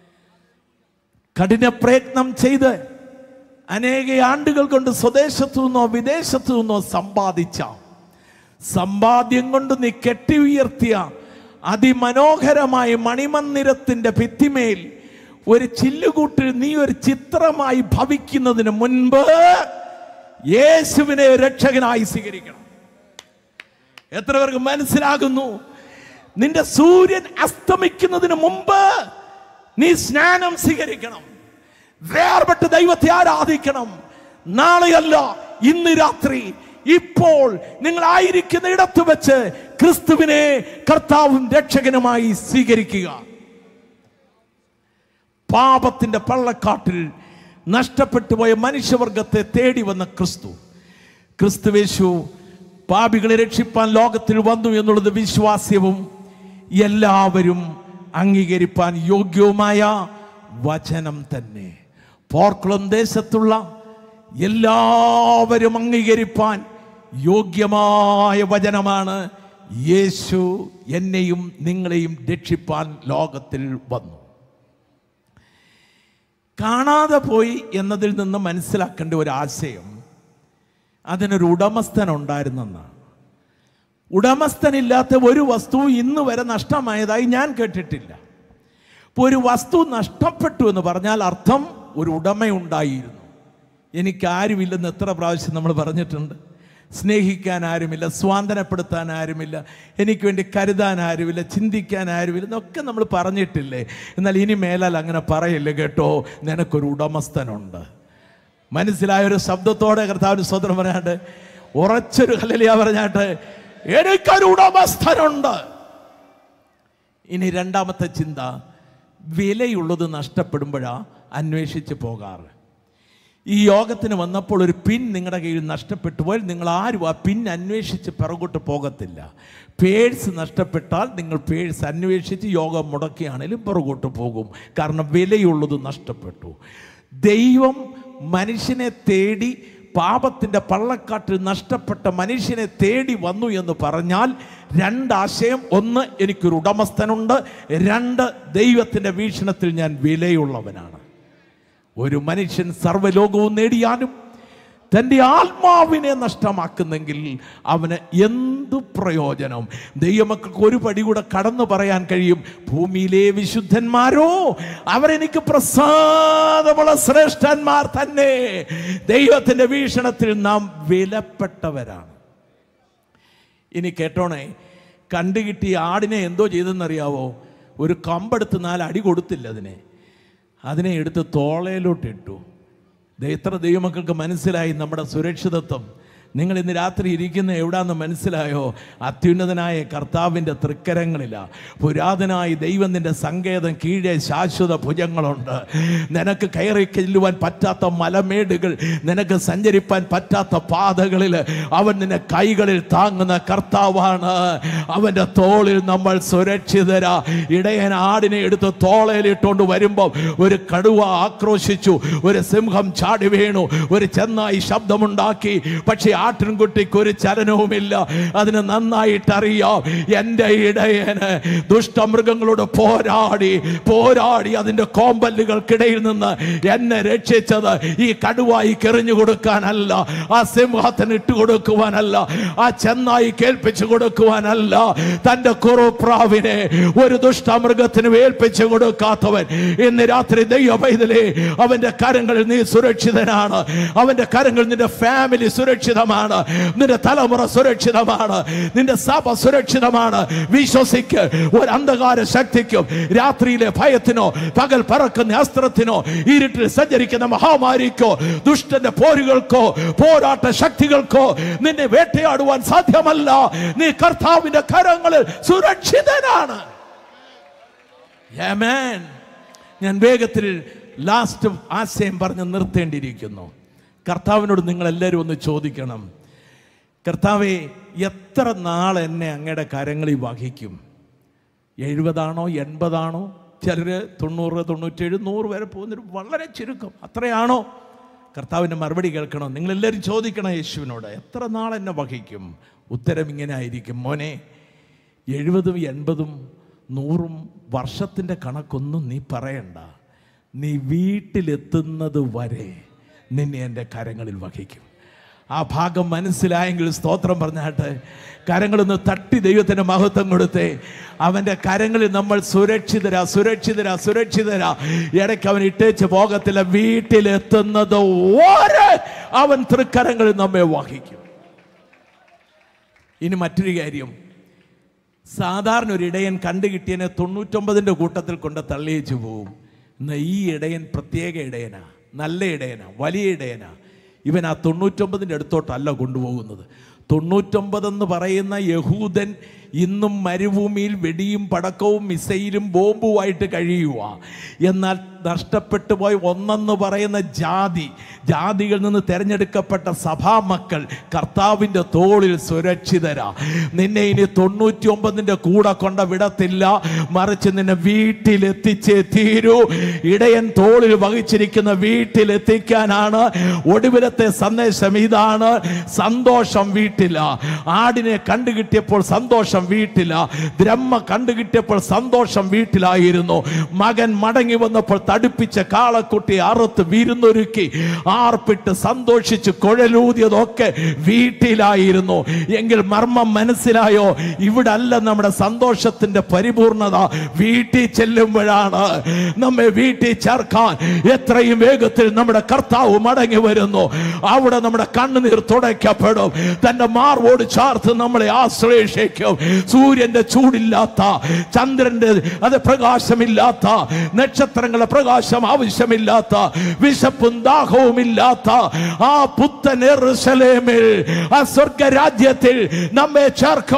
കഠിന പ്രയത്നം ചെയ്ത് അനേക ആണ്ടുകൾ കൊണ്ട് സ്വദേശത്തു നിന്നോ വിദേശത്തു നിന്നോ സമ്പാദിച്ച സമ്പാദ്യം കൊണ്ട് നീ കെട്ടി ഉയർത്തിയ അതിമനോഹരമായ മണിമന്ദിരത്തിന്റെ ഭിത്തിമേൽ ഒരു ചില്ലുകൂട്ടിൽ നീ ഒരു ചിത്രമായി ഭവിക്കുന്നതിന് മുൻപ് യേശുവിനെ രക്ഷകനായി സ്വീകരിക്കണം എത്ര പേർക്ക് മനസ്സിലാകുന്നു നിന്റെ സൂര്യൻ അസ്തമിക്കുന്നതിന് മുമ്പ് നീ സ്നാനം സ്വീകരിക്കണം വേർപെട്ട് ദൈവത്തെ ആരാധിക്കണം നാളെയല്ല ഇന്ന് രാത്രി ഇപ്പോൾ നിങ്ങൾ ആയിരിക്കുന്ന ഇടത്ത് വെച്ച് ക്രിസ്തുവിനെ കർത്താവും രക്ഷകനുമായി സ്വീകരിക്കുക പാപത്തിന്റെ പള്ളക്കാട്ടിൽ നഷ്ടപ്പെട്ടു പോയ മനുഷ്യവർഗത്തെ തേടി വന്ന ക്രിസ്തു ക്രിസ്തുവേശു പാപികളെ രക്ഷിപ്പാൻ ലോകത്തിൽ വന്നു എന്നുള്ളത് വിശ്വാസ്യവും എല്ലാവരും അംഗീകരിപ്പാൻ യോഗ്യവുമായ വചനം തന്നെ പോർക്കുളം ദേശത്തുള്ള എല്ലാവരും അംഗീകരിപ്പാൻ യോഗ്യമായ വചനമാണ് യേശു എന്നെയും നിങ്ങളെയും രക്ഷിപ്പാൻ ലോകത്തിൽ വന്നു കാണാതെ പോയി എന്നതിൽ നിന്ന് മനസ്സിലാക്കേണ്ട ഒരു ആശയം അതിനൊരു ഉടമസ്ഥൻ ഉണ്ടായിരുന്നെന്നാണ് ഉടമസ്ഥനില്ലാത്ത ഒരു വസ്തു ഇന്ന് വരെ നഷ്ടമായതായി ഞാൻ കേട്ടിട്ടില്ല ഇപ്പോൾ ഒരു വസ്തു നഷ്ടപ്പെട്ടു എന്ന് പറഞ്ഞാൽ അർത്ഥം ഒരു ഉടമയുണ്ടായിരുന്നു എനിക്ക് ആരുമില്ലെന്ന് എത്ര പ്രാവശ്യം നമ്മൾ പറഞ്ഞിട്ടുണ്ട് സ്നേഹിക്കാൻ ആരുമില്ല സ്വാന്തനപ്പെടുത്താൻ ആരുമില്ല എനിക്ക് വേണ്ടി കരുതാൻ ആരുമില്ല ചിന്തിക്കാൻ ആരുമില്ല എന്നൊക്കെ നമ്മൾ പറഞ്ഞിട്ടില്ലേ എന്നാൽ ഇനി മേലാൽ അങ്ങനെ പറയില്ല കേട്ടോ നിനക്കൊരു ഉടമസ്ഥനുണ്ട് മനസ്സിലായ ഒരു ശബ്ദത്തോടെ കർത്താവിന് സ്വതന്ത്രം പറയാണ്ട് ഉറച്ചൊരു ഹല്ലേലൂയ പറഞ്ഞാട്ട് എനിക്കൊരു ഉടമസ്ഥനുണ്ട് ഇനി രണ്ടാമത്തെ ചിന്ത വിലയുള്ളത് നഷ്ടപ്പെടുമ്പോഴാ അന്വേഷിച്ച് പോകാറ് ഈ യോഗത്തിന് വന്നപ്പോൾ ഒരു പിൻ നിങ്ങളുടെ കയ്യിൽ നഷ്ടപ്പെട്ടു പോയാൽ നിങ്ങൾ ആരും ആ പിൻ അന്വേഷിച്ച് പിറകോട്ട് പോകത്തില്ല പേഴ്സ് നഷ്ടപ്പെട്ടാൽ നിങ്ങൾ പേഴ്സ് അന്വേഷിച്ച് യോഗം മുടക്കിയാണേലും പിറകോട്ട് പോകും കാരണം വിലയുള്ളത് നഷ്ടപ്പെട്ടു ദൈവം മനുഷ്യനെ തേടി പാപത്തിൻ്റെ പള്ളക്കാട്ടിൽ നഷ്ടപ്പെട്ട മനുഷ്യനെ തേടി വന്നു എന്ന് പറഞ്ഞാൽ രണ്ടാശയം ഒന്ന് എനിക്കൊരു ഉടമസ്ഥനുണ്ട് രണ്ട് ദൈവത്തിൻ്റെ വീക്ഷണത്തിൽ ഞാൻ വിലയുള്ളവനാണ് ഒരു മനുഷ്യൻ സർവ്വലോകവും നേടിയാലും തൻ്റെ ആത്മാവിനെ നഷ്ടമാക്കുന്നെങ്കിൽ അവന് എന്തു പ്രയോജനം ദൈവമക്കൾക്ക് ഒരു പടി കൂടെ കടന്നു പറയാൻ കഴിയും ഭൂമിയിലെ വിശുദ്ധന്മാരോ അവരെനിക്ക് പ്രസാദമുള്ള ശ്രേഷ്ഠന്മാർ തന്നെ ദൈവത്തിൻ്റെ വീക്ഷണത്തിൽ നാം വിലപ്പെട്ടവരാണ് ഇനി കേട്ടോണേ കണ്ടുകിട്ടിയ ആടിനെ എന്തോ ചെയ്തെന്നറിയാവോ ഒരു കമ്പെടുത്ത് നാല് അടി കൊടുത്തില്ല അതിനെ അതിനെ എടുത്ത് തോളയിലോട്ടിട്ടു ദേ എത്ര ദൈവമക്കൾക്ക് മനസ്സിലായി നമ്മുടെ സുരക്ഷിതത്വം നിങ്ങൾ ഇന്ന് രാത്രി ഇരിക്കുന്ന എവിടാന്ന് മനസ്സിലായോ അത്യുന്നതനായ കർത്താവിൻ്റെ തൃക്കരങ്ങളിലാ പുരാതനായ ദൈവം നിന്റെ സങ്കേതം കീഴെ ശാശ്വത ഭുജങ്ങളുണ്ട് നിനക്ക് കയറി ചെല്ലുവാൻ പറ്റാത്ത മലമേടുകൾ നിനക്ക് സഞ്ചരിപ്പാൻ പറ്റാത്ത പാതകളിൽ അവൻ നിന്നെ കൈകളിൽ താങ്ങുന്ന കർത്താവാണ് അവൻ്റെ തോളിൽ നമ്മൾ സുരക്ഷിതരാ ഇടയൻ ആടിനെ എടുത്ത് തോളയിലിട്ടുകൊണ്ട് വരുമ്പോൾ ഒരു കടുവ ആക്രോശിച്ചു ഒരു സിംഹം ചാടി വീണു ഒരു ചെന്നായി ശബ്ദമുണ്ടാക്കി പക്ഷേ ആട്ടിൻകുട്ടിക്ക് ഒരു ചലനവുമില്ല അതിന് നന്നായിട്ട് അറിയാം എൻ്റെ ഇടയന് ദുഷ്ടമൃഗങ്ങളോട് പോരാടി പോരാടി അതിൻ്റെ കോമ്പല്ലുകൾക്കിടയിൽ നിന്ന് എന്നെ രക്ഷിച്ചത് ഈ കടുവായി കെറിഞ്ഞു കൊടുക്കാനല്ല ആ സിംഹത്തിന് ഇട്ട് കൊടുക്കുവാനല്ല ആ ചെന്നായി കേൾപ്പിച്ചു കൊടുക്കുവാനല്ല തൻ്റെ കുറുപ്രാവിനെ ഒരു ദുഷ്ടമൃഗത്തിന് ഏൽപ്പിച്ചു കൊടുക്കാത്തവൻ ഇന്ന് രാത്രി ദൈവ പൈതലേ അവന്റെ കരങ്ങളിൽ നീ സുരക്ഷിതനാണ് അവന്റെ കരങ്ങളിൽ നിന്റെ ഫാമിലി സുരക്ഷിതമാണ് നിന്റെ തലമുറ സുരക്ഷിതമാണ് നിന്റെ സഭ സുരക്ഷിതമാണ് വിശ്വസിക്ക് ഒരു അന്ധകാര ശക്തിക്കും രാത്രിയിലെ ഭയത്തിനോ പകൽ പറക്കുന്ന അസ്ത്രത്തിനോ ഇരുട്ടിൽ സഞ്ചരിക്കുന്ന മഹാമാരിക്കോ ദുഷ്ടന്റെ പോരുകൾക്കോ പോരാട്ട ശക്തികൾക്കോ നിന്നെ വേട്ടയാടുവാൻ സാധ്യമല്ല നീ കർത്താവിന്റെ കരങ്ങളിൽ സുരക്ഷിതനാണ് Amen. ഞാൻ വേഗത്തിൽ ലാസ്റ്റ് ആശയം പറഞ്ഞ് നിർത്തേണ്ടിയിരിക്കുന്നു കർത്താവിനോട് നിങ്ങൾ എല്ലാവരും ഒന്ന് ചോദിക്കണം കർത്താവെ എത്ര നാൾ എന്നെ അങ്ങയുടെ കരങ്ങളിൽ വഹിക്കും എഴുപതാണോ എൺപതാണോ ചിലർ തൊണ്ണൂറ് തൊണ്ണൂറ്റേഴ് നൂറ് വരെ പോകുന്നൊരു വളരെ ചുരുക്കം അത്രയാണോ കർത്താവിൻ്റെ മറുപടി കേൾക്കണം നിങ്ങളെല്ലാവരും ചോദിക്കണം യേശുവിനോട് എത്ര നാൾ എന്നെ വഹിക്കും ഉത്തരം ഇങ്ങനെ ആയിരിക്കും മോനെ എഴുപതും എൺപതും നൂറും വർഷത്തിൻ്റെ കണക്കൊന്നും നീ പറയണ്ട നീ വീട്ടിലെത്തുന്നത് വരെ നിന്നെ എൻ്റെ കരങ്ങളിൽ വഹിക്കും ആ ഭാഗം മനസ്സിലായെങ്കിൽ സ്തോത്രം പറഞ്ഞാട്ടെ കരങ്ങളൊന്ന് തട്ടി ദൈവത്തിന് മഹത്വം കൊടുത്തേ അവൻ്റെ കരങ്ങളിൽ നമ്മൾ സുരക്ഷിതരാ സുരക്ഷിതരാ സുരക്ഷിതരാ ഇടയ്ക്ക് അവൻ ഇട്ടേച്ച് പോകത്തില്ല വീട്ടിലെത്തുന്നത് വരെ അവൻ തൃക്കരങ്ങളിൽ നമ്മെ വഹിക്കും ഇനി മറ്റൊരു കാര്യം സാധാരണ ഒരു ഇടയൻ കണ്ടുകിട്ടിയതിനെ തൊണ്ണൂറ്റൊമ്പതിൻ്റെ കൂട്ടത്തിൽ കൊണ്ട് തള്ളിയേച്ചു പോവും എന്നാൽ ഈ ഇടയൻ പ്രത്യേക ഇടയനാ നല്ല ഇടയനാ വലിയ ഇടയനാ ഇവൻ ആ തൊണ്ണൂറ്റൊമ്പതിൻ്റെ അടുത്തോട്ടല്ല കൊണ്ടുപോകുന്നത് തൊണ്ണൂറ്റൊമ്പതെന്ന് പറയുന്ന യഹൂദൻ ഇന്നും മരുഭൂമിയിൽ വെടിയും പടക്കവും മിസൈലും ബോംബുമായിട്ട് കഴിയുക എന്നാൽ നഷ്ടപ്പെട്ടു പോയ ഒന്നെന്ന് പറയുന്ന ജാതി ജാതികളിൽ നിന്ന് തിരഞ്ഞെടുക്കപ്പെട്ട സഭാമക്കൾ കർത്താവിൻ്റെ തോളിൽ സുരക്ഷിതരാ നിന്നെ ഇനി തൊണ്ണൂറ്റി ഒമ്പതിൻ്റെ കൂടെ കൊണ്ട വിടത്തില്ല മറിച്ച് നിന്നെ വീട്ടിലെത്തിച്ചേ തീരൂ ഇടയൻ തോളിൽ വഹിച്ചിരിക്കുന്ന വീട്ടിലെത്തിക്കാനാണ് ഒടുവിലത്തെ സന്ദേശം ഇതാണ് സന്തോഷം വീട്ടില ആടിനെ കണ്ടുകിട്ടിയപ്പോൾ സന്തോഷം വീട്ടില ബ്രഹ്മ കണ്ടുകിട്ടിയപ്പോൾ സന്തോഷം വീട്ടിലായിരുന്നു മകൻ മടങ്ങി വന്നപ്പോൾ തടുപ്പിച്ച കാളക്കുട്ടി അറുത്ത് വിരുന്നൊരുക്കി ആർപ്പിട്ട് സന്തോഷിച്ച് കുഴലൂതിയതൊക്കെ വീട്ടിലായിരുന്നു എങ്കിൽ മർമ്മം മനസ്സിലായോ ഇവിടെ അല്ല നമ്മുടെ സന്തോഷത്തിന്റെ പരിപൂർണത വീട്ടിൽ ചെല്ലുമ്പോഴാണ് നമ്മെ വീട്ടിൽ ചേർക്കാൻ എത്രയും വേഗത്തിൽ നമ്മുടെ കർത്താവ് മടങ്ങി വരുന്നു അവിടെ നമ്മുടെ കണ്ണുനീർ തുടയ്ക്കപ്പെടും തന്റെ മാർവോട് ചേർത്ത് നമ്മളെ ആശ്ലേഷിക്കും സൂര്യന്റെ ചൂടില്ലാത്ത ചന്ദ്രന്റെ അത് പ്രകാശമില്ലാത്ത നക്ഷത്രങ്ങളുടെ പ്രകാശം ആവശ്യമില്ലാത്ത വിശപ്പും ദാഹവും ഇല്ലാത്ത ആ പുത്തൻ എറുസലേമിൽ ആ സ്വർഗരാജ്യത്തിൽ നമ്മെ ചേർക്കും